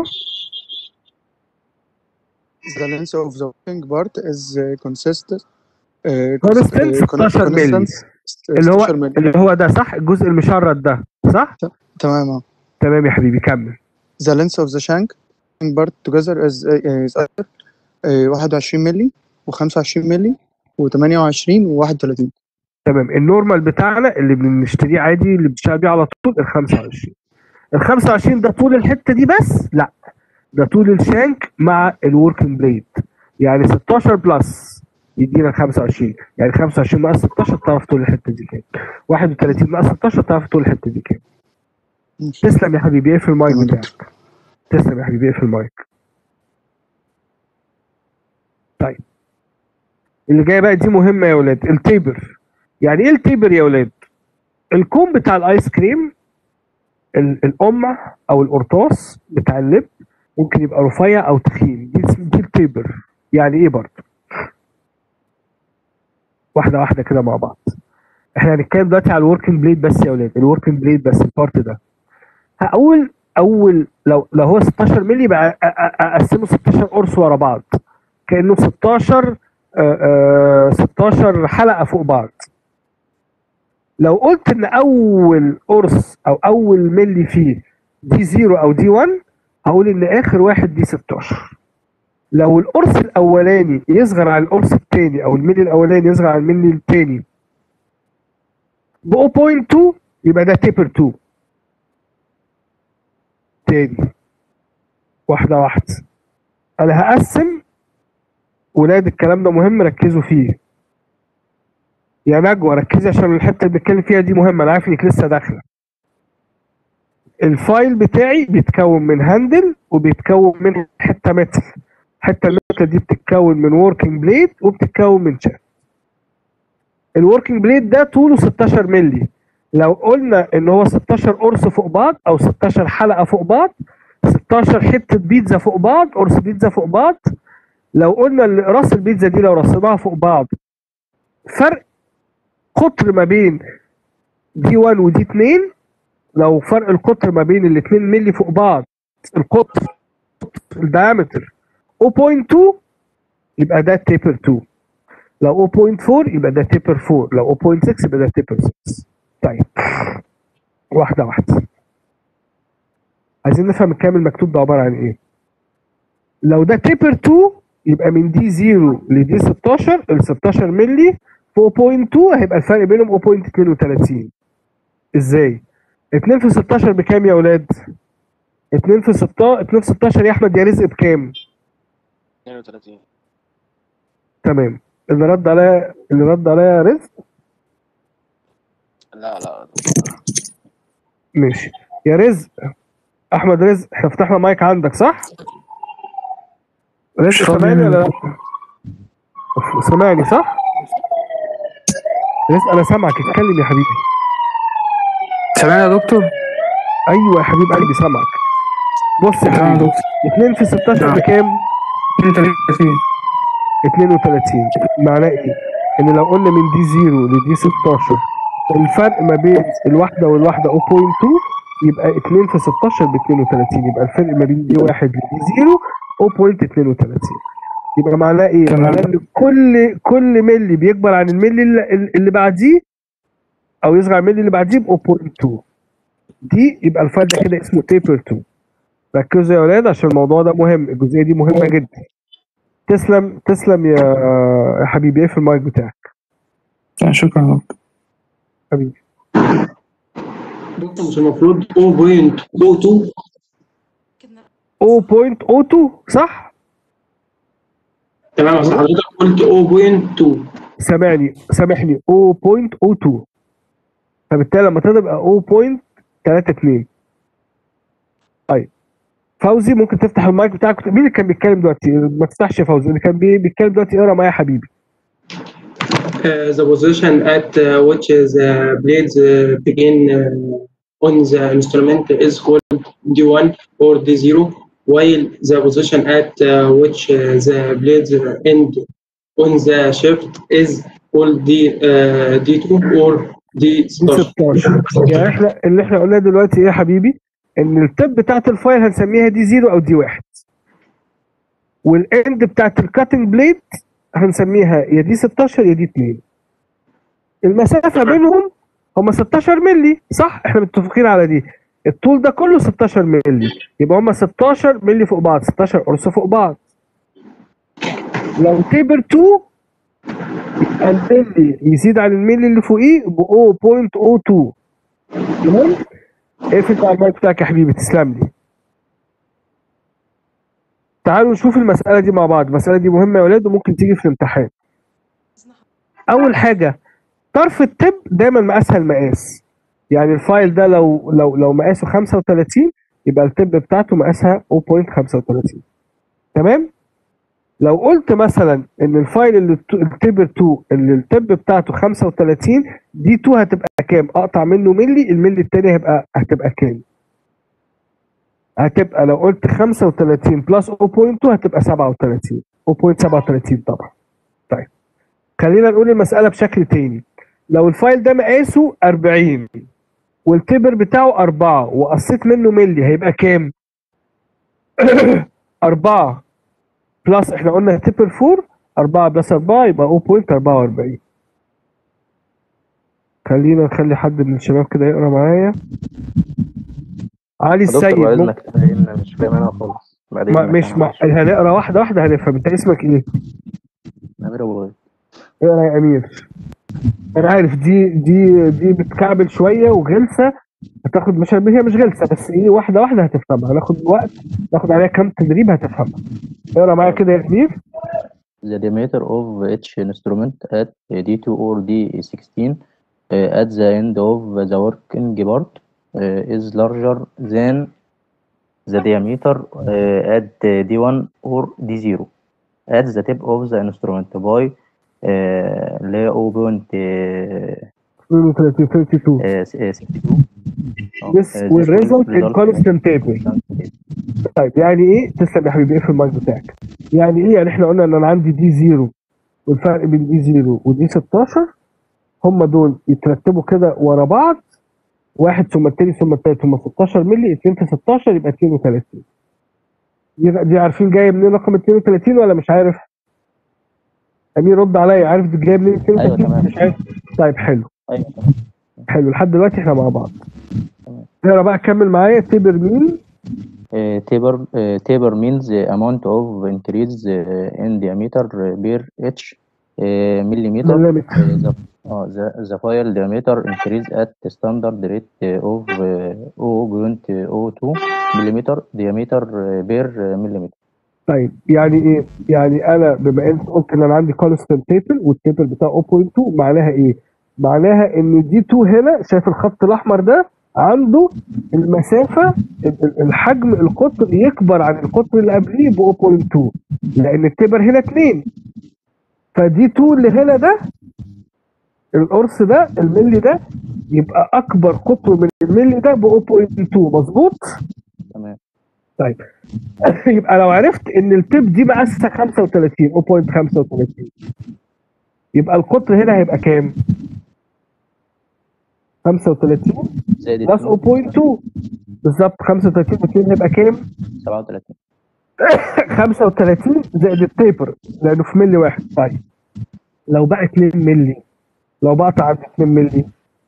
The length of the working part is uh, consistent uh, كونستنت uh, con- 16 مللي constant اللي هو 16 مللي. اللي هو ده صح الجزء المشرد ده صح تمام اه. تمام يا حبيبي كمل The length of the shank part together is uh, is either uh, 21 مللي و25 مللي و28 و31 تمام النورمال بتاعنا اللي بنشتريه عادي اللي بنشتغل بيه على طول ال 25 ال 25 ده طول الحته دي بس لا ده طول الشانك مع الوركينج بليد يعني 16 بلس يدينا ال 25 يعني 25 ناقص 16 تعرف طول الحته دي كام 31 ناقص 16 تعرف طول الحته دي كام تسلم يا حبيبي اقفل المايك بتاعك تسلم يا حبيبي اقفل المايك طيب اللي جايه بقى دي مهمه يا ولاد التيبر يعني ايه التيبر يا ولاد الكوم بتاع الايس كريم ال- القمع او القرطاس بتاع اللب ممكن يبقى رفيع او تخين دي اسم- دي التيبر يعني ايه برضه واحده واحده كده مع بعض احنا هنتكلم دلوقتي على الوركينج بليد بس يا ولاد الوركينج بليد بس البارت ده هقول اول لو لو هو 16 مللي بقى أ- أ- اقسمه 16 قرص ورا بعض كانه 16 آه، آه، 16 حلقه فوق بعض لو قلت ان اول قرص او اول ملي فيه دي 0 او دي 1 هقول ان اخر واحد دي 16 لو القرص الاولاني يصغر على القرص الثاني او الملي الاولاني يصغر على الملي الثاني ب 0.2 يبقى ده تيبر 2 تاني واحده واحده انا هقسم ولاد الكلام ده مهم ركزوا فيه يا نجوى ركزي عشان الحته اللي بنتكلم فيها دي مهمه انا عارف انك لسه داخله الفايل بتاعي بيتكون من هاندل وبيتكون من حته متر حته المتر دي بتتكون من وركينج بليد وبتتكون من شاف الوركينج بليد ده طوله 16 مللي لو قلنا ان هو 16 قرص فوق بعض او 16 حلقه فوق بعض 16 حته بيتزا فوق بعض قرص بيتزا فوق بعض لو قلنا ان راس البيتزا دي لو رصيناها فوق بعض فرق قطر ما بين دي 1 ودي 2 لو فرق القطر ما بين الاثنين ملي فوق بعض القطر الدايمتر 0.2 يبقى ده تيبر 2 لو 0.4 يبقى ده تيبر 4 لو 0.6 يبقى ده تيبر 6 طيب واحدة واحدة عايزين نفهم الكامل المكتوب ده عبارة عن ايه لو ده تيبر 2 يبقى من دي 0 لدي 16 ال 16 ملي في 0.2 هيبقى الفرق بينهم 0.32 ازاي 2 في 16 بكام يا اولاد 2 في 16 2 في 16 يا احمد يا رزق بكام 32 تمام اللي رد عليا اللي رد عليا رزق لا لا ماشي يا رزق احمد رزق احنا فتحنا مايك عندك صح رزق فاضي سامعني ولا لا منه. سامعني صح رزق انا سامعك اتكلم يا حبيبي سامعني يا دكتور ايوه يا حبيب قلبي سامعك بص يا سامع يا حبيبي دكتور 2 في 16 نعم. بكام 32 32 معناه ايه ان لو قلنا من دي 0 لدي 16 الفرق ما بين الواحده والواحده 0.2 يبقى 2 في 16 ب 32 يبقى الفرق ما بين دي 1 لدي 0 0.32 يبقى معناه ايه؟ تمام. معناه ان كل كل ملي بيكبر عن الملي اللي, اللي بعديه او يصغر عن الملي اللي بعديه ب 0.2 دي يبقى الفرق ده كده اسمه تيبر 2 ركزوا يا ولاد عشان الموضوع ده مهم الجزئيه دي مهمه جدا تسلم تسلم يا يا حبيبي ايه في المايك بتاعك شكرا يا دكتور حبيبي دكتور مش المفروض 0.02 0.02 صح؟ تمام اصل حضرتك قلت 0.2 سامعني سامحني 0.02 فبالتالي لما تبقى 0.32 طيب فوزي ممكن تفتح المايك بتاعك مين اللي كان بيتكلم دلوقتي؟ ما تفتحش يا فوزي اللي كان بي- بيتكلم دلوقتي اقرا معايا يا حبيبي Uh, the position at uh, which the blades uh, begin uh, on the instrument is called D1 or D0, while the position at uh, which uh, the blades end on the shaft is called D, uh, D2 or دي D16. 16 يعني احنا اللي احنا قلناه دلوقتي ايه يا حبيبي؟ ان التب بتاعت الفايل هنسميها دي 0 او دي 1 والاند بتاعت الكاتنج بليد هنسميها يا دي 16 يا دي 2 المسافه بينهم هم 16 مللي صح احنا متفقين على دي الطول ده كله 16 مللي يبقى هم 16 مللي فوق بعض 16 قرص فوق بعض لو تيبر 2 يبقى الملي يزيد عن الملي اللي فوقيه ب 0.02 تمام اقفل على المايك بتاعك يا حبيبي تسلم لي تعالوا نشوف المسألة دي مع بعض المسألة دي مهمة يا ولاد وممكن تيجي في الامتحان أول حاجة طرف التب دايما مقاسها المقاس يعني الفايل ده لو لو لو مقاسه 35 يبقى التب بتاعته مقاسها 0.35 تمام لو قلت مثلا ان الفايل اللي الت- التبر 2 اللي التب بتاعته 35 دي 2 هتبقى كام اقطع منه ملي الملي التاني هيبقى هتبقى كام هتبقى لو قلت 35 بلس 0.2 هتبقى 37 0.37 طبعا طيب خلينا نقول المسألة بشكل تاني لو الفايل ده مقاسه 40 والتبر بتاعه 4 وقصيت منه ملي هيبقى كام 4 بلس احنا قلنا تبر 4 4 بلس 4 يبقى 0.44 خلينا نخلي حد من الشباب كده يقرا معايا علي يا دكتور السيد بعد ممكن اذنك لان مش فاهم انا خالص بعدين ما مش ما هنقرا واحده واحده هنفهم انت اسمك ايه؟ امير ابو غيث اقرا يا امير انا عارف دي دي دي بتكعبل شويه وغلسه هتاخد مش هي مش غلسه بس ايه واحده واحده هتفهمها هناخد وقت ناخد عليها كام تدريب هتفهمها اقرا معايا كده يا امير The diameter of each instrument at D2 or D16 uh, at the end of the working part uh, is larger than the diameter uh, at D1 or D0 at the tip of the instrument by uh, اللي هي 32 32 uh, s- uh, 62 اه This uh, will this will result in result in constant table طيب يعني ايه تسلم يا حبيبي ايه في المايك بتاعك يعني ايه يعني احنا قلنا ان انا عندي دي زيرو والفرق بين دي زيرو ودي 16 هم دول يترتبوا كده ورا بعض واحد ثم التاني ثم التالت ثم 16 مللي 2 في 16 يبقى 32 دي دي عارفين جايه منين رقم 32 ولا مش عارف؟ امير رد عليا عارف دي جايه منين 32 ايوه تمام مش عارف طيب حلو ايوه تمام حلو لحد دلوقتي احنا مع بعض اقرا بقى كمل معايا تيبر مين Uh, taper uh, taper means the amount of increase uh, in diameter uh, per each uh, millimeter. Millimeter. Uh, the, uh, the, the file diameter increase at the standard rate uh, of uh, 0.02 millimeter diameter uh, per uh, millimeter. طيب يعني ايه؟ يعني انا بما انت قلت ان انا عندي كونستنت تيبل والتيبل بتاعه 0.2 معناها ايه؟ معناها ان دي 2 هنا شايف الخط الاحمر ده عنده المسافه ال- ال- الحجم القطر يكبر عن القطر اللي قبليه ب 0.2 لان التبر هنا 2 فدي 2 اللي هنا ده القرص ده الملي ده يبقى اكبر قطر من الملي ده ب 0.2 مظبوط؟ تمام طيب يبقى لو عرفت ان التيب دي مقاسها 35 0.35 يبقى القطر هنا هيبقى كام؟ 35 زائد بلس 0.2 بالظبط 35 2 هيبقى كام؟ 37 35 زائد التيبر لانه في ملي واحد طيب لو بقى 2 ملي لو بقطع عند 2 ملي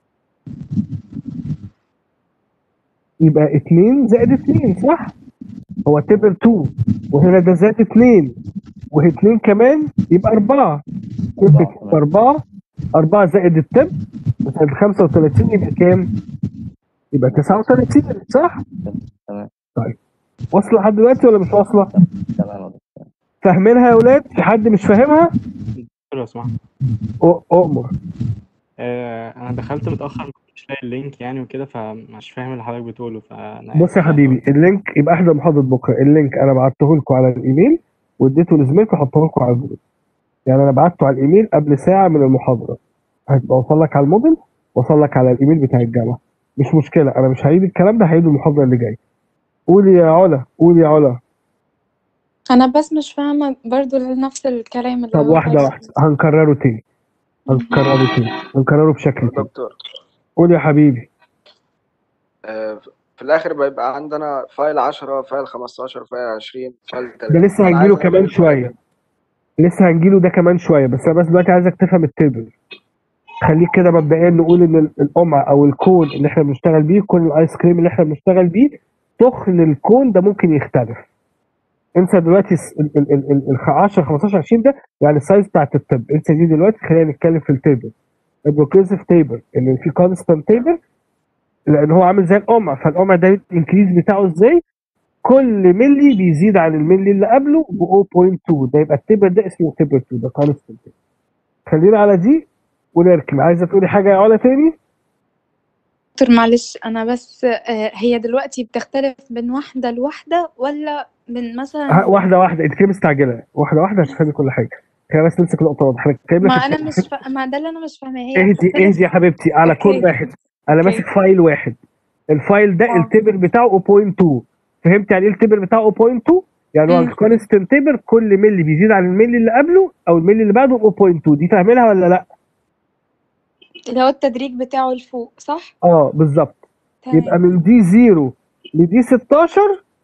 يبقى 2 زائد 2 صح؟ هو تيبر 2 وهنا ده زائد 2 وهي 2 كمان يبقى 4 2 في 4 4 زائد التب زائد 35 يبقى كام؟ يبقى 39 صح؟ تمام طيب واصله لحد دلوقتي ولا مش واصله؟ تمام فاهمينها يا ولاد؟ في حد مش فاهمها؟ لو سمحت أ- أؤمر آه انا دخلت متاخر ما كنتش لاقي اللينك يعني وكده فمش فاهم اللي حضرتك بتقوله فانا بص يا حبيبي اللينك يبقى احضر محاضره بكره اللينك انا بعته لكم على الايميل واديته لزميلكم حطه لكم على الجروب يعني انا بعته على الايميل قبل ساعه من المحاضره هتبقى وصل لك على الموديل وصل لك على الايميل بتاع الجامعه مش مشكله انا مش هعيد الكلام ده هعيده المحاضره اللي جايه قولي يا علا قولي يا علا انا بس مش فاهمه برضو نفس الكلام اللي طب هو واحده قاله. واحده هنكرره تاني هنكرره تاني هنكرره بشكل تاني دكتور قول يا حبيبي آه، في الاخر بيبقى عندنا فايل 10 فايل 15 فايل 20 فايل 30 ده لسه أنا هنجيله عايز كمان أعرف شويه لسه هنجيله ده كمان شويه بس انا بس دلوقتي عايزك تفهم التيبل خليك كده مبدئيا نقول ان ال- القمع او الكون اللي احنا بنشتغل بيه كون الايس كريم اللي احنا بنشتغل بيه تخن الكون ده ممكن يختلف انسى دلوقتي الس- ال ال ال ال ال 10 15 20 ده يعني السايز بتاعت التب انسى دي دلوقتي خلينا نتكلم في التيبل البروكريسيف تيبل اللي فيه كونستانت تيبل لان هو عامل زي القمع فالقمع ده الانكريز بتاعه ازاي كل ملي بيزيد عن الملي اللي قبله ب 0.2 ده يبقى التيبل ده اسمه تيبل 2 ده كونستانت خلينا على دي ونركن عايزه تقولي حاجه يا علا تاني دكتور معلش انا بس آه، هي دلوقتي بتختلف من واحده لواحده ولا من مثلا ه- واحده واحده انت كده مستعجله واحده واحده هتفهمي كل حاجه خلينا بس نمسك نقطه واضحه انا جايب لك ما انا الفكرة. مش فا... ما ده اللي انا مش فاهماه هي اهدي بتختلف اهدي يا حبيبتي على كل أوكي. واحد انا أوكي. ماسك فايل واحد الفايل ده التبر بتاعه 0.2 فهمت يعني ايه التبر بتاعه 0.2 يعني هو مم. كونستنت تبر كل ملي بيزيد عن الملي اللي قبله او الملي اللي بعده 0.2 دي فاهمينها ولا لا اللي هو التدريج بتاعه لفوق صح اه بالظبط تمام. يبقى من دي 0 لدي 16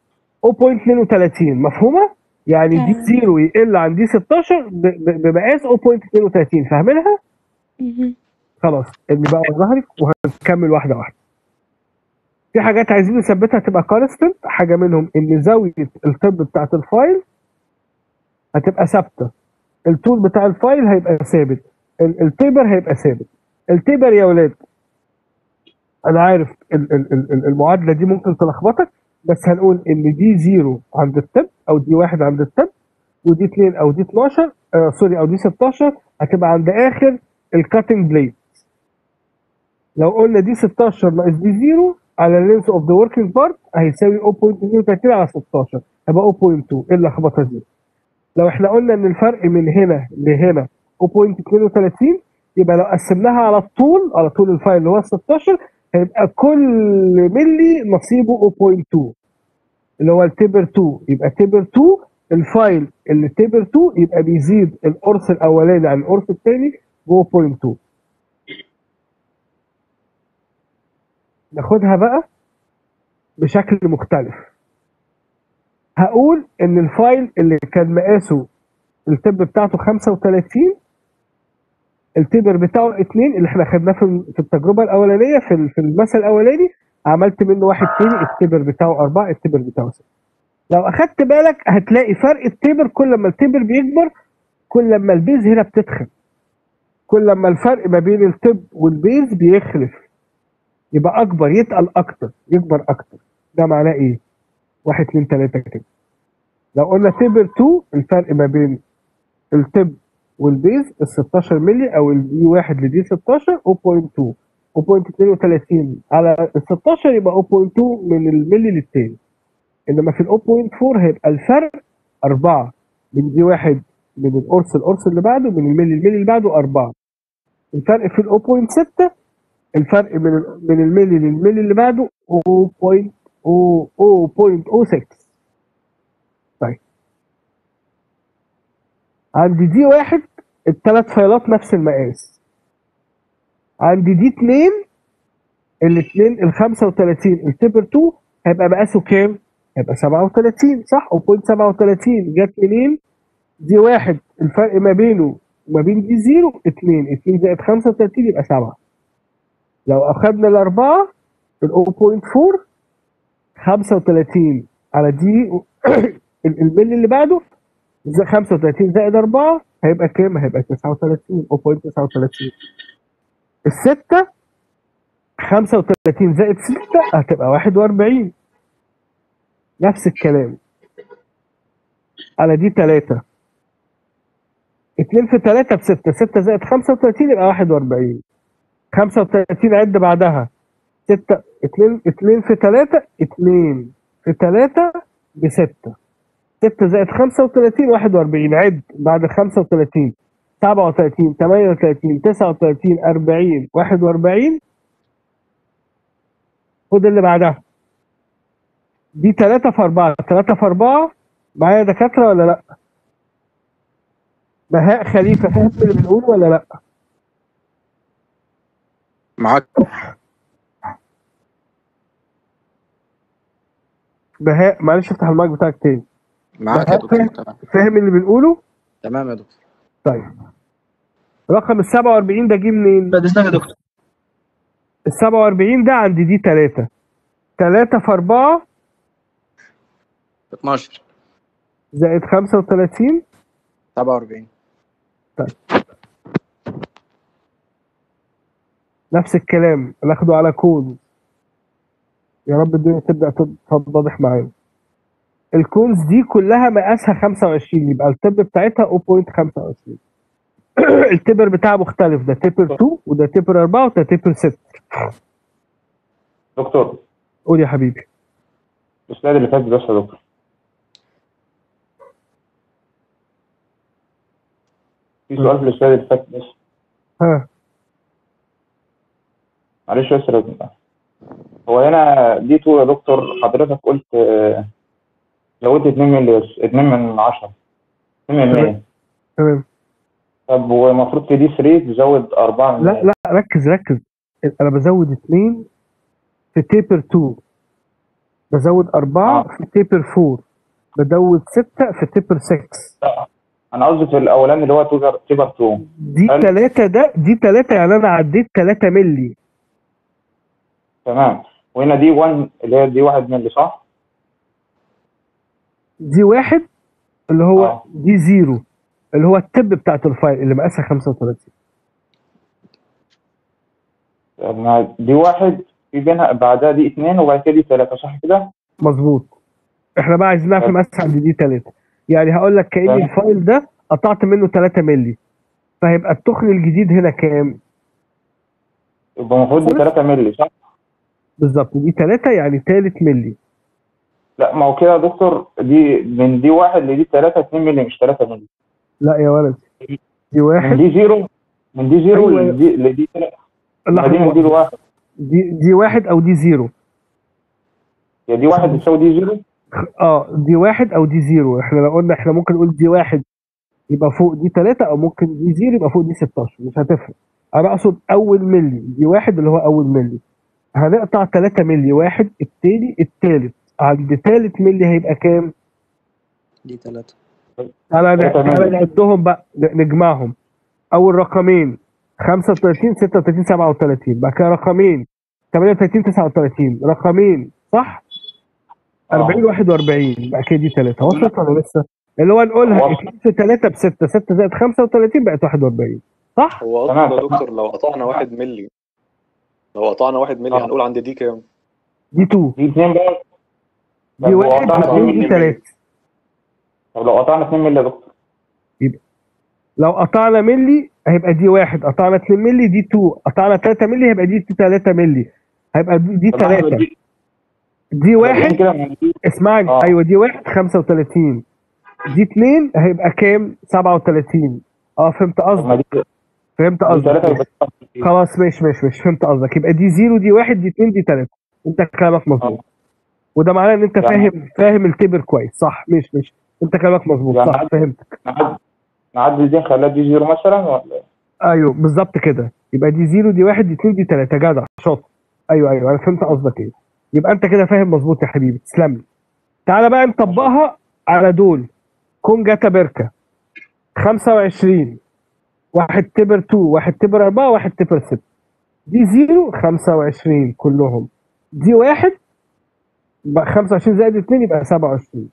0.32 مفهومه يعني دي تمام. 0 يقل عن دي 16 ب- ب- بمقاس 0.32 فاهمينها مهم. خلاص ارمي بقى ورا ظهرك وهنكمل واحده واحده في حاجات عايزين نثبتها تبقى كونستنت حاجه منهم ان زاويه الطب بتاعت الفايل هتبقى ثابته الطول بتاع الفايل هيبقى ثابت ال- التيبر هيبقى ثابت التيبر يا ولاد انا عارف ال- ال- ال- ال- المعادله دي ممكن تلخبطك بس هنقول ان دي زيرو عند التب او دي واحد عند التب ودي 2 او دي 12 آه سوري او دي 16 هتبقى عند اخر الكاتنج بليد لو قلنا دي 16 ناقص دي 0 على اللينس اوف ذا وركينج بارت هيساوي 0.32 على 16 هيبقى 0.2 ايه اللخبطه دي؟ لو احنا قلنا ان الفرق من هنا لهنا 0.32 يبقى لو قسمناها على الطول على طول الفايل اللي هو 16 هيبقى كل ملي نصيبه 0.2 اللي هو التبر 2 يبقى تبر 2 الفايل اللي تبر 2 يبقى بيزيد القرص الاولاني عن القرص الثاني ب 0.2 ناخدها بقى بشكل مختلف هقول ان الفايل اللي كان مقاسه التب بتاعته 35 التبر بتاعه 2 اللي احنا خدناه في في التجربه الاولانيه في ال- في المثل الاولاني عملت منه واحد تاني التبر بتاعه 4 التبر بتاعه 6 لو اخدت بالك هتلاقي فرق التبر كل ما التبر بيكبر كل ما البيز هنا بتتخن كل ما الفرق ما بين التب والبيز بيخلف يبقى اكبر يتقل اكتر يكبر اكتر ده معناه ايه؟ واحد اتنين تلاته كده لو قلنا تبر 2 الفرق ما بين التب والبيز ال 16 مللي او الدي 1 لدي 16 0.2 0.32 على ال 16 يبقى 0.2 من الملي للتاني انما في ال 0.4 هيبقى الفرق 4 من دي 1 من القرص القرص اللي بعده من الملي الملي اللي بعده 4 الفرق في ال 0.6 الفرق من ال- من الملي للملي اللي بعده 0.06 طيب عندي دي واحد الثلاث فايلات نفس المقاس عندي دي اتنين الاثنين ال 35 التبر 2 هيبقى مقاسه كام؟ هيبقى 37 صح؟ 0.37 جت منين؟ دي واحد الفرق ما بينه وما بين دي زيرو 2 2 زائد 35 يبقى 7 لو اخدنا الاربعه ال 0.4 35 على دي ال- الملي اللي بعده زي 35 زائد 4 هيبقى كام؟ هيبقى 39 0.39 الستة 35 زائد 6 هتبقى 41 نفس الكلام على دي 3 2 في 3 ب 6 6 زائد 35 يبقى 41 35 عد بعدها 6 2 2 في 3 2 في 3 ب 6 6 زائد 35 41 عد بعد 35 37 38 39 40 41 خد اللي بعدها دي 3 في 4 3 في 4 معايا دكاترة ولا لا؟ بهاء خليفة فاهم اللي بنقوله ولا لا؟ معاك بهاء معلش افتح المايك بتاعك تاني معاك يا بهاء دكتور فاهم تمام فاهم اللي بنقوله؟ تمام يا دكتور طيب رقم ال 47 ده جه منين؟ بعد اذنك يا دكتور ال 47 ده عند دي 3 3 في 4 12 زائد 35 47 طيب نفس الكلام ناخده على كون يا رب الدنيا تبدأ تتضح معانا الكونز دي كلها مقاسها 25 يبقى التب بتاعتها 0.25 التبر بتاعها مختلف ده تبر 2 وده تبر 4 وده تبر 6 دكتور قول يا حبيبي السلايد اللي فات بس يا دكتور في سؤال في السلايد اللي فات بس ها معلش بس لازم هو هنا دي تو يا دكتور حضرتك قلت آه، زودت 2 مللي بس 2 من 10 2 من 100 تمام طب والمفروض في دي 3 تزود 4 من لا 100 لا ركز ركز انا بزود 2 في تيبر 2 بزود 4 في تيبر 4 بزود 6 في تيبر 6 انا قصدي في الاولاني اللي هو تيبر تيبر 2 دي حلو. 3 ده دي 3 يعني انا عديت 3 مللي تمام وهنا دي 1 اللي هي دي 1 مللي صح؟ دي واحد اللي هو دي زيرو اللي هو التب بتاعت الفايل اللي مقاسها 35 طب ما دي واحد في بينها بعدها دي اثنين وبعد كده دي ثلاثة صح كده؟ مظبوط احنا بقى عايزين نعرف المقاس عند دي 3 يعني هقول لك كأن تمام. الفايل ده قطعت منه 3 مللي فهيبقى التخن الجديد هنا كام؟ يبقى المفروض دي 3 مللي صح؟ بالظبط دي 3 يعني تالت مللي لا ما هو كده يا دكتور دي من دي واحد لدي ثلاثة 2 مللي مش 3 مللي لا يا ولد دي من واحد دي زيرو من دي زيرو أيوة. لدي لدي تلاتة. لحظة ما دي من دي واحدة. لواحد دي دي واحد او دي زيرو يا دي واحد بتساوي دي زيرو اه دي واحد او دي زيرو احنا لو قلنا احنا ممكن نقول دي واحد يبقى فوق دي تلاتة او ممكن دي زيرو يبقى فوق دي 16 مش هتفرق انا اقصد اول ملي دي واحد اللي هو اول ملي هنقطع 3 ملي واحد التاني التالت عند تالت ملي هيبقى كام؟ دي ثلاثة تعالى تلاتة تعالى ملي. نعدهم بقى ن- نجمعهم اول رقمين 35 36 37 بعد كده رقمين 38 39 رقمين صح 40 41 بعد كده دي 3 وصلت ولا لسه اللي هو نقولها وصلت. 2 في 3 ب 6 6 زائد 35 بقت 41 صح هو تمام، اصلا يا تمام. دكتور لو قطعنا واحد ملي لو قطعنا واحد ملي آه. هنقول عند دي كام؟ دي 2 دي اتنين بقى دي طب 1 وقطعنا دي 2 اتنين دي ملي 3 طب لو قطعنا 2 مللي يا دكتور لو قطعنا ملي هيبقى دي 1 قطعنا 2 ملي دي 2 قطعنا 3 ملي هيبقى دي 3 ملي هيبقى دي دي طب ما احنا 3 بادئين- دي بادئين واحد كده من دي اسمعني آه. ايوه دي واحد 35 دي 2 هيبقى كام 37 اه فهمت طب ما قصدك دي فهمت دي تلاتة قصدك يبقى خلاص ماشي ماشي ماشي فهمت قصدك يبقى دي 0 دي 1 دي 2 دي 3 انت كلامك مظبوط وده معناه ان انت يعني- فاهم فاهم الكبر كويس صح ماشي ماشي انت كلامك مظبوط يعني صح عاد- فهمتك نعدي نعدي دي نخليها دي زيرو مثلا ولا ايوه بالظبط كده يبقى دي 0 دي 1 دي 2 دي 3 جدع شاطر ايوه ايوه انا فهمت قصدك ايه يبقى انت كده فاهم مظبوط يا حبيبي تسلم لي تعالى بقى نطبقها على دول كون جاتا بيركا 25 واحد تبر 2 واحد تبر 4 واحد تبر 6 دي 0 25 كلهم دي واحد بقى 25 زائد 2 يبقى 27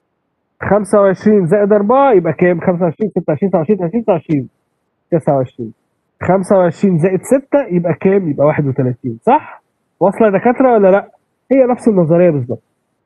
25 زائد 4 يبقى كام 25 26 27 29 29 25 زائد 6 يبقى كام يبقى 31 صح واصله يا دكاتره ولا لا هي نفس النظريه بالظبط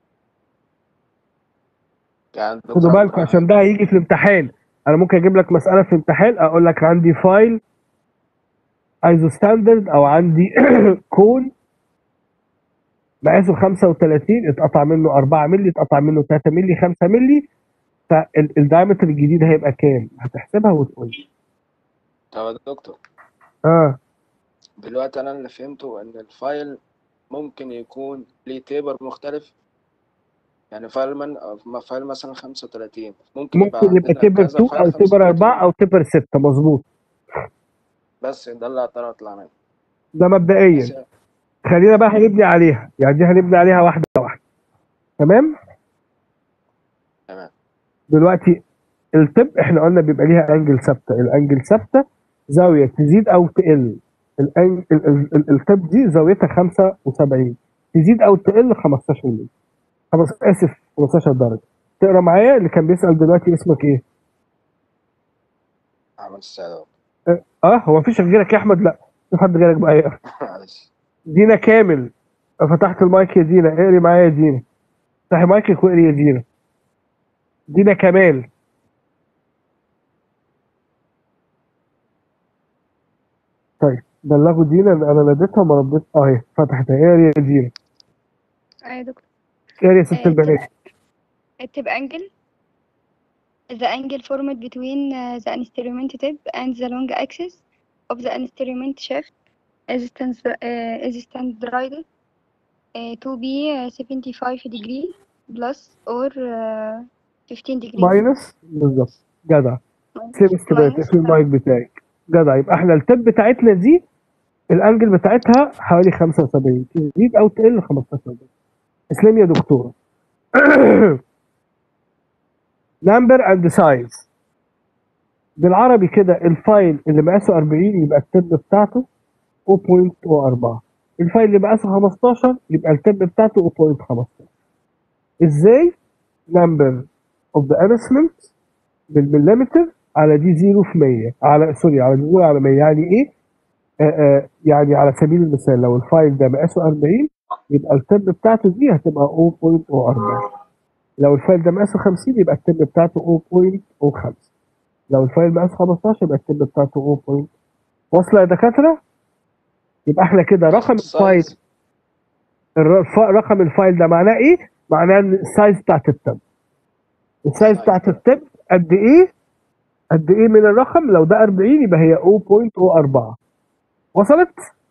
يعني خدوا دكتور بالكم عشان ده هيجي في الامتحان انا ممكن اجيب لك مساله في امتحان اقول لك عندي فايل ايزو ستاندرد او عندي كون مقاسه 35 اتقطع منه 4 مللي اتقطع منه 3 مللي 5 مللي فالدايمتر الجديد هيبقى كام هتحسبها وتقول لي طب يا دكتور اه دلوقتي انا اللي فهمته ان الفايل ممكن يكون ليه تيبر مختلف يعني فايل من فايل مثلا 35 ممكن يبقى ممكن يبقى عندنا تبر كذا 2 فايل او تبر 4 35 او تبر 6 مظبوط بس ده اللي هقدر اطلع منه ده مبدئيا خلينا بقى هنبني عليها يعني دي هنبني عليها واحده واحده تمام تمام دلوقتي التب احنا قلنا بيبقى ليها انجل ثابته الانجل ثابته زاويه تزيد او تقل الأنج... ال... ال... ال... التب دي زاويتها 75 تزيد او تقل 15 مللي خلاص اسف 15 درجه تقرا معايا اللي كان بيسال دلوقتي اسمك ايه؟ احمد السعداوي اه آه، هو مفيش غيرك يا احمد لا في حد غيرك بقى يقرا معلش دينا كامل فتحت المايك يا دينا اقري معايا يا دينا افتحي مايكك واقري يا دينا دينا كمال طيب بلغوا دينا ان انا ناديتها ما ردتش اه اهي فتحت اقري يا دينا يا دكتور اقري يا ست البنات tip angle the angle formed between uh, the instrument tip and the long axis of the instrument shaft is stand uh, is standardized uh, to be uh, 75 degree plus or uh, 15 degree ماينس بالظبط جدع سيب استبعاد minus اقفل المايك بتاعك جدع يبقى احنا التب بتاعتنا دي الانجل بتاعتها حوالي 75 تزيد او تقل 15 درجه اسلام يا دكتوره نمبر اند سايز بالعربي كده الفايل اللي مقاسه 40 يبقى التب بتاعته 0.04 الفايل اللي مقاسه 15 يبقى التب بتاعته 0.15 ازاي نمبر اوف ذا انسمنت بالمليمتر على دي 0 في 100 على سوري على دي 0 على 100 يعني ايه آه آه يعني على سبيل المثال لو الفايل ده مقاسه 40 يبقى التب بتاعته دي هتبقى 0.04 لو الفايل ده مقاسه 50 يبقى التب بتاعته 0.05 لو الفايل مقاسه 15 يبقى التب بتاعته 0. واصله يا دكاتره يبقى احنا كده رقم الفايل الر- رقم الفايل ده معناه ايه معناه ان السايز بتاعت التب السايز بتاعت التب قد ايه قد ايه من الرقم لو ده 40 يبقى هي 0.04 وصلت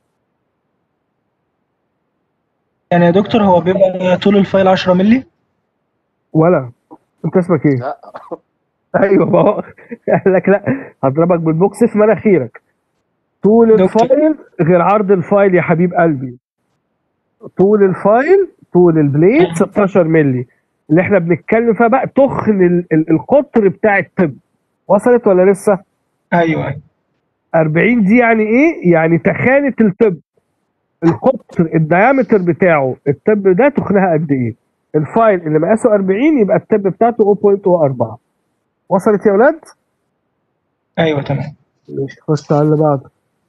يعني يا دكتور هو بيبقى طول الفايل 10 مللي ولا انت اسمك ايه لا ايوه ما هو قال لك لا هضربك بالبوكس في مناخيرك طول الفايل غير عرض الفايل يا حبيب قلبي طول الفايل طول البليد 16 مللي اللي احنا بنتكلم فيها بقى تخن ال- ال- القطر بتاع الطب وصلت ولا لسه؟ ايوه 40 دي يعني ايه؟ يعني تخانة الطب القطر الديامتر بتاعه الطب ده تخنها قد ايه؟ الفايل اللي مقاسه 40 يبقى الطب بتاعته 0.04 وصلت يا ولاد؟ ايوه تمام ماشي خش على اللي بعده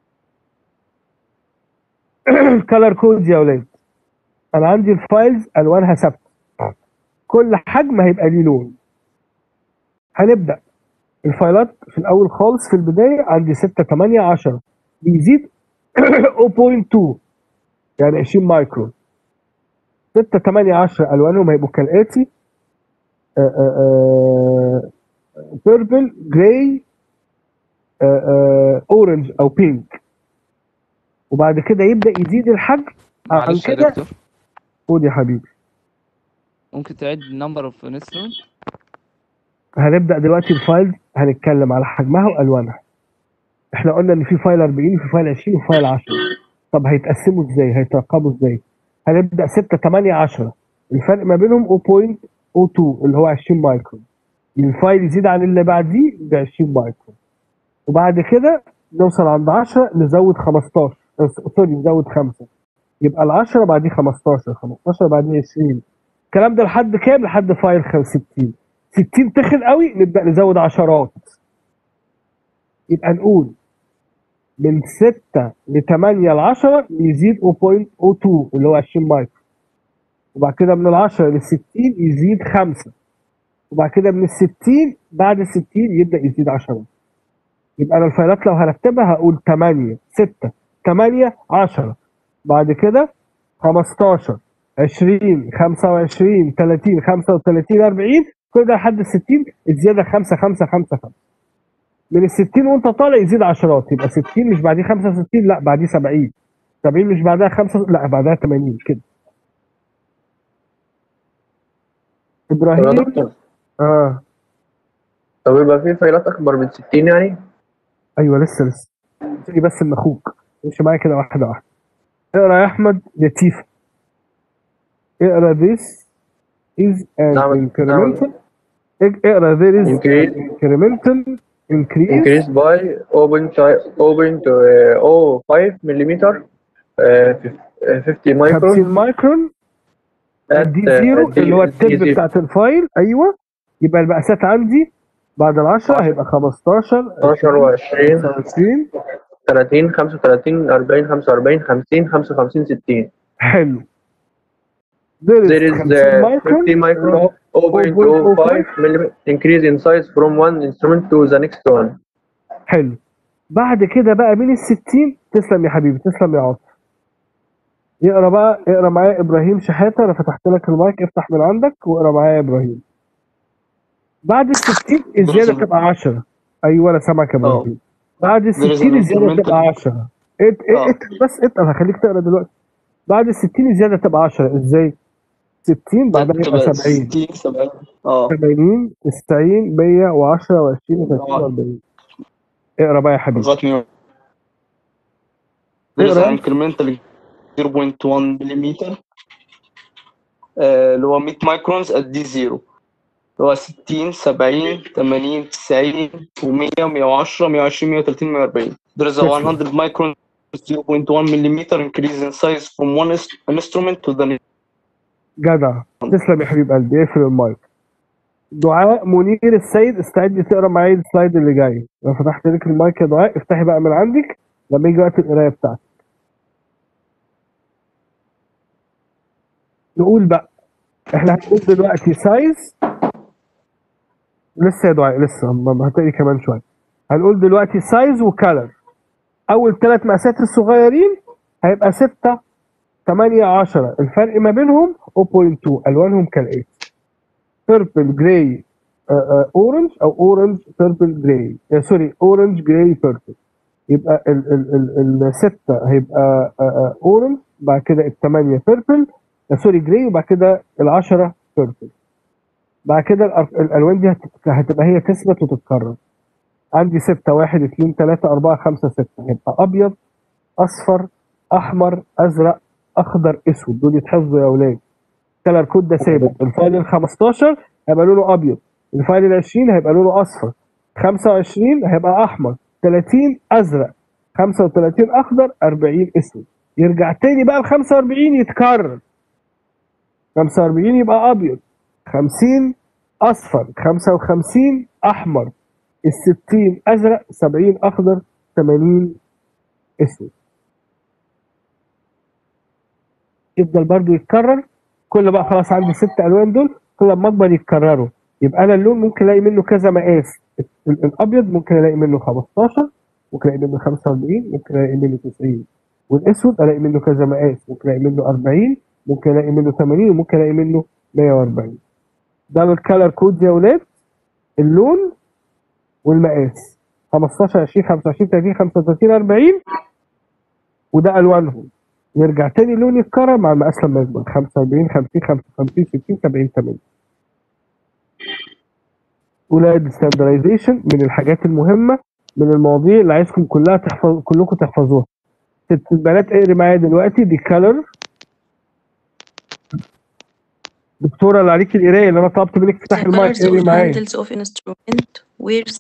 كلر كود يا ولاد انا عندي الفايلز الوانها ثابته كل حجم هيبقى ليه لون هنبدا الفايلات في الاول خالص في البدايه عندي 6 8 10 بيزيد 0.2 يعني 20 مايكرون 6 8 10 الوانهم هيبقوا كالاتي بيربل جراي اورنج او بينك وبعد كده يبدا يزيد الحجم عن معلش يا كده دكتور خد يا حبيبي ممكن تعيد number of instrument هنبدا دلوقتي الفايل هنتكلم على حجمها والوانها احنا قلنا ان في فايل 40 وفي فايل 20 وفي فايل 10 طب هيتقسموا ازاي هيترقموا ازاي هنبدا 6 8 10 الفرق ما بينهم 0.02 اللي هو 20 مايكرون الفايل يزيد عن اللي بعديه ب 20 مايكرون وبعد كده نوصل عند 10 نزود 15 آه، سوري نزود 5 يبقى ال 10 بعديه 15 15 بعديه 20 الكلام ده لحد كام؟ لحد فايل 65 60 تخن قوي نبدا نزود عشرات يبقى نقول من 6 ل 8 ل 10 يزيد 0.02 اللي هو 20 مايكرو وبعد كده من ال 10 لل 60 يزيد 5 وبعد كده من ال 60 بعد ال 60 يبدا يزيد 10 يبقى انا الفايلات لو هرتبها هقول 8 6 8 10 بعد كده 15 20 25 30 35 40 كل ده لحد ال 60 الزياده 5 5 5 5 من ال 60 وانت طالع يزيد عشرات يبقى 60 مش بعديه 65 لا بعديه 70 70 مش بعدها 5 لا بعدها 80 كده يا ابراهيم دكتور اه طب يبقى في فايلات اكبر من 60 يعني ايوه لسه لسه تيجي بس من اخوك امشي معايا كده واحده واحده اقرا يا احمد لطيفه اقرا this is an نعم incremental اقرا there is Increase. an incremental increase increased by 0.05 millimeter uh, fif- uh, 50 micron 50 مايكرون at, دي uh, زيرو at اللي هو D- التب D0. بتاعت الفايل ايوه يبقى المقاسات عندي بعد ال 10 هيبقى 15 15 و20 25 30 35 40 45 50 55 60 حلو there is, There is 50 uh, micron 50 micron 0.05 millimeter increase in size from one instrument to the next one. حلو بعد كده بقى من ال 60 تسلم يا حبيبي تسلم يا عاطف يقرا بقى اقرا معايا ابراهيم شحاته انا فتحت لك المايك افتح من عندك واقرا معايا يا ابراهيم بعد ال 60 الزياده تبقى 10 ايوه انا سامعك يا ابراهيم بعد ال There is 60 an الزياده incremental- تبقى 10 ات آه. ات بس اتقل هخليك تقرا دلوقتي بعد ال 60 الزياده تبقى 10 ازاي؟ 60 بعدها يبقى تبقى 70 60 70 اه 80 90 110 و20 و30 و40 اقرا بقى يا حبيبي لغايه 100 There is اقرا an incremental 0.1 ملم اللي هو 100 مايكرونز at دي 0 اللي هو 60 70 80 90 و100 110 120 130 140 There is a 100 micron 0.1 millimeter increase in size from one is- instrument to the next. جدع تسلم يا حبيب قلبي اقفل المايك دعاء منير السيد استعدي تقرا معايا السلايد اللي جاي لو فتحت لك المايك يا دعاء افتحي بقى من عندك لما يجي وقت القرايه بتاعتك نقول بقى احنا هنقول دلوقتي سايز لسه يا دعاء لسه ما ما هتقري كمان شويه هنقول دلوقتي سايز وكالر اول ثلاث مقاسات الصغيرين هيبقى 6 8 10 الفرق ما بينهم 0.2 الوانهم كالاتي بيربل جراي اورنج او اورنج بيربل جراي سوري اورنج جراي بيربل يبقى ال ال ال الستة هيبقى اورنج بعد كده الثمانية بيربل سوري جراي وبعد كده العشرة بيربل بعد كده الأر- الالوان دي هت- هتبقى هي تثبت وتتكرر عندي ستة واحد اثنين ثلاثة أربعة خمسة ستة يبقى أبيض أصفر أحمر أزرق أخضر أسود دول يتحفظوا يا أولاد الكلر كود ده ثابت الفايل ال 15 هيبقى لونه أبيض الفايل ال 20 هيبقى لونه أصفر 25 هيبقى أحمر 30 أزرق 35 أخضر 40 أسود يرجع تاني بقى ال 45 يتكرر 45 يبقى أبيض 50 أصفر 55 أحمر ال 60 أزرق 70 أخضر 80 أسود يفضل برضو يتكرر كل بقى خلاص عندي ست ألوان دول كل ما أكبر يتكرروا يبقى أنا اللون ممكن ألاقي منه كذا مقاس ال- الأبيض ممكن ألاقي منه 15 ممكن ألاقي منه 45 ممكن ألاقي منه 90 والأسود ألاقي منه كذا مقاس ممكن ألاقي منه 40 ممكن ألاقي منه 80 وممكن ألاقي منه 140 ده الكالر كود يا ولاد اللون والمقاس 15 20 25 30 35 40 وده الوانهم يرجع تاني اللون يتكرر مع المقاس لما يكبر 45 50 55 60 70 80 ولاد ستاندرايزيشن من الحاجات المهمه من المواضيع اللي عايزكم كلها تحفظ كلكم تحفظوها ست البنات اقري معايا دلوقتي دي كالر دكتوره اللي عليك القرايه اللي انا طلبت منك تفتحي The المايك colors اقري of معايا handles of instrument where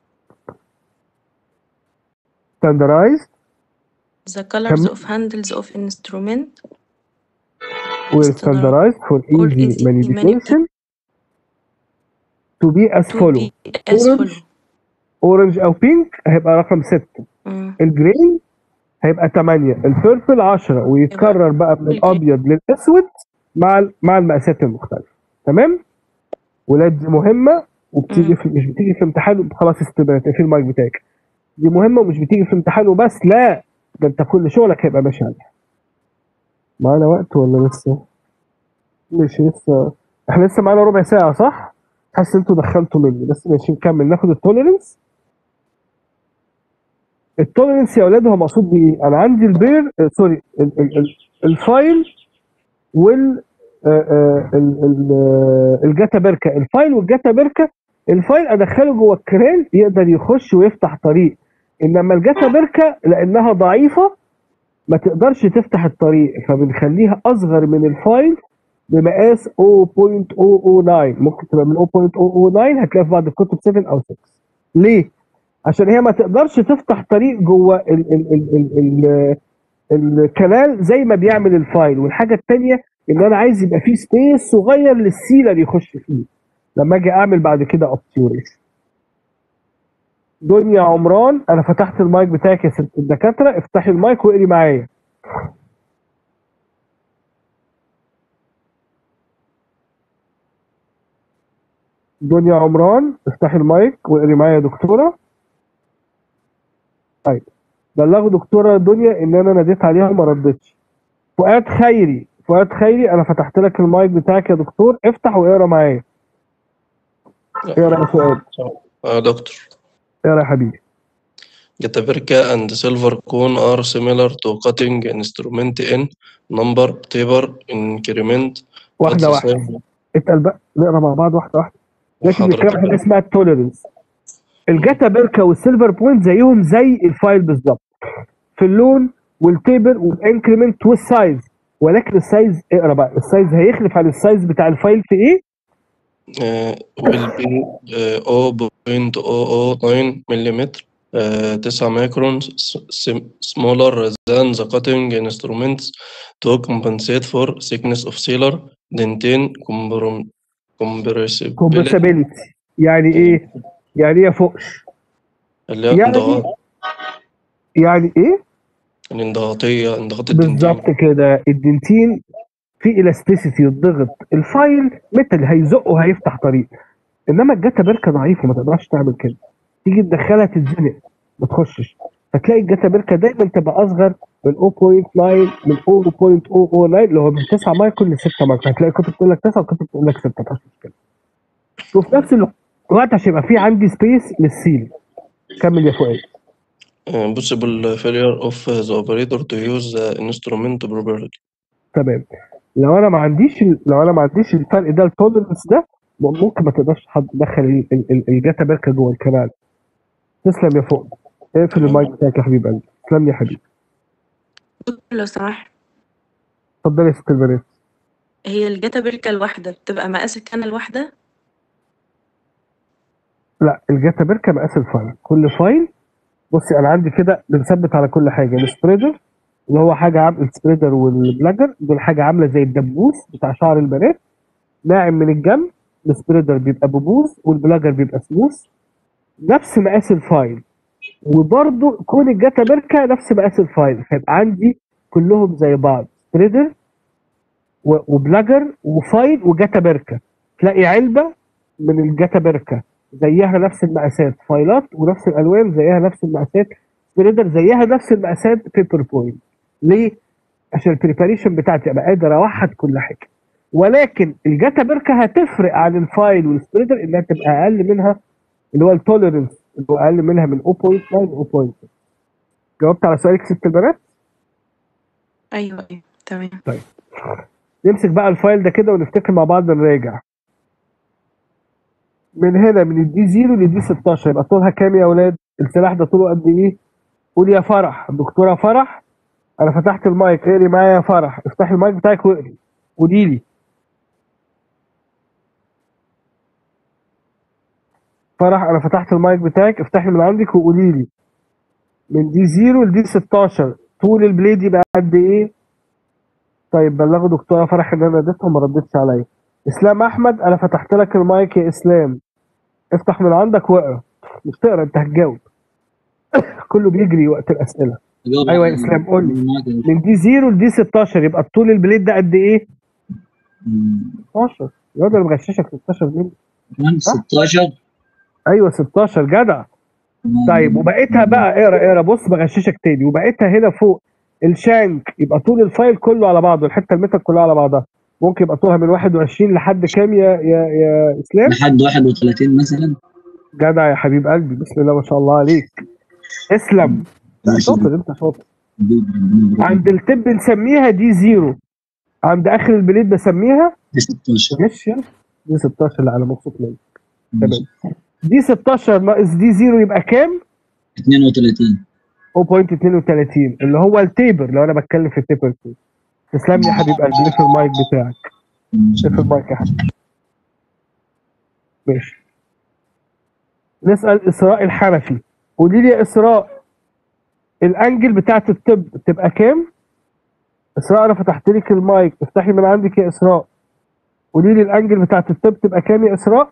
ستاندرايزد the colors كم- of handles of instrument were standardized for easy manipulation to be as to follow be as orange follow اورنج او بينك هيبقى رقم 6 مم. الجرين هيبقى 8 البيربل 10 ويتكرر بقى من الابيض للاسود مع ال- مع المقاسات المختلفه تمام ولاد دي مهمه وبتيجي في مش بتيجي في امتحان خلاص استبانت في المايك بتاعك دي مهمه ومش بتيجي في امتحان وبس لا ده انت كل شغلك هيبقى ماشي عليها معانا وقت ولا لسه مش لسه احنا لسه معانا ربع ساعه صح حاسس انتوا دخلتوا مني بس ماشي نكمل ناخد التوليرنس التوليرنس يا اولاد هو مقصود بايه؟ انا عندي البير آه سوري ال ال ال الفايل وال آه آه ال- ال- آه، الجاتا بيركا الفايل والجاتا بيركا الفايل ادخله جوه الكريل يقدر يخش ويفتح طريق انما الجاتا بيركا لانها ضعيفه ما تقدرش تفتح الطريق فبنخليها اصغر من الفايل بمقاس 0.009 ممكن تبقى من 0.009 هتلاقي في بعض الكتب 7 او 6 ليه؟ عشان هي ما تقدرش تفتح طريق جوه ال ال ال ال ال الكنال زي ما بيعمل الفايل والحاجه الثانيه ان انا عايز يبقى فيه سبيس صغير للسيلر يخش فيه لما اجي اعمل بعد كده اوبتيوريشن دنيا عمران انا فتحت المايك بتاعك يا ست الدكاتره افتحي المايك واقري معايا دنيا عمران افتحي المايك واقري معايا يا دكتوره طيب بلغوا دكتوره دنيا ان انا ناديت عليها وما ردتش فؤاد خيري فؤاد خيري انا فتحت لك المايك بتاعك يا دكتور افتح واقرا معايا اقرا يا فؤاد آه دكتور اقرا يا حبيبي Getaverka and silver cone are similar to cutting instrument in number, taper, increment, but واحده the واحده same اتقل بقى نقرا مع بعض واحده واحده لكن حضرتك. بنتكلم عن حاجه اسمها التوليرنس الجاتا بيركا والسيلفر بوينت زيهم زي الفايل بالظبط في اللون والتيبر والانكريمنت والسايز ولكن السايز اقرا بقى السايز هيختلف عن السايز بتاع الفايل في ايه؟ uh, will be uh, 0.009 millimeter uh, 9 microns s- sim- smaller than the cutting instruments to compensate for thickness of sealer, dentin, comprom- compressibility كومبرسابيلتي يعني ايه؟ يعني ايه يا فوقش؟ اللي هي يعني انضغاط يعني ايه؟ الانضغاطية انضغاط الدنتين بالظبط كده الدنتين في الاستيسيتي الضغط الفايل ميتال هيزقه هيفتح طريق انما الجاتا بيركا ضعيفه ما تقدرش تعمل كده تيجي تدخلها تتزنق ما تخشش فتلاقي الجاتا بيركا دايما تبقى اصغر من 0.9 من 0.009 اللي هو من 9 مايكرون ل 6 مايكرون هتلاقي كتب تقول لك 9 وكتب تقول لك 6 مفيش مشكله وفي نفس الوقت وقت عشان يبقى في عندي سبيس للسيل كمل يا فؤاد Uh, possible failure of the operator to use the instrument properly. تمام لو انا ما عنديش ال- لو انا ما عنديش الفرق ده التولرنس ده ممكن ما تقدرش حد تدخل ال- ال- ال- الجاتا بيركا جوه الكنال تسلم يا فؤاد اقفل المايك بتاعك يا حبيب قلبي تسلم لي يا حبيبي دكتور لو سمحت اتفضلي يا ست البنات هي الجاتا بيركا الواحدة بتبقى مقاس الكنة الواحدة لا الجاتا بيركا مقاس الفايل كل فايل بصي انا عندي كده بنثبت على كل حاجه السبريدر اللي هو حاجه عامل السبريدر والبلاجر دول حاجه عامله زي الدبوس بتاع شعر البنات ناعم من الجنب السبريدر بيبقى ببوز والبلاجر بيبقى سموث نفس مقاس الفايل وبرضه كون الجاتا بيركا نفس مقاس الفايل فيبقى عندي كلهم زي بعض سبريدر و- وبلاجر وفايل وجاتا بيركا تلاقي علبه من الجاتا بيركا زيها نفس المقاسات فايلات ونفس الالوان زيها نفس المقاسات سبريدر زيها نفس المقاسات بيبر بوينت ليه؟ عشان البريباريشن بتاعتي ابقى قادر اوحد كل حاجه ولكن الجاتا بيركا هتفرق عن الفايل والسبريدر انها تبقى اقل منها اللي هو التوليرنس اللي هو اقل منها من 0.9 ل 0.6 جاوبت على سؤالك ست البنات؟ أيوه أيوه تمام طيب نمسك بقى الفايل ده كده ونفتكر مع بعض نراجع من هنا من الدي 0 للدي 16 يبقى طولها كام يا اولاد؟ السلاح ده طوله قد ايه؟ قول يا فرح دكتوره فرح انا فتحت المايك اقري معايا يا فرح افتحي المايك بتاعك واقري قولي لي فرح انا فتحت المايك بتاعك افتحي من عندك وقولي لي من دي 0 لدي 16 طول البليد يبقى قد ايه؟ طيب بلغوا دكتوره فرح ان انا اديتها وما ردتش عليا اسلام احمد انا فتحت لك المايك يا اسلام افتح من عندك واقرا مش تقرا انت هتجاوب كله بيجري وقت الاسئله أجاوب ايوه يا على اسلام قول لي المعادلة. من دي 0 لدي 16 يبقى الطول البليد ده قد ايه؟ 16 يا انا مغششك 16 مين؟ كام 16 ايوه 16 جدع طيب وبقيتها بقى اقرا اقرا بص بغششك تاني وبقيتها هنا فوق الشانك يبقى طول الفايل كله على بعضه الحته المتر كلها على بعضها ممكن يبقى طولها من 21 لحد كام يا يا يا اسلام؟ لحد 31 مثلا جدع يا حبيب قلبي بسم الله ما شاء الله عليك اسلم لا شاطر انت شاطر عند التب بنسميها دي زيرو عند اخر البليد بسميها دي 16 ماشي يلا. دي 16 اللي على مبسوط منك تمام دي 16 ناقص دي زيرو يبقى كام؟ 32 0.32 اللي هو التيبر لو انا بتكلم في التيبر تو تسلم لي يا حبيب قلبي اقفل المايك بتاعك اقفل المايك يا حبيبي ماشي نسأل إسراء الحنفي قولي لي يا إسراء الأنجل بتاعت الطب تبقى كام؟ إسراء أنا فتحت لك المايك افتحي من عندك يا إسراء قولي لي الأنجل بتاعت الطب تبقى كام يا إسراء؟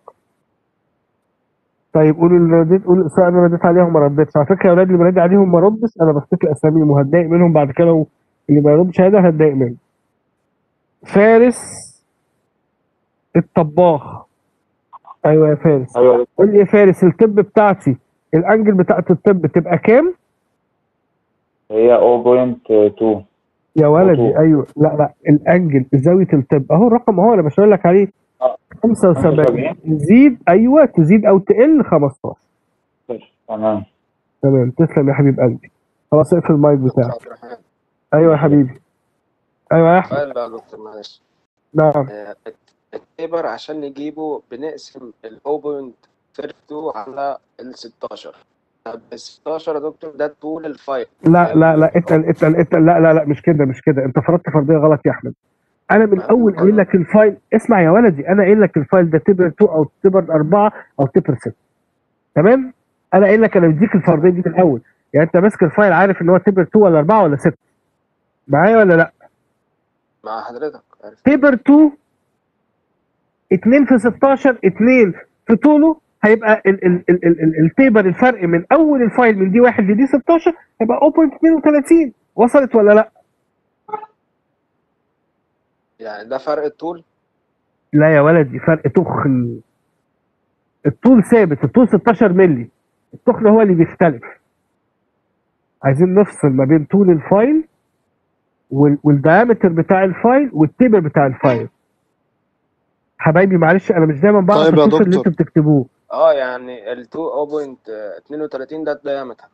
طيب قولي اللي رديت قولي إسراء أنا رديت عليهم ما ردتش على فكرة يا أولاد اللي برد عليهم ما ردش أنا بفتكر أساميهم وهتضايق منهم بعد كده لو اللي ما يردش هذا هتضايق منه فارس الطباخ ايوه يا فارس ايوه قول لي يا فارس الطب بتاعتي الانجل بتاعت الطب تبقى كام هي 0.2 يا ولدي ايوه لا لا الانجل زاويه الطب اهو الرقم اهو انا مش هقول لك عليه 75 تزيد ايوه تزيد او تقل 15 تمام تمام تسلم يا حبيب قلبي خلاص اقفل المايك بتاعك ايوه يا حبيبي ايوه يا احمد سؤال بقى يا دكتور معلش نعم آه، التيبر عشان نجيبه بنقسم ال 0.32 على ال 16 طب ال 16 يا دكتور ده طول الفايل لا لا لا اتقل اتقل اتقل لا لا لا مش كده مش كده انت فرضت فرضيه غلط يا احمد انا من اول قايل لك الفايل اسمع يا ولدي انا قايل لك الفايل ده تبر 2 او تبر 4 او تبر 6 تمام انا قايل لك انا مديك الفرضيه دي من الاول يعني انت ماسك الفايل عارف ان هو تبر 2 ولا 4 ولا 6 معايا ولا لا مع حضرتك عارف تبر 2 2 في 16 2 في طوله هيبقى ال ال ال ال ال التيبر الفرق من اول الفايل من دي 1 لدي 16 هيبقى 0.32 وصلت ولا لا؟ يعني ده فرق الطول لا يا ولدي فرق تخن الطول ثابت الطول 16 مللي التخن هو اللي بيختلف عايزين نفصل ما بين طول الفايل وال والديامتر بتاع الفايل والتيبر بتاع الفايل حبايبي معلش انا مش دايما بعرف طيب يا اشوف اللي دكتور. انتوا بتكتبوه اه يعني ال 2.32 ده الدايمتر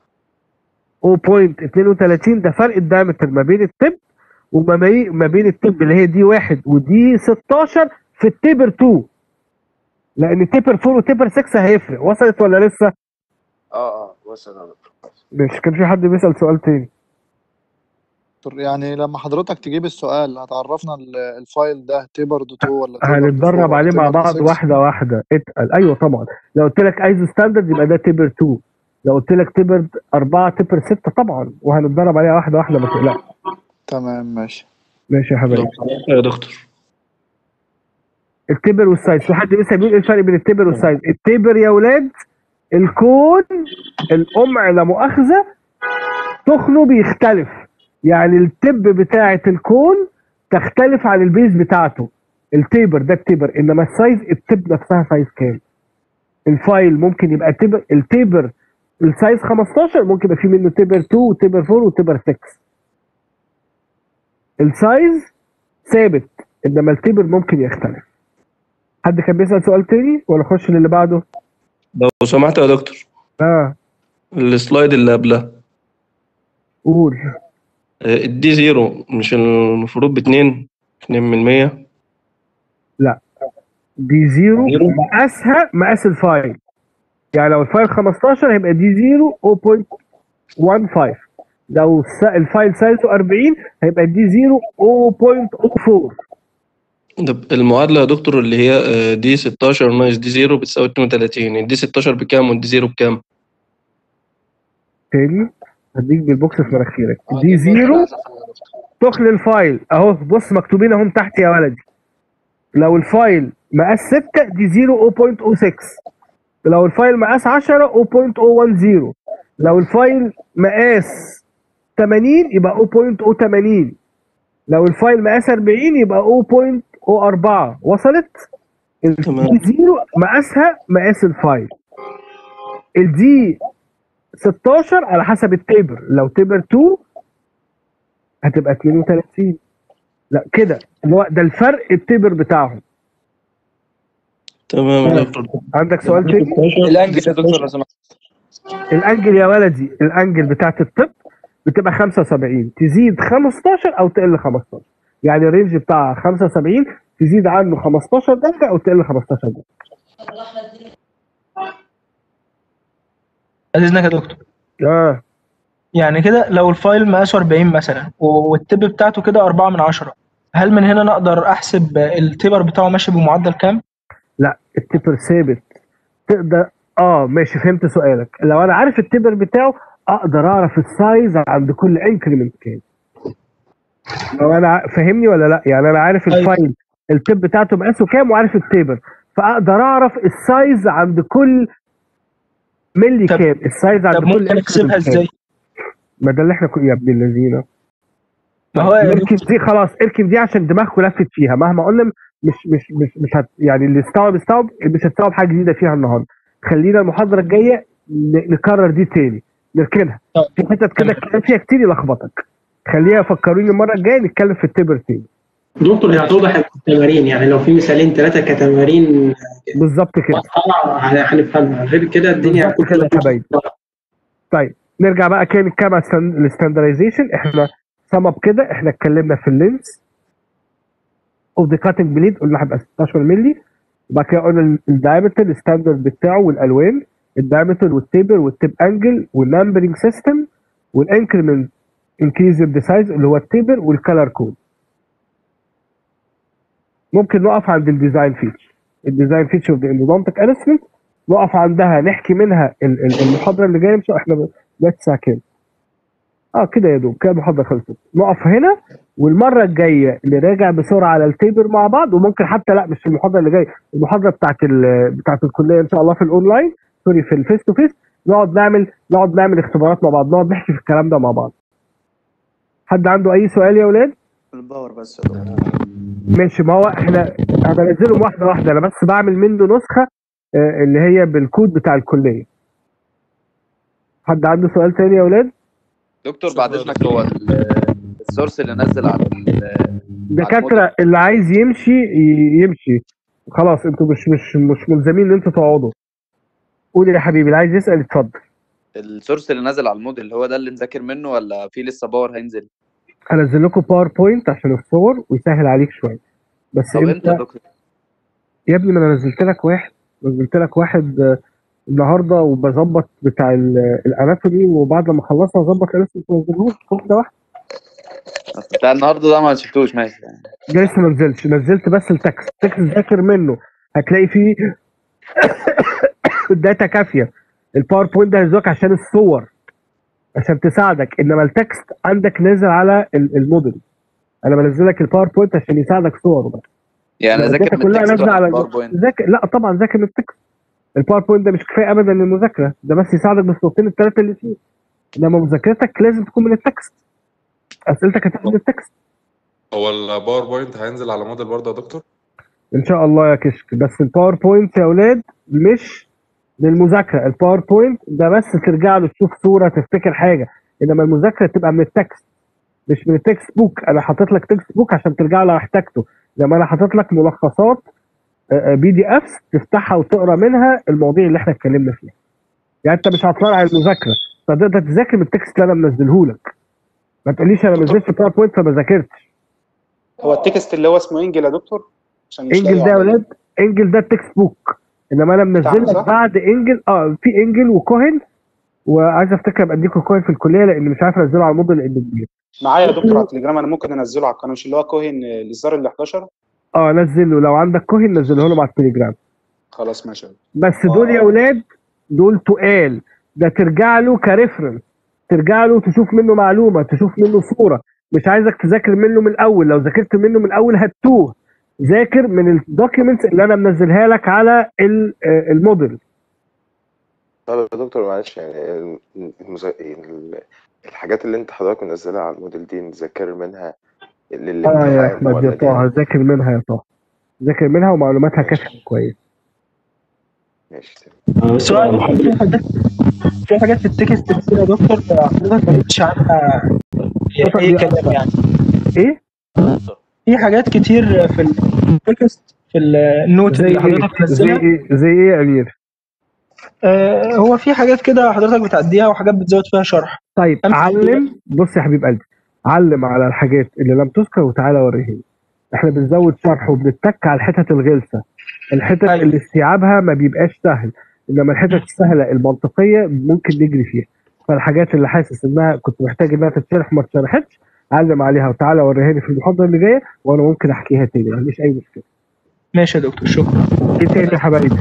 0.32 ده فرق الدايمتر ما بين التب وما بي- ما بين التب اللي هي دي واحد ودي 16 في التبر 2 لان تبر 4 وتبر 6 هيفرق وصلت ولا لسه؟ اه اه وصل يا دكتور مش كان في حد بيسأل سؤال تاني يعني لما حضرتك تجيب السؤال هتعرفنا ال- الفايل ده تيبرد 2 ولا تيبرد 4 هنتدرب ولا عليه مع تيبرد بعض 6 واحده واحده اتقل ايوه طبعا لو قلت لك ايزو ستاندرد يبقى ده تبر 2 لو قلت لك تبر 4 تبر 6 طبعا وهنتدرب عليها واحده واحده ما تقلقش تمام ماشي ماشي يا حبايبي يا دكتور التبر والسايز في حد لسه بيقول ايه الفرق بين التبر والسايز التبر يا ولاد الكون القمع لا مؤاخذه تخنه بيختلف يعني التب بتاعه الكون تختلف عن البيز بتاعته التيبر ده التيبر انما السايز التب نفسها سايز كام الفايل ممكن يبقى تيبر التيبر السايز 15 ممكن يبقى فيه منه تيبر 2 وتيبر 4 وتيبر 6 السايز ثابت انما التيبر ممكن يختلف حد كان بيسأل سؤال تاني ولا اخش للي بعده لو سمحت يا دكتور اه السلايد اللي قبلها قول آه، الدي زيرو مش المفروض باتنين اتنين من المية لا دي زيرو مقاسها مقاس الفايل يعني لو الفايل 15 هيبقى دي زيرو 0.15 لو الس- الفايل سايزه 40 هيبقى دي زيرو 0.04 ده المعادلة يا دكتور اللي هي آه، دي 16 ناقص دي زيرو بتساوي 32 الدي 16 بكام والدي زيرو بكام؟ تاني هديك بالبوكس في مناخيرك دي زيرو تخل الفايل اهو بص مكتوبين اهم تحت يا ولدي لو الفايل مقاس 6 دي زيرو 0.06 لو الفايل مقاس 10 0.010 لو الفايل مقاس 80 يبقى 0.080 لو الفايل مقاس 40 يبقى 0.04 وصلت الدي زيرو مقاسها مقاس الفايل الدي 16 على حسب التيبر لو تيبر 2 هتبقى 32 لا كده اللي هو ده الفرق التيبر بتاعهم تمام يا دكتور عندك سؤال تاني الانجل يا دكتور لو سمحت الانجل يا ولدي الانجل بتاعت الطب بتبقى 75 تزيد 15 او تقل 15 يعني الرينج بتاعها 75 تزيد عنه 15 درجه او تقل 15 درجه اذنك يا دكتور اه يعني كده لو الفايل مقاسه 40 مثلا والتب بتاعته كده 4 من 10 هل من هنا نقدر احسب التبر بتاعه ماشي بمعدل كام؟ لا التبر ثابت تقدر اه ماشي فهمت سؤالك لو انا عارف التبر بتاعه اقدر اعرف السايز عند كل انكريمنت كام لو انا ع- فاهمني ولا لا يعني انا عارف الفايل التب بتاعته مقاسه كام وعارف التبر فاقدر اعرف السايز عند كل ملي كام السايز عند طب كل ممكن احسبها increment كام. ازاي؟ ما ده اللي احنا كنا يا ابن الذين ما هو يا اركن دي خلاص اركن دي عشان دماغكم لفت فيها مهما قلنا مش مش مش مش هت يعني اللي استوعب استوعب اللي مش هتستوعب حاجه جديده فيها النهارده خلينا المحاضره الجايه ن- نكرر دي تاني نركنها في حتت كده الكلام فيها كتير يلخبطك خليها فكروني المره الجايه نتكلم في التبر تاني دكتور هي هتوضح التمارين يعني لو في مثالين ثلاثة كتمارين بالظبط كده واضحة هنفهمها غير كده الدنيا بالظبط كده يا حبايبي طيب نرجع بقى كده نتكلم على الستاندرايزيشن احنا سم اب كده احنا اتكلمنا في اللينس اوف ذا كاتنج بليد قلنا هيبقى 16 مللي وبعد كده قلنا الدايمتر الستاندرد بتاعه والالوان الدايمتر والتيبر والتيب انجل والنمبرنج سيستم والانكريمنت انكريز ذا سايز اللي هو التيبر والكالر كود ممكن نقف عند الديزاين فيتشر الديزاين فيتشر اوف ذا اندودونتيك انستمنت نقف عندها نحكي منها ال- ال- المحاضره اللي جايه مش احنا بقت ساعه كام اه كده يا دوب كده المحاضره خلصت نقف هنا والمره الجايه نراجع بسرعه على التيبر مع بعض وممكن حتى لا مش في المحاضره اللي جايه المحاضره بتاعت ال- بتاعت الكليه ان شاء الله في الاونلاين سوري في الفيس تو فيس نقعد نعمل نقعد نعمل اختبارات مع بعض نقعد نحكي في الكلام ده مع بعض حد عنده اي سؤال يا اولاد الباور بس يا دكتور ماشي ما هو احنا انا بنزلهم واحده واحده انا بس بعمل منه نسخه آه، اللي هي بالكود بتاع الكليه حد عنده سؤال تاني يا اولاد دكتور بعد اذنك هو ال- السورس اللي نزل على ال- دكاتره اللي عايز يمشي ي- يمشي خلاص انتوا مش مش مش ملزمين ان انتوا تقعدوا قول يا حبيبي اللي عايز يسال اتفضل السورس اللي نازل على الموديل هو ده اللي نذاكر منه ولا في لسه باور هينزل هنزل لكم باوربوينت عشان الصور ويسهل عليك شويه بس طب امتى يا انت دكتور يا ابني ما انا نزلت لك واحد نزلت لك واحد آه، النهارده وبظبط بتاع ال- الاناتومي وبعد ما خلصنا اظبط الاسم تنزلهوش واحده واحده أصل بتاع النهارده ده ما شفتوش ماشي يعني ده لسه ما نزلش نزلت بس التكست التكست ذاكر منه هتلاقي فيه داتا كافيه الباوربوينت ده هيزوك عشان الصور عشان تساعدك انما التكست عندك نازل على ال- الموديل انا بنزل لك الباوربوينت عشان يساعدك صور بس يعني إنما اذاكر الداتا من كلها التكست نازله ولا من على الباوربوينت ذاكر لا طبعا ذاكر من التكست الباوربوينت ده مش كفايه ابدا للمذاكره ده بس يساعدك بالصورتين الثلاثه اللي فيه انما مذاكرتك لازم تكون من التكست اسئلتك هتكون من التكست هو الباوربوينت هينزل على موديل برضه يا دكتور ان شاء الله يا كشك بس الباوربوينت يا اولاد مش للمذاكره الباوربوينت ده بس ترجع له تشوف صوره تفتكر حاجه انما المذاكره تبقى من التكست مش من التكست بوك انا حاطط لك تكست بوك عشان ترجع لو احتجته لما انا حاطط لك ملخصات بي دي افس تفتحها وتقرا منها المواضيع اللي احنا اتكلمنا فيها يعني انت مش عطلان على المذاكره فتقدر تذاكر من التكست اللي انا منزله لك ما تقوليش انا نزلت باوربوينت فما ذاكرتش هو التكست اللي هو اسمه انجل يا دكتور عشان مش انجل لاقي ده يا عليه. ولاد انجل ده التكست بوك انما انا منزل بتاعنا لك صح؟ بعد انجل اه في انجل وكوهن وعايز افتكر ابقى اديكم كوهن في الكليه لان مش عارف انزله على الموديل لانه كبير معايا يا دكتور على التليجرام انا ممكن انزله على القناه مش اللي هو كوهن آه، الاصدار ال 11 اه نزله لو عندك كوهن نزله له على التليجرام خلاص ماشي بس دول يا اولاد دول تقال ده ترجع له كريفرنس ترجع له تشوف منه معلومه تشوف منه صوره مش عايزك تذاكر منه من الاول لو ذاكرت منه من الاول هتوه ذاكر من الدوكيومنتس اللي انا منزلها لك على ال- آه، الموديل طب يا دكتور معلش يعني المزا... ال- الحاجات اللي انت حضرتك منزلها على الموديل دي نذاكر منها اه يا للامتحان احمد ولا يا طه ذاكر منها يا طه ذاكر منها ومعلوماتها كافيه كويس ماشي سؤال في حاجات في حاجات في التكست كتير يا دكتور حضرتك ما قلتش عنها اي كلام يعني ايه؟ في حاجات كتير في التكست في النوت زي اللي ايه حضرتك زي منزلها ايه زي ايه يا امير آه، هو في حاجات كده حضرتك بتعديها وحاجات بتزود فيها شرح طيب علم بص يا حبيب قلبي علم على الحاجات اللي لم تذكر وتعالى وريهاني احنا بنزود شرح وبنتك على الحتت الغلسه الحتت اللي استيعابها ما بيبقاش سهل انما الحتت السهله المنطقيه ممكن نجري فيها فالحاجات اللي حاسس انها كنت محتاج انها تتشرح ما اتشرحتش علم عليها وتعالى وريهاني في المحاضره اللي جايه وانا ممكن احكيها تاني ما عنديش اي مشكله ماشي يا دكتور شكرا ايه تاني يا حبايبي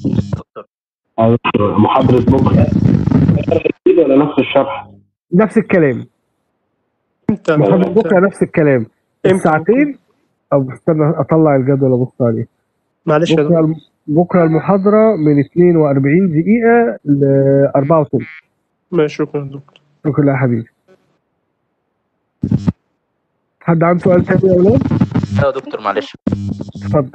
محاضرة بكرة جديد ولا نفس الشرح؟ نفس الكلام محاضرة بكره نفس الكلام الساعتين او استنى اطلع الجدول ابص عليه معلش يا بكره دكتور الم- بكره المحاضره من 42 دقيقه ل 4 وثلث ماشي شكرا يا دكتور شكرا يا حبيبي حد عنده سؤال تاني يا اولاد؟ يا دكتور معلش اتفضل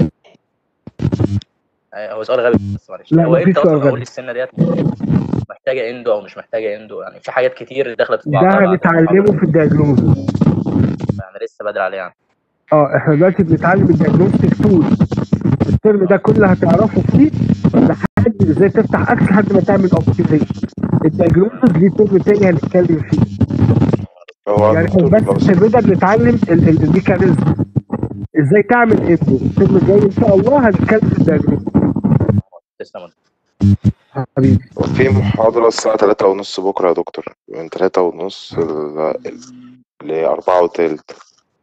آه، هو سؤال غبي بس معلش لا، هو مفيش امتى سؤال اصلا غبي. اقول السنه ديت محتاجه اندو او مش محتاجه اندو يعني في حاجات كتير داخله في ده بعضها بعد هنتعلمه في الدياجنوز يعني لسه بدري عليه يعني اه احنا دلوقتي بنتعلم الدياجنوستيك تول الترم ده كله هتعرفه فيه لحد ازاي تفتح اكس لحد ما تعمل اوبتيميشن الدياجنوستيك ليه ترم تاني هنتكلم فيه هو يعني احنا بس الترم ده بنتعلم ال- ال- الميكانيزم ازاي تعمل اندو الترم الجاي ان شاء الله هنتكلم في الدياجنوستيك تسلم حبيبي في محاضرة الساعة تلاتة ونص بكرة يا دكتور من تلاتة ونص ل أربعة وتلت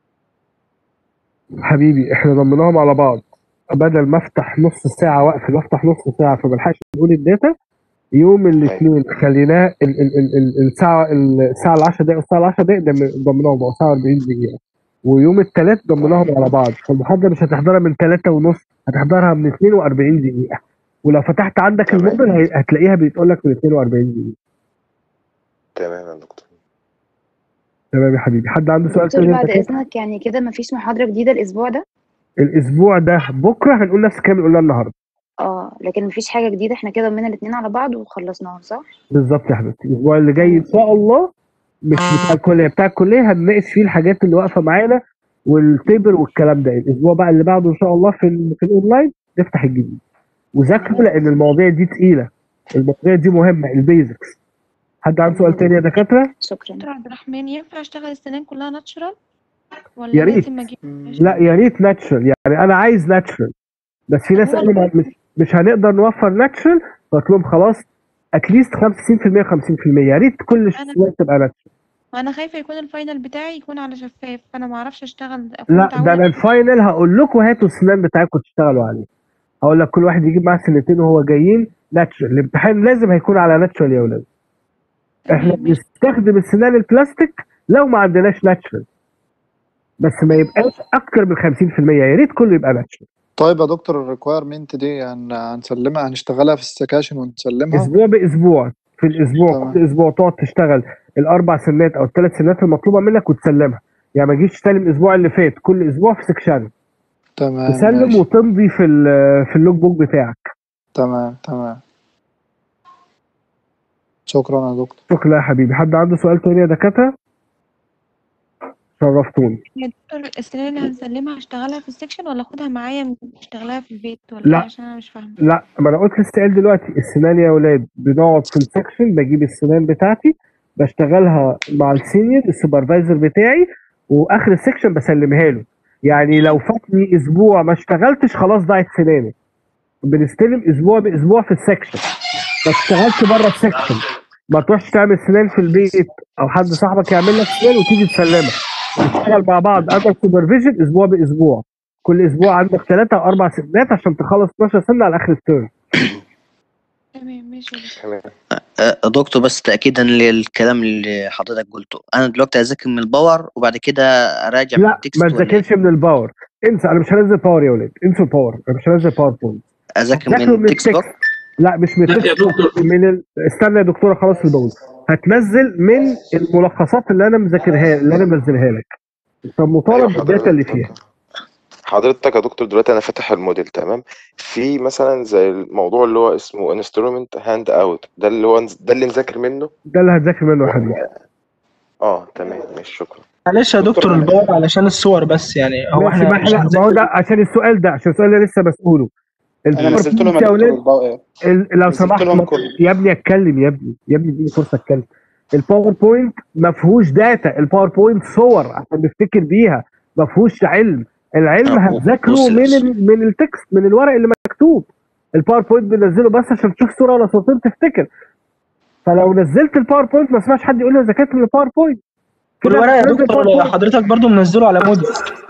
حبيبي احنا ضمناهم على بعض بدل ما افتح نص ساعه واقفل وافتح نص ساعه فما الحقش نقول الداتا يوم الاثنين خليناه ال- ال- ال- ال- الساعه الساعه ال 10 دقائق والساعه ال 10 دقائق ده ضمناهم بقوا ساعه 40 دقيقه ويوم الثلاث ضمناهم على بعض فالمحاضره مش هتحضرها من 3 ونص هتحضرها من 42 دقيقه ولو فتحت عندك الموبل هي- هتلاقيها بتقول لك من 42 دقيقه تمام يا دكتور تمام يا حبيبي حد عنده سؤال دكتور تاني بعد يا دكتور؟ اذنك يعني كده مفيش محاضره جديده الاسبوع ده الاسبوع ده بكره هنقول نفس الكلام اللي قلناه النهارده اه لكن مفيش حاجه جديده احنا كده ضمنا الاثنين على بعض وخلصناهم صح بالظبط يا حبيبتي الاسبوع اللي جاي ان شاء الله مش بتاع الكليه بتاع الكليه هنناقش فيه الحاجات اللي واقفه معانا والتبر والكلام ده الاسبوع بقى اللي بعده ان شاء الله في ال في الاونلاين نفتح الجديد وذاكروا لان المواضيع دي تقيله المواضيع دي مهمه البيزكس حد عنده سؤال تاني يا دكاتره شكرا دكتور عبد الرحمن ينفع اشتغل السنان كلها ناتشرال ولا يا ريت لازم اجيب لا يا ريت ناتشرال يعني انا عايز ناتشرال بس في ناس قالوا ما- مش, مش هنقدر نوفر ناتشرال قلت لهم خلاص اتليست 50% 50% يا ريت كل السنان تبقى ناتشرال انا خايفه يكون الفاينل بتاعي يكون على شفاف فانا ما اعرفش اشتغل اكون لا ده متعوده انا الفاينل هقول لكم هاتوا السنان بتاعتكم تشتغلوا عليه هقول لك كل واحد يجيب معاه سنتين وهو جايين ناتشرال الامتحان لازم هيكون على ناتشرال يا ولاد احنا بنستخدم السنان البلاستيك لو ما عندناش ناتشرال بس ما يبقاش اكتر من 50% يا ريت كله يبقى ناتشرال طيب يا دكتور الريكويرمنت دي هن- هنسلمها هنشتغلها في السكاشن ونسلمها اسبوع باسبوع في الاسبوع كل اسبوع تقعد تشتغل الاربع سنات او الثلاث سنات المطلوبه منك وتسلمها يعني ما تجيش تسلم الاسبوع اللي فات كل اسبوع في سكشن تمام تسلم ماشي. وتمضي في ال- في اللوج بوك بتاعك تمام تمام شكرا يا دكتور شكرا يا حبيبي حد عنده سؤال تاني يا دكاتره شرفتوني يا دكتور السنان اللي هنسلمها هشتغلها في السكشن ولا اخدها معايا اشتغلها في البيت ولا لا. إيه؟ عشان انا مش فاهمه لا ما انا قلت لسه قايل دلوقتي السنان يا اولاد بنقعد في السكشن بجيب السنان بتاعتي بشتغلها مع السينيور السوبرفايزر بتاعي واخر السكشن بسلمها له يعني لو فاتني اسبوع ما اشتغلتش خلاص ضاعت سناني بنستلم اسبوع باسبوع في السكشن ما اشتغلتش بره السكشن ما تروحش تعمل سنان في البيت او حد صاحبك يعمل لك سنان وتيجي تسلمها نشتغل مع بعض اندر سوبرفيجن اسبوع باسبوع كل اسبوع عندك ثلاثة او اربع سنات عشان تخلص 12 سنه على اخر الترم تمام ماشي أه، دكتور بس تأكيدا للكلام اللي حضرتك قلته أنا دلوقتي أذاكر من الباور وبعد كده أراجع من لا التكست ما ولا إيه؟ تذاكرش من الباور انسى انا مش هنزل باور يا ولاد انسوا الباور انا مش هنزل باوربوينت أذاكر هتذاكروا من من التكست التكست بوك لا مش من لا يا التكست من ال... استنى يا دكتوره خلاص اللي بقول هتنزل من الملخصات اللي انا مذاكرها اللي انا منزلها لك انت مطالب بالداتا اللي فيها حضرتك يا دكتور دلوقتي انا فاتح الموديل تمام في مثلا زي الموضوع اللي هو اسمه انسترومنت هاند اوت ده اللي هو ده اللي نذاكر منه ده اللي هتذاكر منه يا حبيبي اه تمام ماشي شكرا معلش يا دكتور الباور علشان الصور بس يعني هو ماشي احنا ما مش احنا ما هو ده عشان السؤال ده عشان السؤال اللي لسه بسأله انا نزلت لهم يا يا دكتور ولاد الباقي ال- لو نزلت سمحت لهم ما- كله. يا ابني اتكلم يا ابني يا ابني اديني فرصه اتكلم الباوربوينت ما فيهوش داتا الباوربوينت صور عشان نفتكر بيها ما فيهوش علم العلم أه، هتذاكره بص- من ال... من التكست من الورق اللي مكتوب الباوربوينت بنزله بس عشان تشوف صوره ولا صورتين تفتكر فلو نزلت الباوربوينت ما اسمعش حد يقول لي أنا ذاكرت من الباوربوينت كده والورق يا هتنزل دكتور PowerPoint. حضرتك برضو منزله على موديل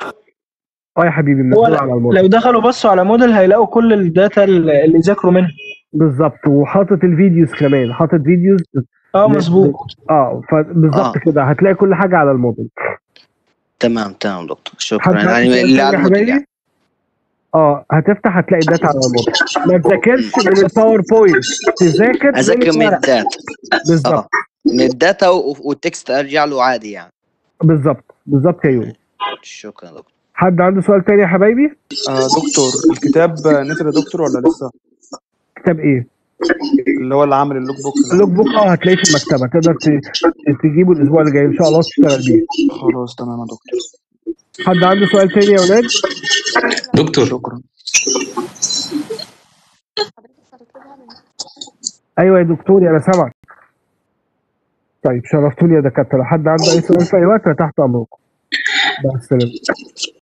اه يا حبيبي هو منزله على الموضوع لو دخلوا بصوا على موديل هيلاقوا كل الداتا اللي اللي ذاكروا منها بالظبط وحاطط الفيديوز كمان حاطط فيديوز اه مظبوط اه فبالظبط آه. كده هتلاقي كل حاجه على الموديل تمام تمام دكتور حد شكرا عنده يعني سؤال اللي تاني على يا الموديل حبايبي؟ يعني اه هتفتح هتلاقي الداتا على الموبايل ما تذاكرش من الباوربوينت تذاكر أذاكر من الورق. الداتا بالظبط اه من الداتا و- والتكست أرجع له عادي يعني بالظبط بالظبط يا يوم شكرا دكتور حد عنده سؤال تاني يا حبايبي آه دكتور الكتاب نزل يا دكتور ولا لسه؟ كتاب ايه اللي هو اللي عامل اللوك بوك ده اللوك بوك اه هتلاقيه في المكتبه تقدر ت- تجيبه الاسبوع اللي جاي ان شاء الله تشتغل بيه خلاص تمام يا دكتور حد عنده سؤال تاني يا ولاد دكتور شكرا ايوه يا دكتوري انا سامعك طيب شرفتوني يا دكاتره حد عنده اي سؤال في اي وقت أنا تحت امركم مع السلامه